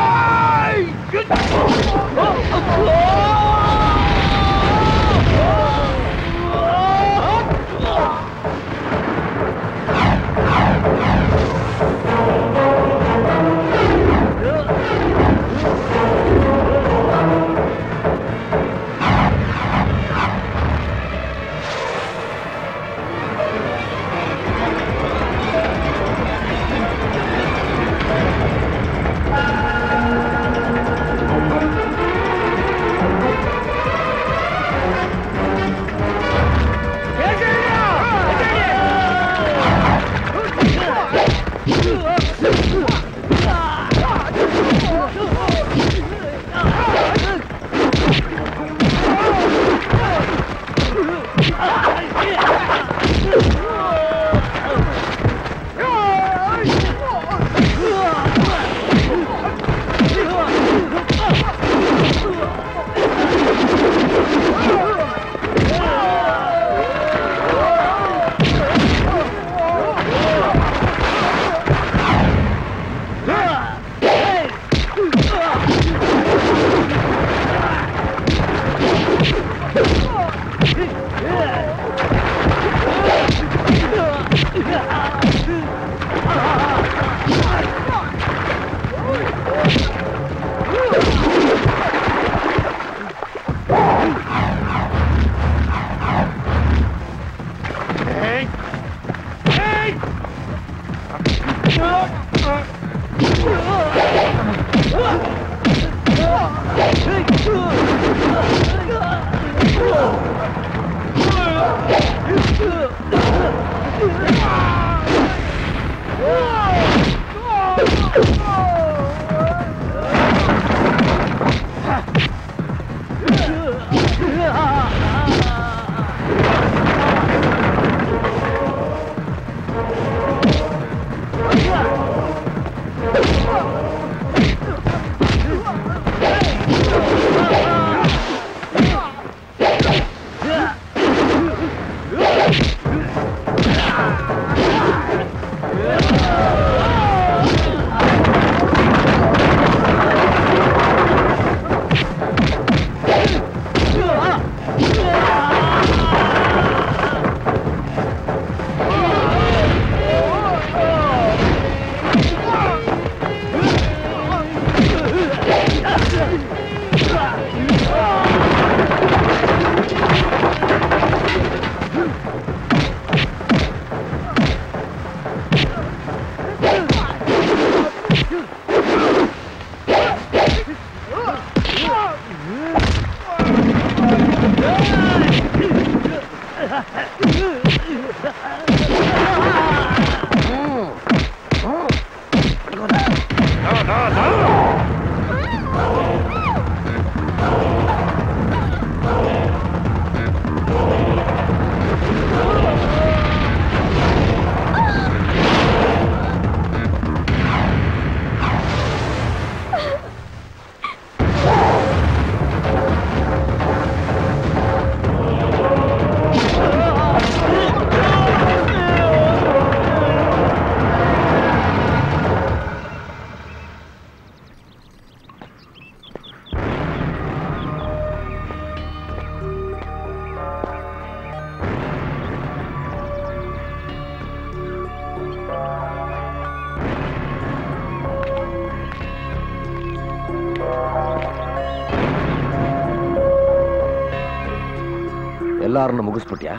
ಎಲ್ಲಾರನ್ನು ಮುಗಿಸ್ಬಿಟ್ಯಾ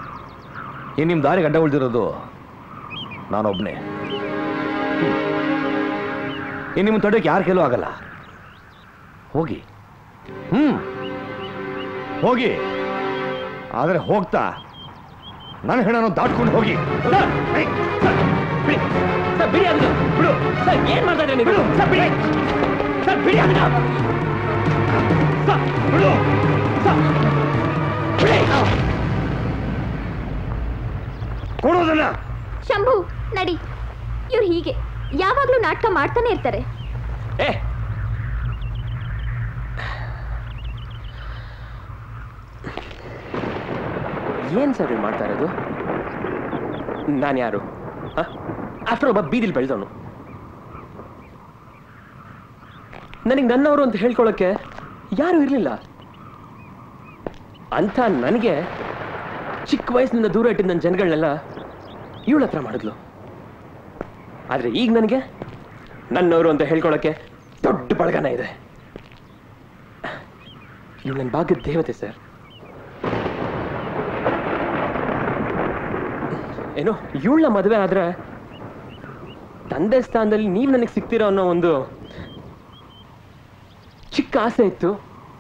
ಇನ್ನು ನಿಮ್ಮ ದಾರಿ ಗಡ್ಡ ಉಳಿದಿರೋದು ನಾನೊಬ್ಬನೇ ಇನ್ನು ನಿಮ್ಮ ತಡೆಯಕ್ಕೆ ಯಾರ ಕೈಲೂ ಆಗಲ್ಲ ಹೋಗಿ ಹ್ಮ್ ಹೋಗಿ ಆದರೆ ಹೋಗ್ತಾ ನನ್ನ ಹೆಣನು ದಾಟ್ಕೊಂಡು ಹೋಗಿ ಸರ್ ಬಿಡಿ ಅದನ್ನ ಬಿಡು ಸರ್ ಏನ್ ಮಾಡ್ತಾ ಇದ್ದೀರಾ ನೀವು ಸರ್ ಬಿಡಿ ಸರ್ ಬಿಡಿ ಅದನ್ನ ಸರ್ ಬಿಡು ಸರ್ ಬಿಡಿ ಕೊಡೋದನ್ನ ಶಂಭು ನಡಿ ಇವ್ರು ಹೀಗೆ ಯಾವಾಗ್ಲೂ ನಾಟಕ ಮಾಡ್ತಾನೆ ಇರ್ತಾರೆ ಏನ್ ಸರ್ ಇವ್ರು ಮಾಡ್ತಾ ಇರೋದು ನಾನು ಯಾರು ಆಫ್ಟರ್ ಒಬ್ಬ ಬೀದಿಲ್ ಬೆಳೆದವನು ನನಗೆ ನನ್ನವರು ಅಂತ ಹೇಳ್ಕೊಳಕ್ಕೆ ಯಾರು ಇರಲಿಲ್ಲ ಅಂತ ನನಗೆ ಚಿಕ್ಕ ವಯಸ್ಸಿನಿಂದ ದೂರ ಇಟ್ಟಿದ್ದ ನನ್ನ ಜನಗಳನ್ನೆಲ್ಲ ಇವಳ ಹತ್ರ ಮಾಡಿದ್ಲು ಆದ್ರೆ ಈಗ ನನಗೆ ನನ್ನವರು ಅಂತ ಹೇಳ್ಕೊಳಕ್ಕೆ ದೊಡ್ಡ ಬಳಗನ ಇದೆ ಇವಳು ನನ್ನ ಭಾಗ್ಯದ ದೇವತೆ ಸರ್ ಏನು ಇವಳ ಮದುವೆ ಆದ್ರೆ ತಂದೆ ಸ್ಥಾನದಲ್ಲಿ ನೀವು ನನಗೆ ಸಿಗ್ತೀರೋ ಅನ್ನೋ ಒಂದು ಚಿಕ್ಕ ಆಸೆ ಇತ್ತು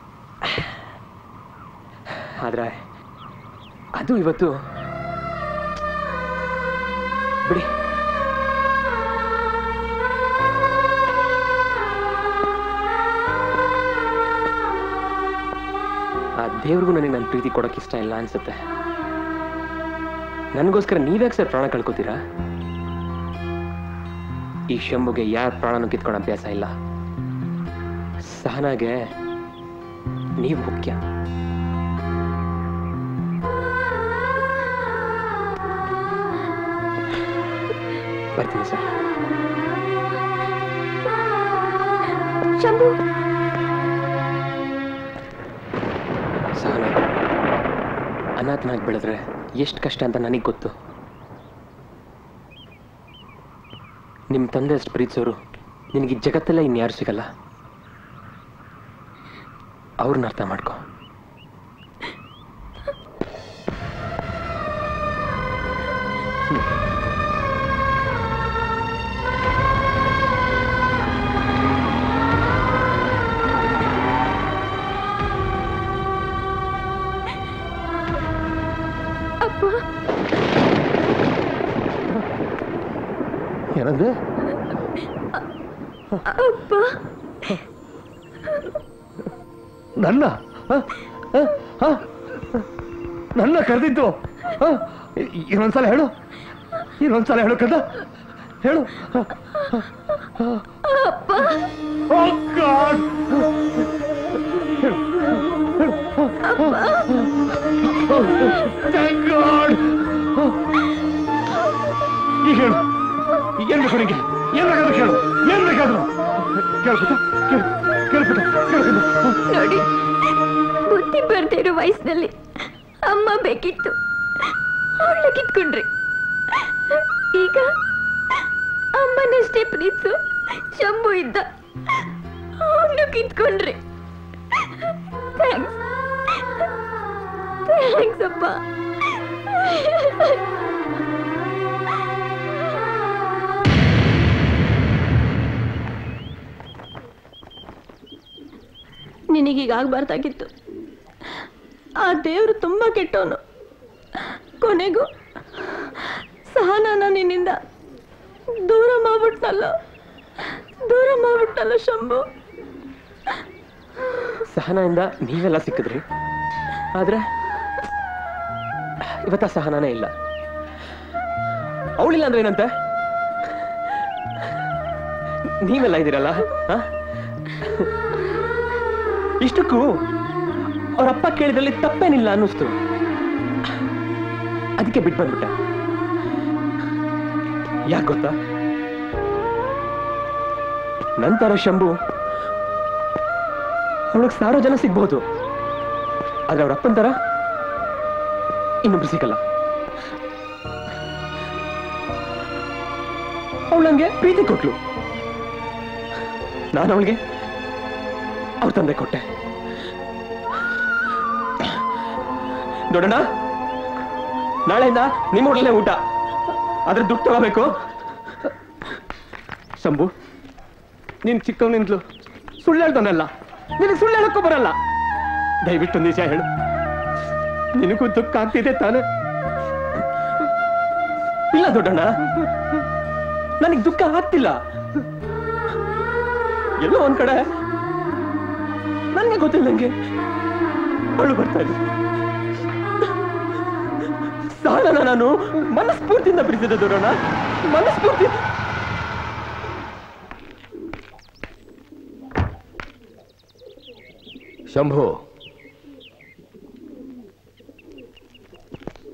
ಆದ್ರೆ ಅದು ಇವತ್ತು ಬಿಡಿ ಆ ದೇವ್ರಿಗೂ ನನಗೆ ನನ್ನ ಪ್ರೀತಿ ಕೊಡೋಕೆ ಇಷ್ಟ ಇಲ್ಲ ಅನ್ಸುತ್ತೆ ನನಗೋಸ್ಕರ ನೀವ್ಯಾಕೆ ಸರ್ ಪ್ರಾಣ ಕಳ್ಕೊತೀರಾ ಈ ಶಂಭುಗೆ ಯಾರ ಪ್ರಾಣನೂ ಕಿತ್ಕೊಳ್ಳೋ ಅಭ್ಯಾಸ ಇಲ್ಲ ಸಹನಾಗೆ ನೀವು ಮುಖ್ಯ ಬರ್ತೀನಿ ಸರ್ ಶಂಭು ಸಹನ ಅನಾಥನಾಗಿ ಬೆಳೆದ್ರೆ ಎಷ್ಟು ಕಷ್ಟ ಅಂತ ನನಗೆ ಗೊತ್ತು ನಿಮ್ಮ ತಂದೆ ಅಷ್ಟು ಪ್ರೀತಿಸೋರು ನಿನಗೆ ಈ ಜಗತ್ತಲ್ಲೇ ಇನ್ಯಾರು ಸಿಗಲ್ಲ ಅವ್ರನ್ನ ಅರ್ಥ ಮಾಡ್ಕೊ ಅಪ್ಪ ಏನಂದ್ರೆ ಅಪ್ಪ ನನ್ನ ಹ? ಹ? ಹ? ನನ್ನ ಕರೆದಿದ್ದು ಹ? ಇ- ಇನ್ನೊಂದ್ಸಲ ಹೇಳು ಇನ್ನೊಂದ್ಸಲ ಹೇಳು ಕದ ಹೇಳು ಅಪ್ಪ Oh God! Thank God! ಈಗ ಹೇಳು ಏನ್ ಬೇಕು ನಿಂಗೆ ಏನ್ ಬೇಕಾದ್ರೂ ಕೇಳು ಏನ್ ಬೇಕಾದ್ರೂ ಕೇಳ್ಬಿಟ್ಟ ಕೇಳ್ಬಿಟ್ಟ ಕೇಳ್ಕೊಂಡು ನೋಡಿ ಬುದ್ಧಿ ಬರ್ದೇ ಇರೋ ವಯಸ್ಸಿನಲ್ಲಿ ಅಮ್ಮ ಬೇಕಿತ್ತು ಅವಳ ಕಿತ್ಕೊಂಡ್ರಿ ಈಗ ಅಮ್ಮನಷ್ಟೇ ಪ್ರೀತಿಸು ಶಂಭು ಇದ್ದ ಅವನು ಕಿತ್ಕೊಂಡ್ರಿ ಥ್ಯಾಂಕ್ಸ್ ಥ್ಯಾಂಕ್ಸ್ ಅಪ್ಪ ನಿನಗೀಗ ಆಗ್ಬಾರ್ದಾಗಿತ್ತು ಆ ದೇವರು ತುಂಬ ಕೆಟ್ಟವನು ಕೊನೆಗೂ ಸಹನಾನ ನಿನ್ನಿಂದ ದೂರ ಮಾಡ್ಬಿಟ್ನಲ್ಲ ದೂರ ಮಾಡ್ಬಿಟ್ನಲ್ಲ ಶಂಭು ಸಹನದಿಂದ ನೀವೆಲ್ಲ ಸಿಕ್ಕಿದ್ರಿ ಆದ್ರೆ ಇವತ್ತ ಸಹನಾನೇ ಇಲ್ಲ ಅವಳಿಲ್ಲ ಅಂದ್ರೆ ಏನಂತೆ ನೀವೆಲ್ಲ ಇದ್ದೀರಲ್ಲ ಆ? ಇಷ್ಟಕ್ಕೂ ಅವರಪ್ಪ ಕೇಳಿದ್ರಲ್ಲಿ ತಪ್ಪೇನಿಲ್ಲ ಅನ್ನಿಸ್ತು ಅದಕ್ಕೆ ಬಿಟ್ಟು ಬಂದ್ಬಿಟ್ಟೆ ಯಾಕೆ ಗೊತ್ತಾ ನಂತರ ಶಂಭು ಅವಳಿಗೆ ಸಾವಿರ ಜನ ಸಿಗ್ಬಹುದು ಆದ್ರೆ ಅವ್ರ ಅಪ್ಪನ ತರ ಇನ್ನೊಬ್ರು ಸಿಗಲ್ಲ ಅವಳು ನಂಗೆ ಪ್ರೀತಿ ಕೊಟ್ಲು ನಾನು ಅವಳಿಗೆ ಅವ್ರ ತಂದೆ ಕೊಟ್ಟೆ ದೊಡ್ಡಣ್ಣ ನಾಳೆಯಿಂದ ನಿಮ್ಮ ಹೋಟ್ಲಲ್ಲೇ ಊಟ ಅದ್ರ ದುಡ್ಡು ತಗೋಬೇಕು ಶಂಭು ನೀನ್ ಚಿಕ್ಕವನಿಂದ್ಲು ಸುಳ್ಳು ಹೇಳ್ತಾನಲ್ಲ ನಿನಗೆ ಸುಳ್ಳು ಹೇಳಕ್ಕೂ ಬರಲ್ಲ ದಯವಿಟ್ಟು ನಿಜ ಹೇಳು ನಿನಗೂ ದುಃಖ ಆಗ್ತಿದೆ ತಾನೆ ಇಲ್ಲ ದೊಡ್ಡಣ್ಣ ನನಗೆ ದುಃಖ ಆಗ್ತಿಲ್ಲ ಎಲ್ಲೋ ಒಂದ್ ಕಡೆ ನನಗೆ ಗೊತ್ತಿಲ್ಲ ನಂಗೆ ಅಳು ಬರ್ತಾ ಇದೆ ಸಾಲನ ನಾನು ಮನಸ್ಫೂರ್ತಿಯಿಂದ ಪ್ರೀತಿಸಿದೆ ದೊಡ್ಡಣ್ಣ ಮನಸ್ಫೂರ್ತಿ ಶಂಭು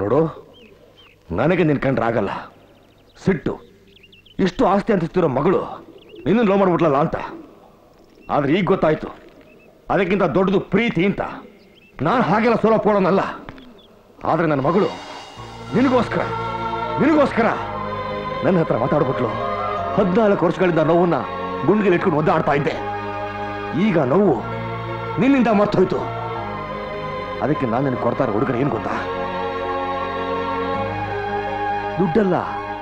ನೋಡು ನನಗೆ ನಿನ್ ಕಂಡ್ರೆ ಆಗಲ್ಲ ಸಿಟ್ಟು ಇಷ್ಟು ಆಸ್ತಿ ಅಂತಿಸ್ತಿರೋ ಮಗಳು ನಿನ್ನ ಲೋ ಮಾಡ್ಬಿಟ್ಲಲ್ಲ ಅಂತ ಆದ್ರೆ ಈಗ ಗೊತ್ತಾಯ್ತು ಅದಕ್ಕಿಂತ ದೊಡ್ಡದು ಪ್ರೀತಿ ಅಂತ ನಾನು ಹಾಗೆಲ್ಲ ಸೋಲ ಕೊಡೋನಲ್ಲ ಆದ್ರೆ ನನ್ನ ಮಗಳು ನಿನಗೋಸ್ಕರ ನಿನಗೋಸ್ಕರ ನನ್ನ ಹತ್ರ ಮಾತಾಡ್ಬಿಟ್ಲು ಹದಿನಾಲ್ಕು ವರ್ಷಗಳಿಂದ ನೋವನ್ನ ಗುಂಡಿಗೆ ಇಟ್ಕೊಂಡು ಒದ್ದಾಡ್ತಾ ಇದ್ದೆ ಈಗ ನೋವು ನಿನ್ನಿಂದ ಮರ್ತೋಯ್ತು ಅದಕ್ಕೆ ನಾನು ನಿನಗೆ ಕೊಡ್ತಾ ಇರೋ ಹುಡುಗರು ಏನ್ ಗೊತ್ತಾ ದುಡ್ಡಲ್ಲ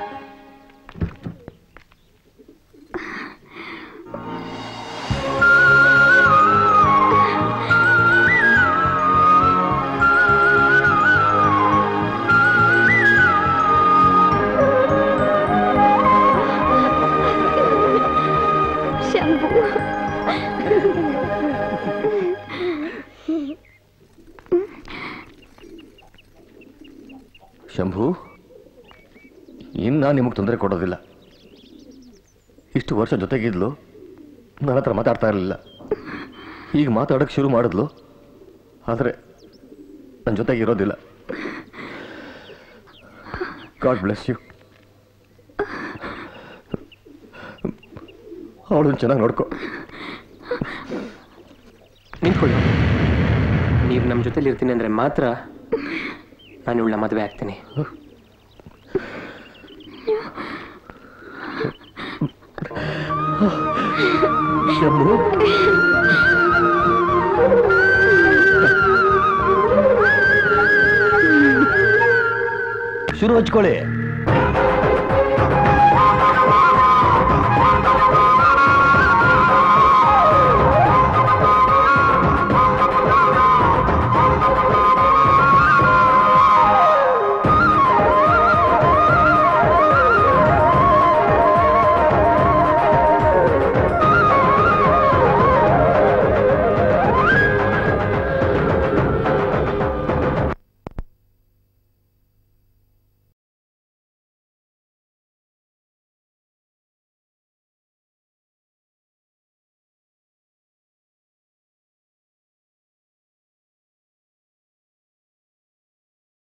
ಶಂಭು ಶಂಭು ಇನ್ನ ನಿಮಗೆ ತೊಂದರೆ ಕೊಡೋದಿಲ್ಲ ಇಷ್ಟು ವರ್ಷ ಜೊತೆಗಿದ್ಲು ನನ್ನ ಹತ್ರ ಮಾತಾಡ್ತಾ ಇರಲಿಲ್ಲ ಈಗ ಮಾತಾಡೋಕ್ಕೆ ಶುರು ಮಾಡಿದ್ಲು ಆದರೆ ನನ್ನ ಜೊತೆಗೆ ಇರೋದಿಲ್ಲ ಗಾಡ್ ಬ್ಲೆಸ್ ಯು ಅವಳನ್ನ ಚೆನ್ನಾಗಿ ನೋಡ್ಕೊ ನಿಂತ್ಕೊಳ್ಳಿ ನೀವು ನಮ್ಮ ಜೊತೆಲಿ ಇರ್ತೀನಿ ಅಂದ್ರೆ ಮಾತ್ರ ನಾನು ಇವಳ ಮದುವೆ ಆಗ್ತೀನಿ ಶಂಭು ಶುರು ಹಚ್ಕೊಳ್ಳಿ